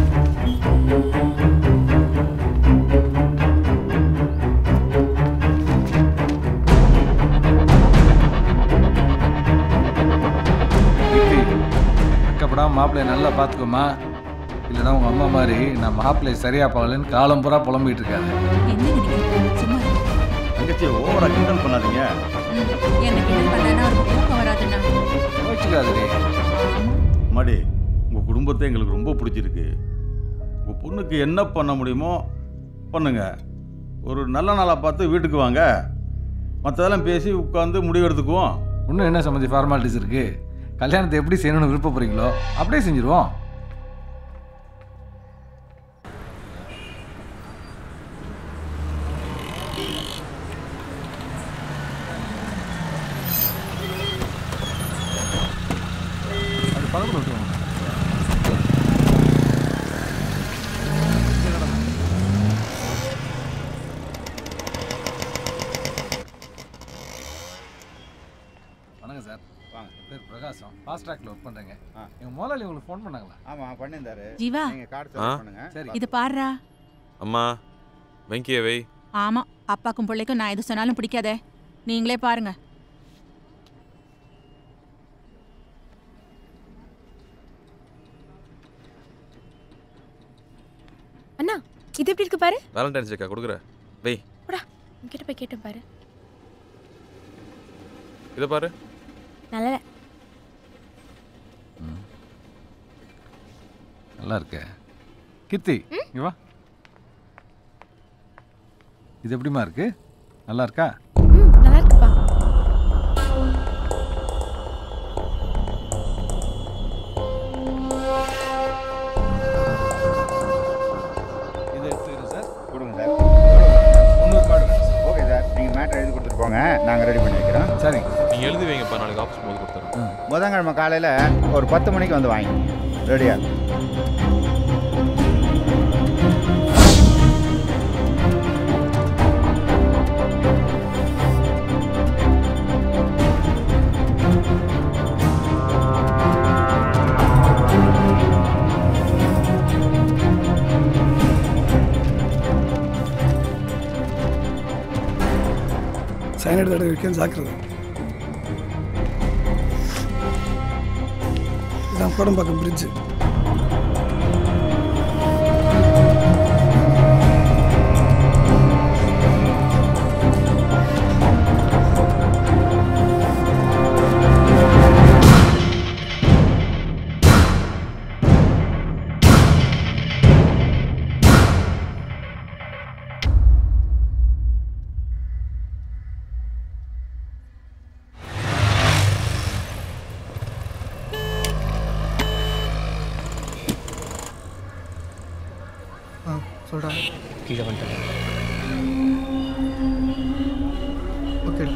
வெக்கப்படாம மாப்பிள்ளைய நல்லா பார்த்துக்கோமா இல்லைன்னா உங்கள் அம்மா மாதிரி நான் மாப்பிள்ளைய சரியா போகலன்னு காலம் பூரா புலம்பிட்டு இருக்காது என்னங்க நீங்க சும்மா இருங்க. தங்கச்சி ஓவரா கிண்டல் பண்ணாதீங்க என்ன கிண்டல் பண்ணா அவருக்கு தூக்கம் வராதுண்ணா யோசிக்காதே மாடி உங்கள் குடும்பத்தை எங்களுக்கு ரொம்ப பிடிச்சிருக்கு உங்கள் பொண்ணுக்கு என்ன பண்ண முடியுமோ பண்ணுங்க ஒரு நல்ல நாளாக பார்த்து வீட்டுக்கு வாங்க மற்றதெல்லாம் பேசி உட்காந்து முடிவெடுத்துக்குவோம் இன்னும் என்ன சம்மந்தி ஃபார்மாலிட்டிஸ் இருக்கு கல்யாணத்தை எப்படி செய்யணும்னு விருப்பப்படுறீங்களோ அப்படியே செஞ்சுருவோம் அது பக்கத்தில் விட்டுருவோம் வணக்கம் சார் வாங்க என் பேர் பிரகாசம் ஃபாஸ்ட் ட்ராக்ல ஒர்க் பண்ணுறேங்க எங்கள் முதலாளி உங்களுக்கு ஃபோன் பண்ணாங்களா ஆமாம் பண்ணியிருந்தாரு ஜீவா ஆ சரி இது பாருடா அம்மா வெங்கிய வை ஆமா அப்பாக்கும் பிள்ளைக்கும் நான் எது சொன்னாலும் பிடிக்காதே நீங்களே பாருங்க அண்ணா இது எப்படி இருக்கு பாரு வேலண்டைன்ஸ் டேக்கா கொடுக்குற வை போடா உன்கிட்ட போய் கேட்டேன் பாரு இதை பாரு நல்ல நல்லா இருக்க கீர்த்தி இங்க வா இது எப்படிமா இருக்கு நல்லா இருக்கா நல்லா இருக்குப்பா இதை எடுத்துக்கிறேன் சார் கொடுங்க சார் முந்நூறு கார்டு வேணும் சார் ஓகே சார் நீங்கள் மேட்ரு எழுதி கொடுத்துட்டு போங்க நாங்கள் ரெடி பண்ணி வைக்கிறோம் சரிங்க நீங்கள் எழுதி வைங்கப்பா நாளைக்கு ஆஃபீஸ் போது கொடுத்துறேன் புதன்கிழமை காலையில் ஒரு பத்து மணிக்கு வந்து வாங்கிங்க ரெடியா சைனட் தடவை வைக்க ஜாக்கிரதை இதான் கோடம்பாக்கம் பிரிட்ஜு ஆ சொல்கிறா கீழே வந்துட்டேன் ஓகேடா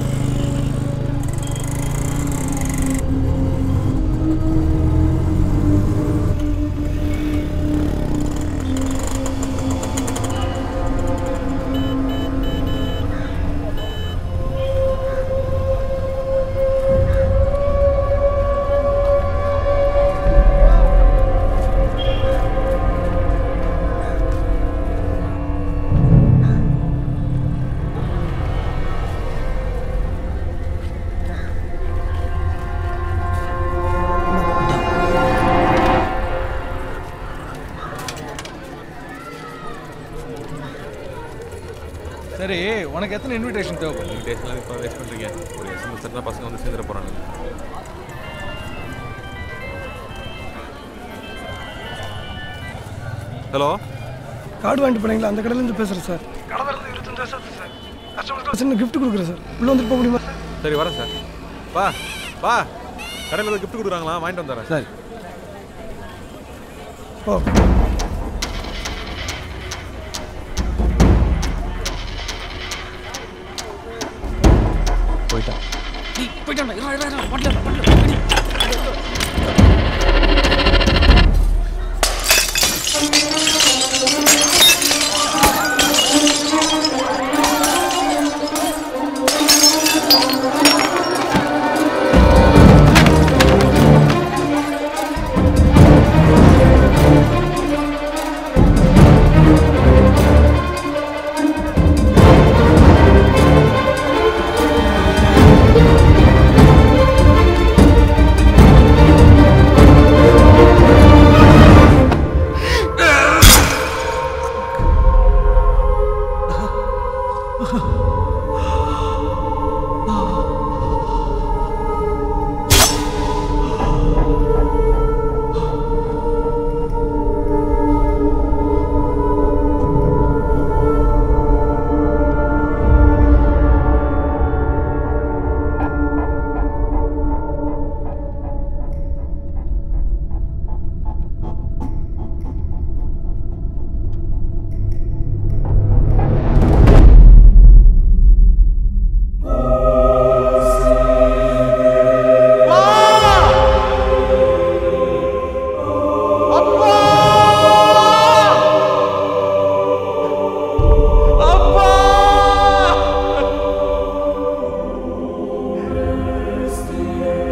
சரி உனக்கு எத்தனை இன்விடேஷன் தேவைப்படும் இன்விடேஷன்லாம் இப்போ வேஸ்ட் பண்ணுறீங்க ஒரு எஸ்எம்எஸ் இருந்தால் பசங்க வந்து சேர்ந்துட போகிறாங்க ஹலோ கார்டு வாங்கிட்டு போனீங்களா அந்த கடையிலேருந்து பேசுகிறேன் சார் கடை திறந்து இருபத்தஞ்சு வருஷம் ஆச்சு சார் கஸ்டமருக்கு சின்ன gift கொடுக்குறேன் சார் உள்ளே வந்துட்டு போக முடியுமா சரி வரேன் சார் வா வா கடையில் ஏதோ gift கொடுக்குறாங்களா வாங்கிட்டு வந்துடுறேன் சரி ஓ போயிட்டான் போயிட்டான் இருடா இருடா இருடா வண்டியில் வண்டியில் ஆ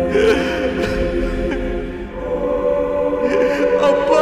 அப்பா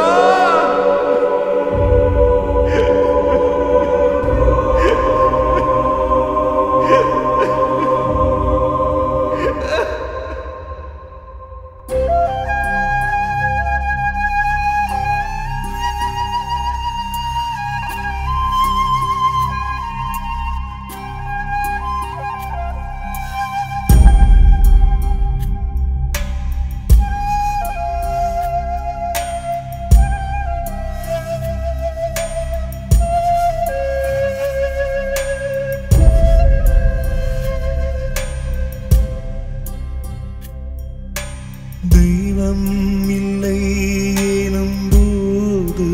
தெய்வம் இல்லை எனும் போது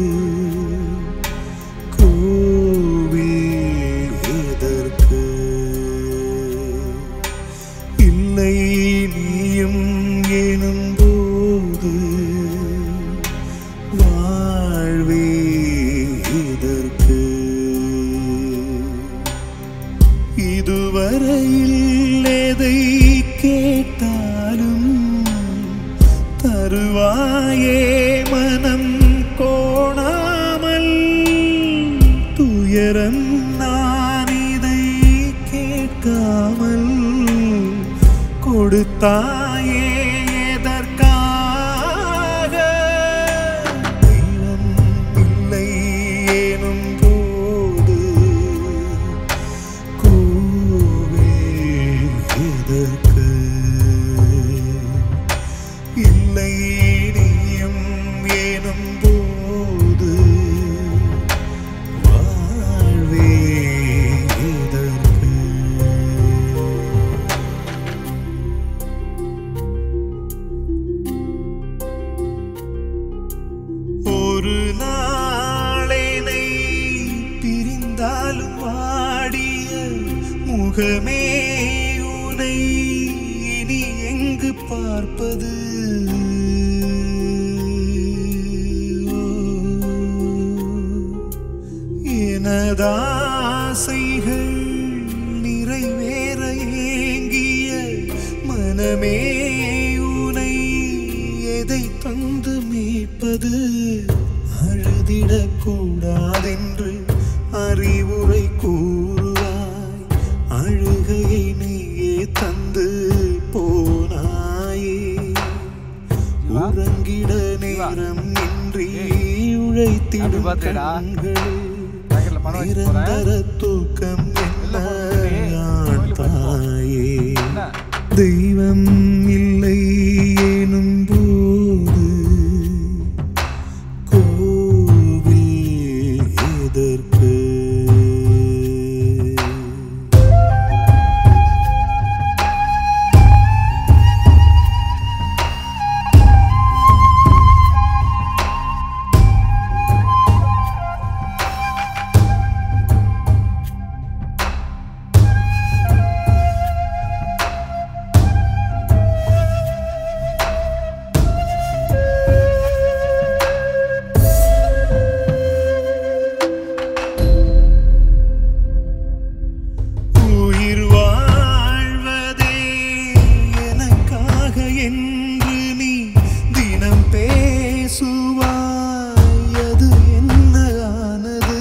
கோவில் எதற்கு இல்லை நீயும் எனும் போது வாழ்வே எதற்கு இதுவரையில் எதை கேட்டாலும் தருவாயே மனம் கோணாமல் துயரம் நான் இதை கேட்காமல் கொடுத்தாயே எதற்காக தெய்வம் இல்லை எனும் போது கோவில் எதற்கு இல்லை நீயும் ஏனும் போது வாழ்வே எதற்கு ஒரு நாளேனை பிரிந்தாலும் வாடிய முகமே உனை இனி எங்கு பார்ப்பது எனதாசைகள் நிறைவேற ஏங்கிய மனமே உனை எதை தந்து மீட்பது அழுதிடக் கூடாதென்று அறிவுரை கூறுவாய் அழுகையை நீயே தந்து போனாயே உறங்கிட நேரம் இன்றி உழைத்திடும் கண்களில் நிரந்தர தூக்கம் என்ன ஆண் தாயே தெய்வம் இல்லை எனும் போது கோவில் எதற்கு உயிர் வாழ்வதே எனக்காக என்று நீ தினம் பேசுவாய் அது என்ன ஆனது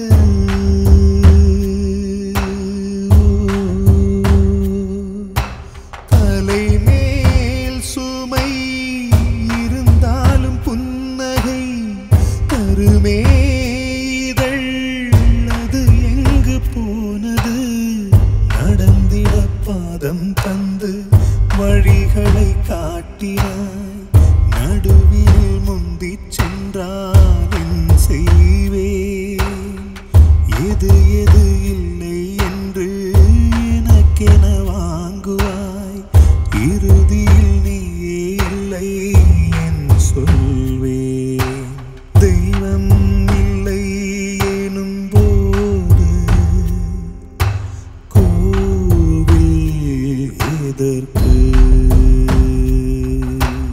தலை மேல் சுமை இருந்தாலும் புன்னகை தருமே இதழ் அது எங்கு போனது நடந்திட பாதம் தந்து வழிகளை காட்டினாய் நடுவில் முந்திச் சென்றால் என் செய்வேன் எது எது இல்லை என்று எனக்கென வாங்குவாய் இறுதியில் நீயே இல்லை என் சொல்வேன் தெய்வம் இல்லை எனும் போது கோவில் எதற்கு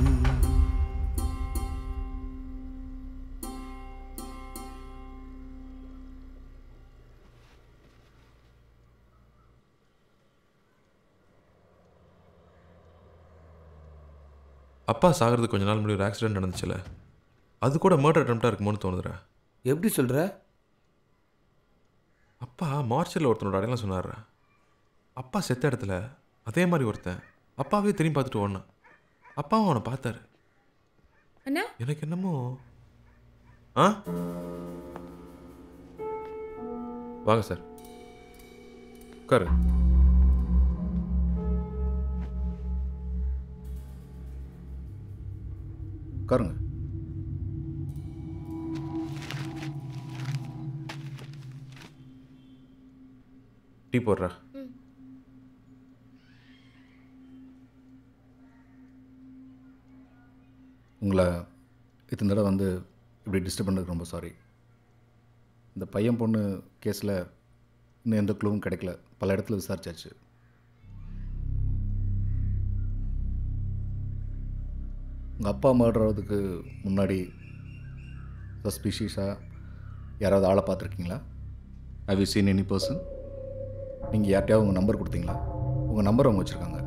அப்பா சாகிறதுக்கு கொஞ்ச நாள் முன்னாடி ஒரு ஆக்சிடென்ட் நடந்துச்சுல அது கூட மர்டர் அட்டம்ப்டாக இருக்குமோன்னு தோணுதுடா எப்படி சொல்கிற அப்பா மார்ச்சரில் ஒருத்தனோட அடையாளம் சொன்னார்ரா அப்பா செத்த இடத்துல அதே மாதிரி ஒருத்தன் அப்பாவே திரும்பி பார்த்துட்டு ஓடினான் அப்பாவும் அவனை பார்த்தாரு அண்ணா எனக்கு என்னமோ ஆ வாங்க சார் உட்காரு உட்காருங்க டீ போடுறா உங்களை இத்தனை தடவை வந்து இப்படி டிஸ்டர்ப் பண்ணதுக்கு ரொம்ப சாரி இந்த பையன் பொண்ணு கேஸில் இன்னும் எந்த க்ளூவும் கிடைக்கல பல இடத்துல விசாரிச்சாச்சு உங்கள் அப்பா மர்டராகிறதுக்கு முன்னாடி சஸ்பிஷியஸாக யாராவது ஆளை பார்த்துருக்கீங்களா how you seen any person நீங்கள் யார்கிட்டயாவது உங்கள் நம்பர் கொடுத்தீங்களா உங்கள் நம்பர் அவங்க வச்சுருக்காங்க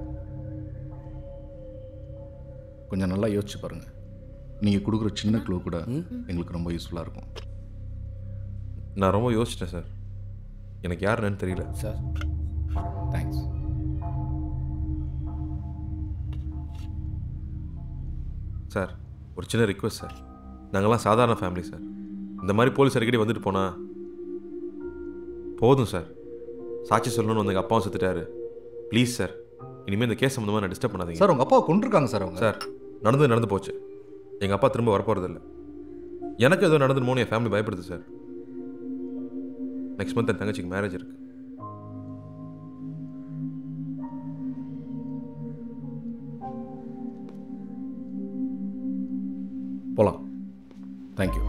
கொஞ்சம் நல்லா யோசிச்சு பாருங்கள் நீங்கள் கொடுக்குற சின்ன க்ளூ கூட எங்களுக்கு ரொம்ப யூஸ்ஃபுல்லாக இருக்கும் நான் ரொம்ப யோசிச்சிட்டேன் சார் எனக்கு யாருன்னு தெரியல சார் தேங்க்ஸ் சார் ஒரு சின்ன ரிக்வெஸ்ட் சார் நாங்கள்லாம் சாதாரண ஃபேமிலி சார் இந்த மாதிரி போலீஸ் அடிக்கடி வந்துட்டு போனால் போதும் சார் சாட்சி சொல்லணும்னு வந்து எங்கள் அப்பாவும் செத்துட்டாரு ப்ளீஸ் சார் இனிமேல் இந்த கேஸ் சம்மந்தமாக நான் டிஸ்டர்ப் பண்ணாதீங்க சார் உங்கள் அப்பாவை கொண்டிருக்காங்க சார் அவங்க சார் நடந்து நடந்து போச்சு எங்கள் அப்பா திரும்ப வரப்போகிறதில்ல எனக்கு ஏதோ நடந்துருமோன்னு என் ஃபேமிலி பயப்படுது சார் நெக்ஸ்ட் மந்த் என் தங்கச்சிக்கு மேரேஜ் இருக்கு போகலாம் தேங்க்யூ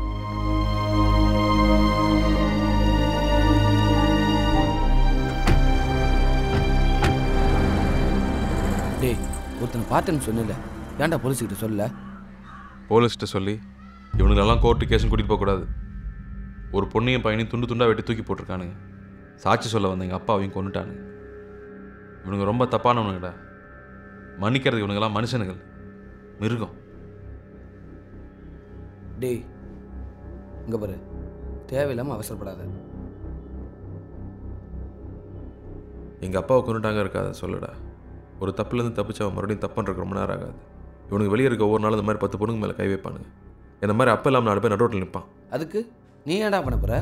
டேய் ஒருத்தனை பார்த்தேன்னு சொன்னல ஏன்டா போலீஸ்கிட்ட சொல்லல போலீஸ்கிட்ட சொல்லி இவனுங்களெல்லாம் கோர்ட்டு கேஸும் கூட்டிகிட்டு போகக்கூடாது ஒரு பொண்ணையும் பையனையும் துண்டு துண்டாக வெட்டி தூக்கி போட்டிருக்கானுங்க சாட்சி சொல்ல வந்த எங்கள் அப்பாவையும் கொண்டுட்டானுங்க இவனுங்க ரொம்ப தப்பானவனுங்கடா மன்னிக்கிறது இவனுங்கெல்லாம் மனுஷனுங்கள் மிருகம் டேய் இங்க பாரு தேவையில்லாமல் அவசரப்படாத எங்கள் அப்பாவை கொண்டுட்டாங்க இருக்காத சொல்லுடா ஒரு தப்புலேருந்து தப்பிச்சு அவன் மறுபடியும் தப்பு பண்ணுறதுக்கு ரொம்ப நேரம் ஆகாது இவனுக்கு வெளியே இருக்க ஒவ்வொரு நாள் இந்த மாதிரி பத்து பொண்ணுங்க மேலே கை வைப்பானுங்க இந்த மாதிரி அப்போ இல்லாமல் நாலு பேர் நடுரோட்டில் நிற்பான் அதுக்கு நீ ஏன்டா பண்ண போற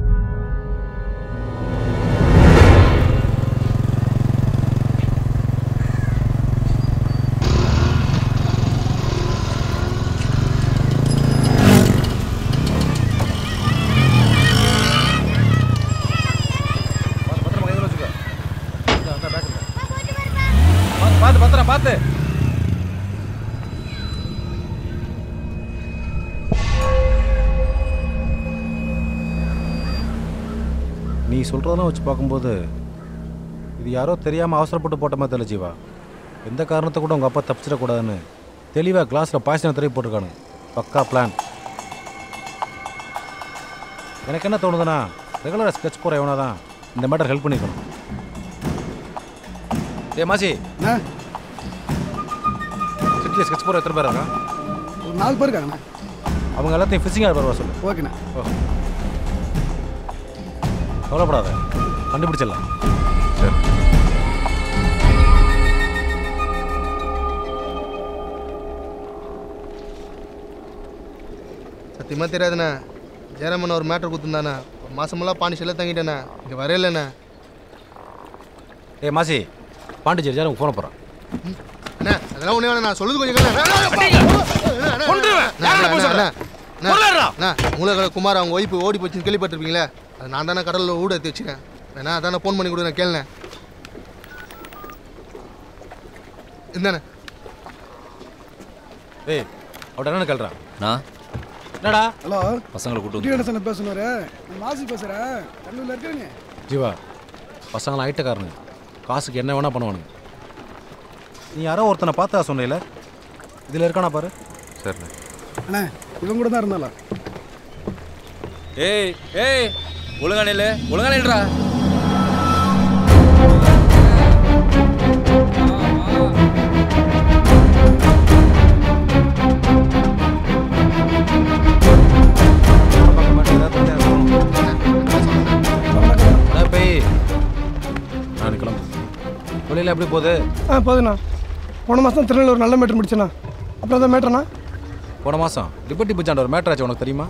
பத்திரமா கையில் வச்சுக்கோ இந்தா, இந்தா, பேக் இந்தா. பார்த்து பார்த்து பத்திரம் பார்த்து நீ சொல்கிறதெல்லாம் வச்சு பார்க்கும்போது இது யாரோ தெரியாமல் அவசரப்பட்டு போட்ட மாதிரி தெரியல ஜீவா எந்த காரணத்தை கூட உங்கள் அப்பா தப்பிச்சிடக்கூடாதுன்னு தெளிவாக கிளாஸில் பாய்ச்சனை தெரிய போட்டிருக்கானு பக்கா பிளான் எனக்கு என்ன தோணுதுன்னா ரெகுலராக ஸ்கெட்ச் போகிற எவனா தான் இந்த மேட்டர் ஹெல்ப் பண்ணிக்கணும் ஏ மாசி சிட்டியில் ஸ்கெட்ச் போகிற எத்தனை பேர் இருக்கா ஒரு நாலு பேர் இருக்காங்கண்ணா அவங்க எல்லாத்தையும் ஃபிஷிங்காக வருவா சொல்லு ஓகேண்ணா ஓ கவலைப்படாத கண்டுபிடிச்சிடலாம் சரி சத்தியமாக தெரியாதுண்ணே ஜெயராமன் ஒரு மேட்ரு கொடுத்துருந்தாண்ணே ஒரு மாசமெல்லாம் பாண்டிச்சேரியில் தங்கிட்டேண்ணே இங்கே வரையிலண்ணே ஏ மாசி பாண்டிச்சேரி ஜார் உங்க ஃபோனை போகிறான் அண்ணே அதெல்லாம் ஒன்றே வேணா நான் சொல்லுது கொஞ்சம் மூலகர குமார் அவங்க ஒய்ஃபு ஓடி போச்சுன்னு கேள்விப்பட்டிருப்பீங்களே அது நான் தானே கடலில் ஊட எடுத்து வச்சுக்கேன் வேணா அதானே ஃபோன் பண்ணி கொடுங்க கேளுண்ணே இந்தாண்ணே ஏய் அவட்ட என்ன கேள்றான் நான் என்னடா ஹலோ பசங்களை கூட்டு வந்து குட்டியோட பேசணுவாரு நான் மாசி பேசுகிறேன் கல்லூரில் இருக்கிறீங்க ஜீவா பசங்களாம் ஐட்டக்காரனுங்க காசுக்கு என்ன வேணா பண்ணுவானுங்க நீ யாரோ ஒருத்தனை பார்த்தா சொன்னீல இதில் இருக்கானா பாரு சரிண்ணே அண்ணா இவன் கூட தான் இருந்தாலும் ஏய் ஏய் ஒழுங்கா நில்லு ஒழுங்கா நில்றா வேலை எப்படி போகுது ஆ போதுண்ணா போன மாதம் திருநெல்வேலி ஒரு நல்ல மேட்டர் முடிச்சேண்ணா அப்புறம் தான் மேட்டர்ண்ணா போன மாதம் லிபர்ட்டி பிச்சாண்ட ஒரு மேட்டர் ஆச்சு உனக்கு தெரியுமா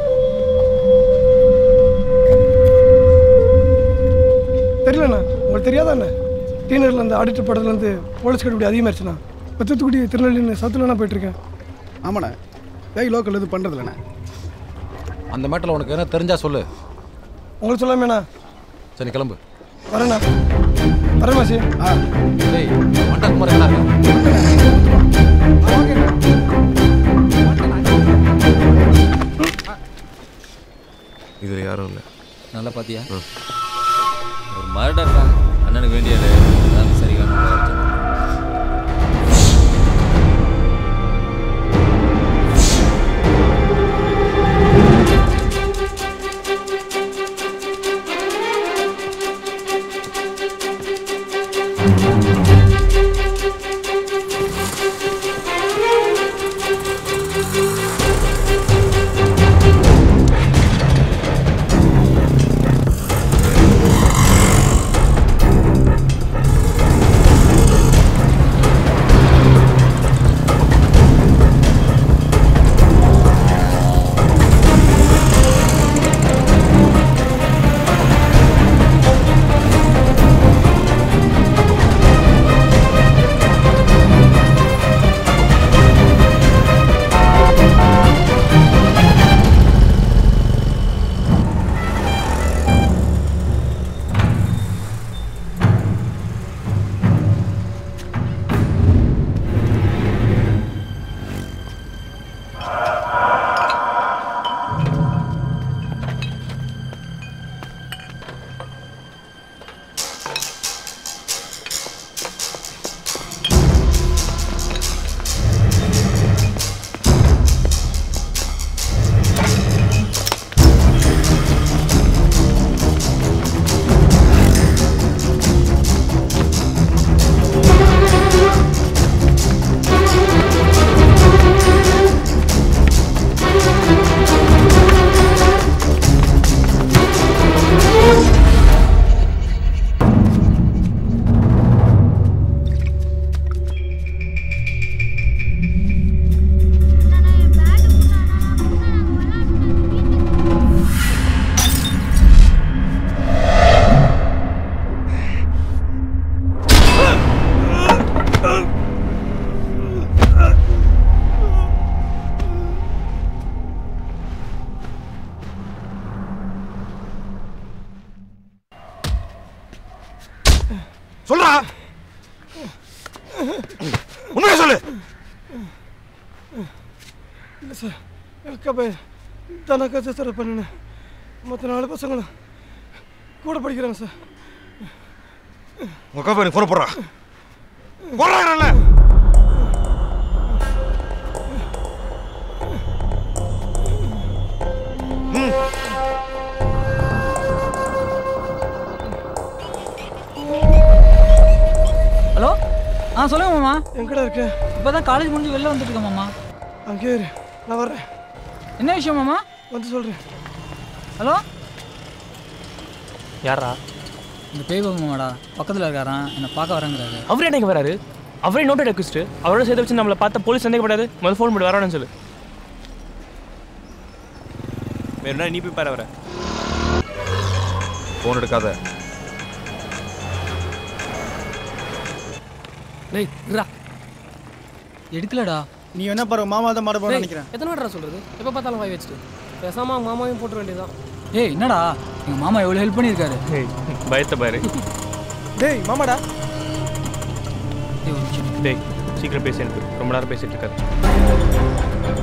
தெரியலண்ணா உங்களுக்கு தெரியாதாண்ணே டீனர்லேருந்து ஆடிட்டர் படத்துலேருந்து போலீஸ் கட்டுப்படி அதிகமாகிடுச்சுண்ணா இப்போ தூத்துக்குடி திருநெல்வேலி சத்துலண்ணா போயிட்டுருக்கேன் ஆமாண்ணே வேய் லோக்கல் எதுவும் பண்ணுறதில்லண்ணே அந்த மேட்டரில் உனக்கு என்ன தெரிஞ்சா சொல்லு உங்களுக்கு சொல்லாமேண்ணா சரி நீ கிளம்பு வரேண்ணா வரேன் மாசி டேய் மண்டல் குமார் என்ன இருக்கா இதில் யாரும் இல்லை நல்லா பாத்தியா ஒரு மர்டர் தான் அண்ணனுக்கு வேண்டியது அதான் சரியான முறையில் அடிச்சது. சொல்றா உண்மையை சொல்லு இல்லை சார் அக்கா பையன் தானக்கா சார் பண்ணினேன் மற்ற நாலு பசங்களும் கூட படிக்கிறாங்க சார் உங்க அக்கா பையனுக்கு ஃபோன் போடுறா போடுறாங்கல்ல ஹலோ ஆ சொல்லுங்க மாமா எங்கடா இருக்க இப்போ தான் காலேஜ் முடிஞ்சு வெளில வந்துட்டு இருக்கேன் மாமா அங்கே இரு நான் வர்றேன் என்ன விஷயம் மாமா வந்து சொல்கிறேன் ஹலோ யாரா இந்த பேய் பாபு மாமாடா பக்கத்தில் இருக்காரான் என்னை பார்க்க வரேங்கிறாரு அவர் என்னைக்கு வராரு அவரே நோட்டட் அக்யூஸ்ட் அவரோட சேர்த்து வச்சு நம்மளை பார்த்தா போலீஸ் சந்தேகப்படாது முதல்ல ஃபோன் பண்ணி வரணும்னு சொல்லு வேணும்னா நீ போய் பாரு வர ஃபோன் எடுக்காத டேய் இருடா எடுக்கலடா நீ என்ன பாரு மாமா தான் மாட போற டேய், நினைக்கிறேன் எத்தனை வாட்டரா சொல்றது எப்போ பார்த்தாலும் வாய் வச்சுட்டு பேசாம மாமாவையும் போட்டுற வேண்டியதுதான் ஏய் என்னடா எங்கள் மாமா எவ்வளோ ஹெல்ப் பண்ணியிருக்காரு பயத்தை பாரு டேய் மாமாடா டேய் சீக்கிரம் பேசி எனக்கு ரொம்ப நேரம் பேசிட்டு இருக்காரு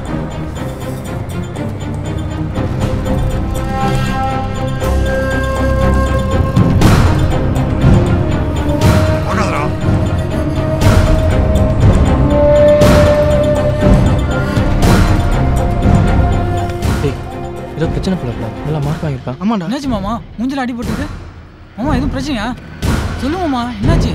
டேய் ஏதோ பிரச்சனை போல நல்லா மார்க் வாங்கியிருக்கான் ஆமாண்டா என்னாச்சு மாமா மூஞ்சில அடிபட்டுருக்கு மாமா எதுவும் பிரச்சனையா சொல்லு மாமா என்னாச்சு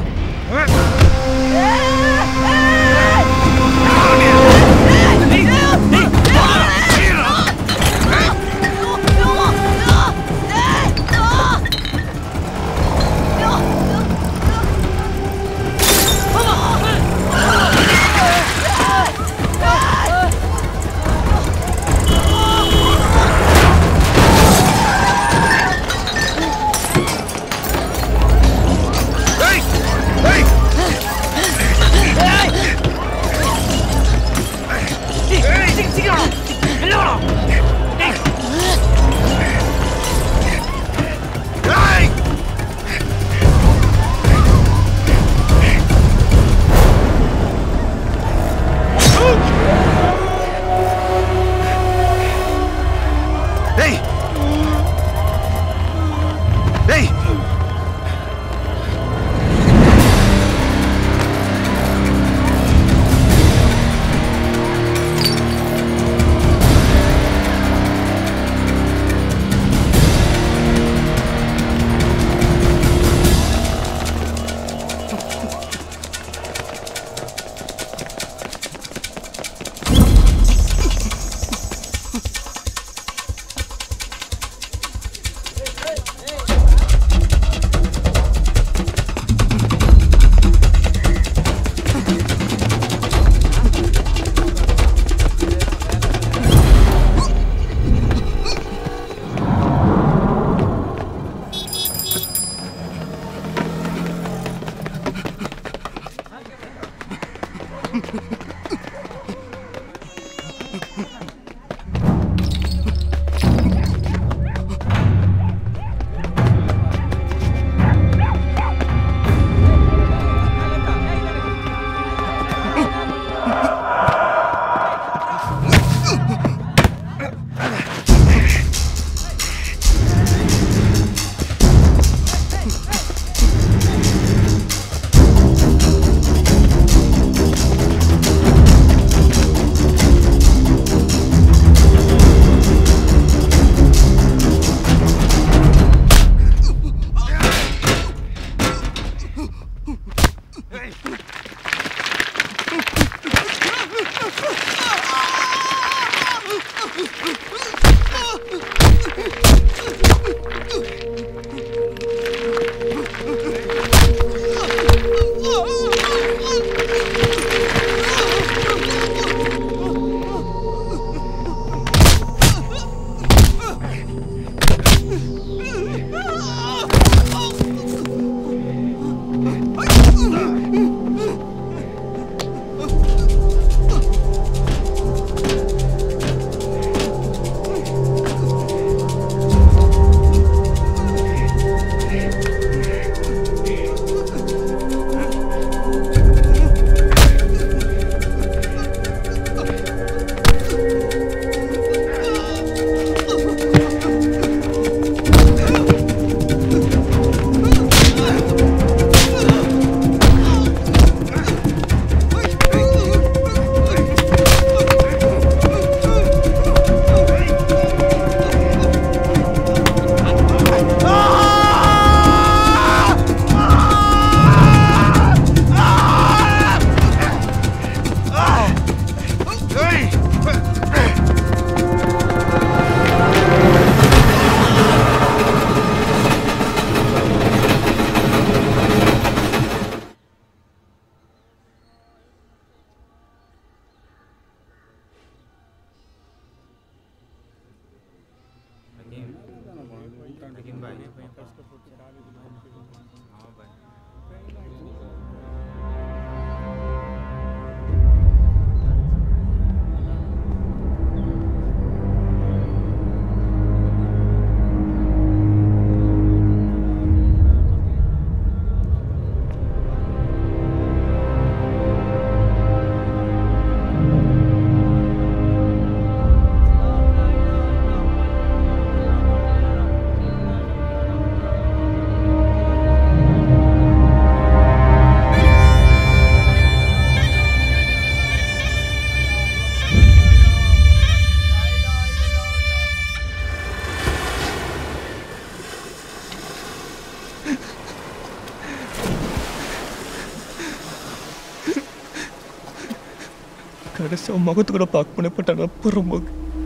கடைசி அவன் முகத்து கூட பார்க்க பண்ணப்பட்டான புறம்போக்கு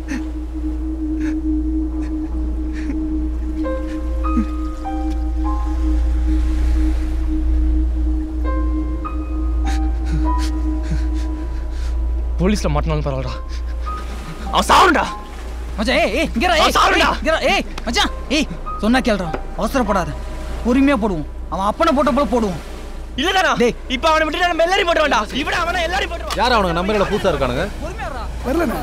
போலீஸ்ல மாட்டினாலும் பரவாயில்லடா அவன் சாவுண்டா மச்சான் ஏய் ஏய் இங்கடா அவன் ஏய் சாவுடா. ஏய், இங்கடா ஏய் மச்சான் ஏய் சொன்னா கேளுடா அவசரப்படாத பொறுமையா போடுவோம் அவன் அப்பனை போட்ட போல போடுவோம் இல்லடா டேய் இப்போ அவனை விட்டு நம்ம எல்லாரையும் போட்டு வேண்டாம் இவட அவனை எல்லாரையும் போட்டு யார் அவனுங்க நம்ம ஏரியால புதுசா இருக்கானுங்க வரலண்ணே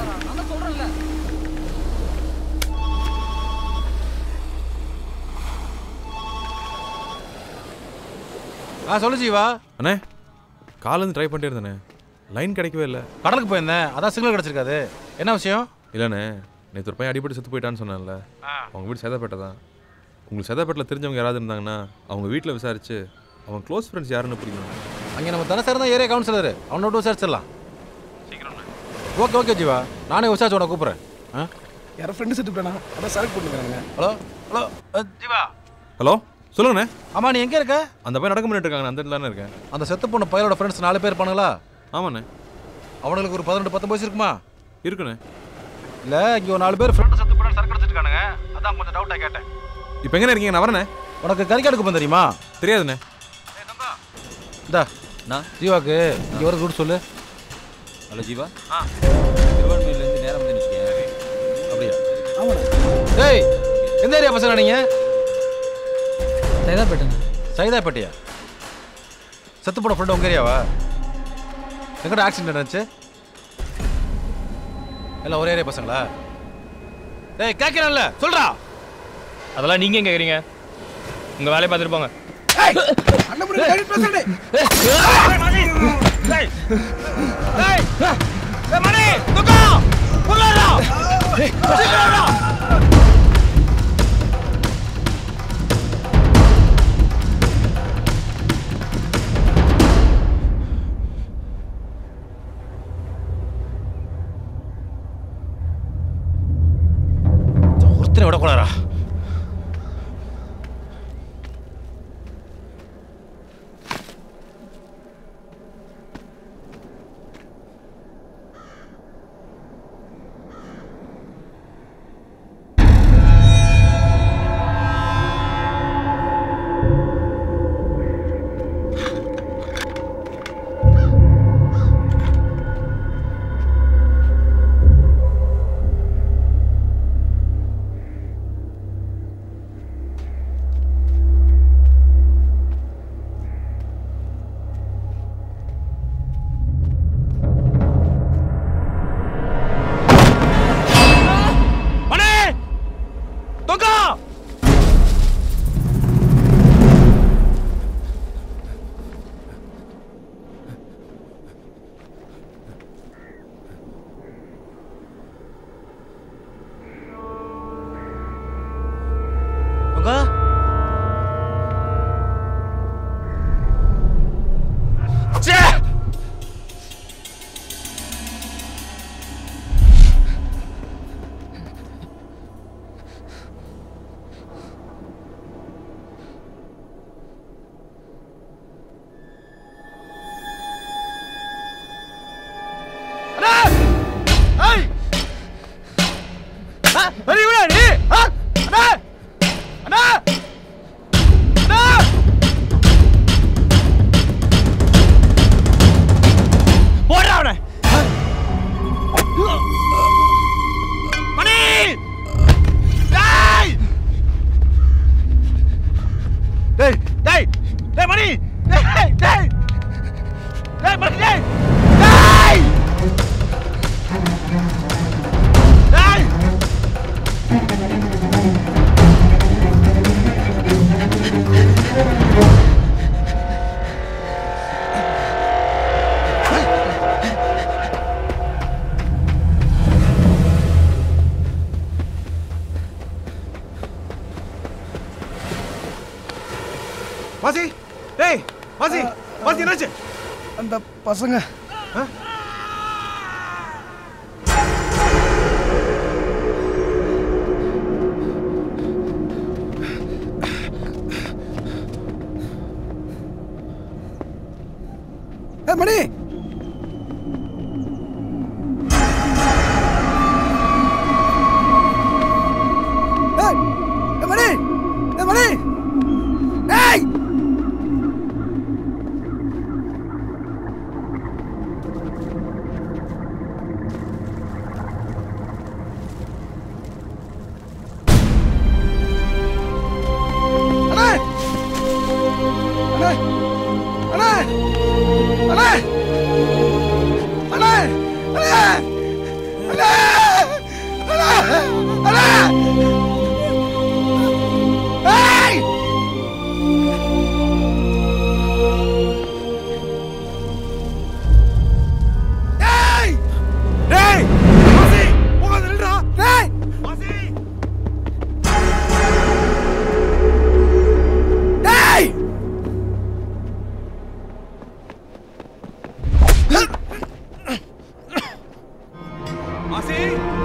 ஆ சொல்லு ஜீவா அண்ணே காலேருந்து ட்ரை பண்ணிட்டே இருந்தேனே லைன் கிடைக்கவே இல்லை கடலுக்கு போயிருந்தேன் அதான் சிக்னல் கிடச்சிருக்காது என்ன விஷயம் இல்லைண்ணே நேற்று ஒரு பையன் அடிபட்டு செத்து போயிட்டான்னு சொன்னேன்ல அவங்க வீடு சேதாப்பேட்டை தான் உங்களுக்கு சேதாப்பேட்டில் தெரிஞ்சவங்க யாராவது இருந்தாங்கன்னா அவங்க வீட்டில் விசாரிச்சு அவங்க க்ளோஸ் ஃப்ரெண்ட்ஸ் யாருன்னு பிடிக்கணும் அங்கே நம்ம தனசார் தான் ஏரியா கவுன்சிலர் அவனோட விசாரிச்சிடலாம் ஓகே ஓகே ஜீவா நானே விசாரிச்சு உனக்கு கூப்பிட்றேன் ஆ யாரோ ஃப்ரெண்டு செட்டு போனா அதான் செலக்ட் பண்ணிருக்காங்க ஹலோ ஹலோ ஜீவா ஹலோ சொல்லுங்கண்ணே ஆமா நீ எங்க இருக்க அந்த பையன் நடக்க பண்ணிட்டு இருக்காங்க அந்த இடத்துல தானே இருக்கேன் அந்த செத்து போன பையனோட ஃப்ரெண்ட்ஸ் நாலு பேர் இருப்பானுங்களா ஆமாண்ணே அவனுங்களுக்கு ஒரு பதினெட்டு பத்தொம்பது இருக்குமா இருக்குண்ணே இல்லை இங்கே ஒரு நாலு பேர் ஃப்ரெண்டு செத்து போன சரக்கு அடிச்சிருக்கானுங்க அதான் கொஞ்சம் டவுட்டாக கேட்டேன் இப்போ எங்கே இருக்கீங்க நான் வரேண்ணே உனக்கு கறிக்காடுக்கு போன தெரியுமா தெரியாதுண்ணே இந்தா ஜீவாக்கு இங்கே வர ரூட் சொல்லு ஹலோ ஜீவா திருவான்மையிலேருந்து நேரம் வந்து நிற்கிறேன் அப்படியா டேய் எந்த ஏரியா பசங்க நீங்க சைதாப்பேட்டை சைதாப்பேட்டையா செத்து போன ஃப்ரெண்டு உங்க ஏரியாவா எங்கடா ஆக்சிடென்ட் ஆச்சு எல்லாம் ஒரே ஏரியா பசங்களா டேய் கேட்கிறேன்ல சொல்றா அதெல்லாம் நீங்க எங்க கேக்குறீங்க உங்க வேலையை பார்த்துட்டு போங்க அண்ணன் கழி பேசுறே ஒருத்தனை விடக்கூடாதா வாசி டேய் வாசி வாசி என்னாச்சு அந்த பசங்க ஏ மணி ஏய், ஏ மணி ஏ மணி ஏய் அண்ணே அண்ணே அண்ணே அண்ணே அண்ணே அண்ணே அண்ணே அண்ணே அண்ணே ஏய் ஏய் டேய் வாசி உட்கார்ந்து நில்றா டேய் வாசி டேய் வாசி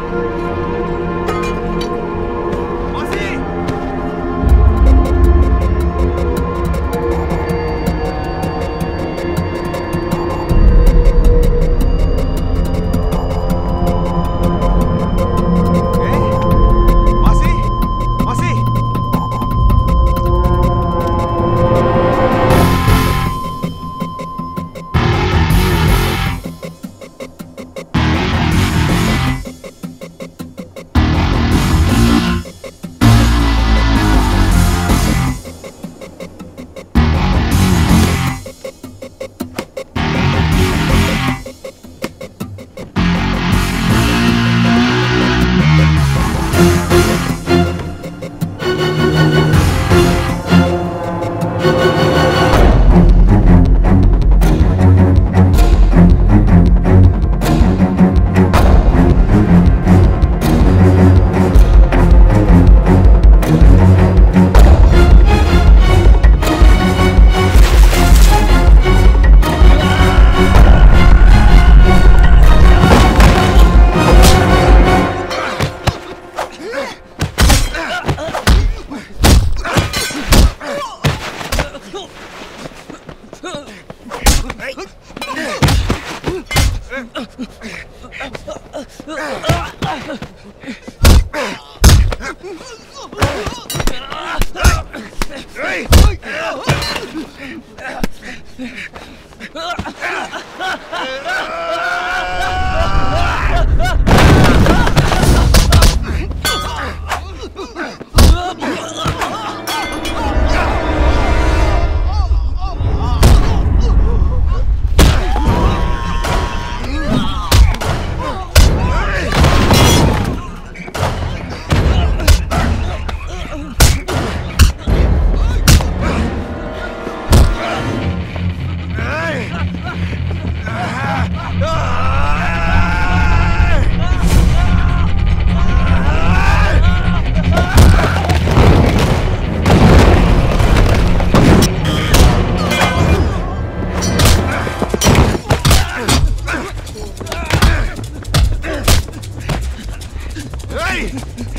வாசி ஏய், வாசி வாசி ஏய்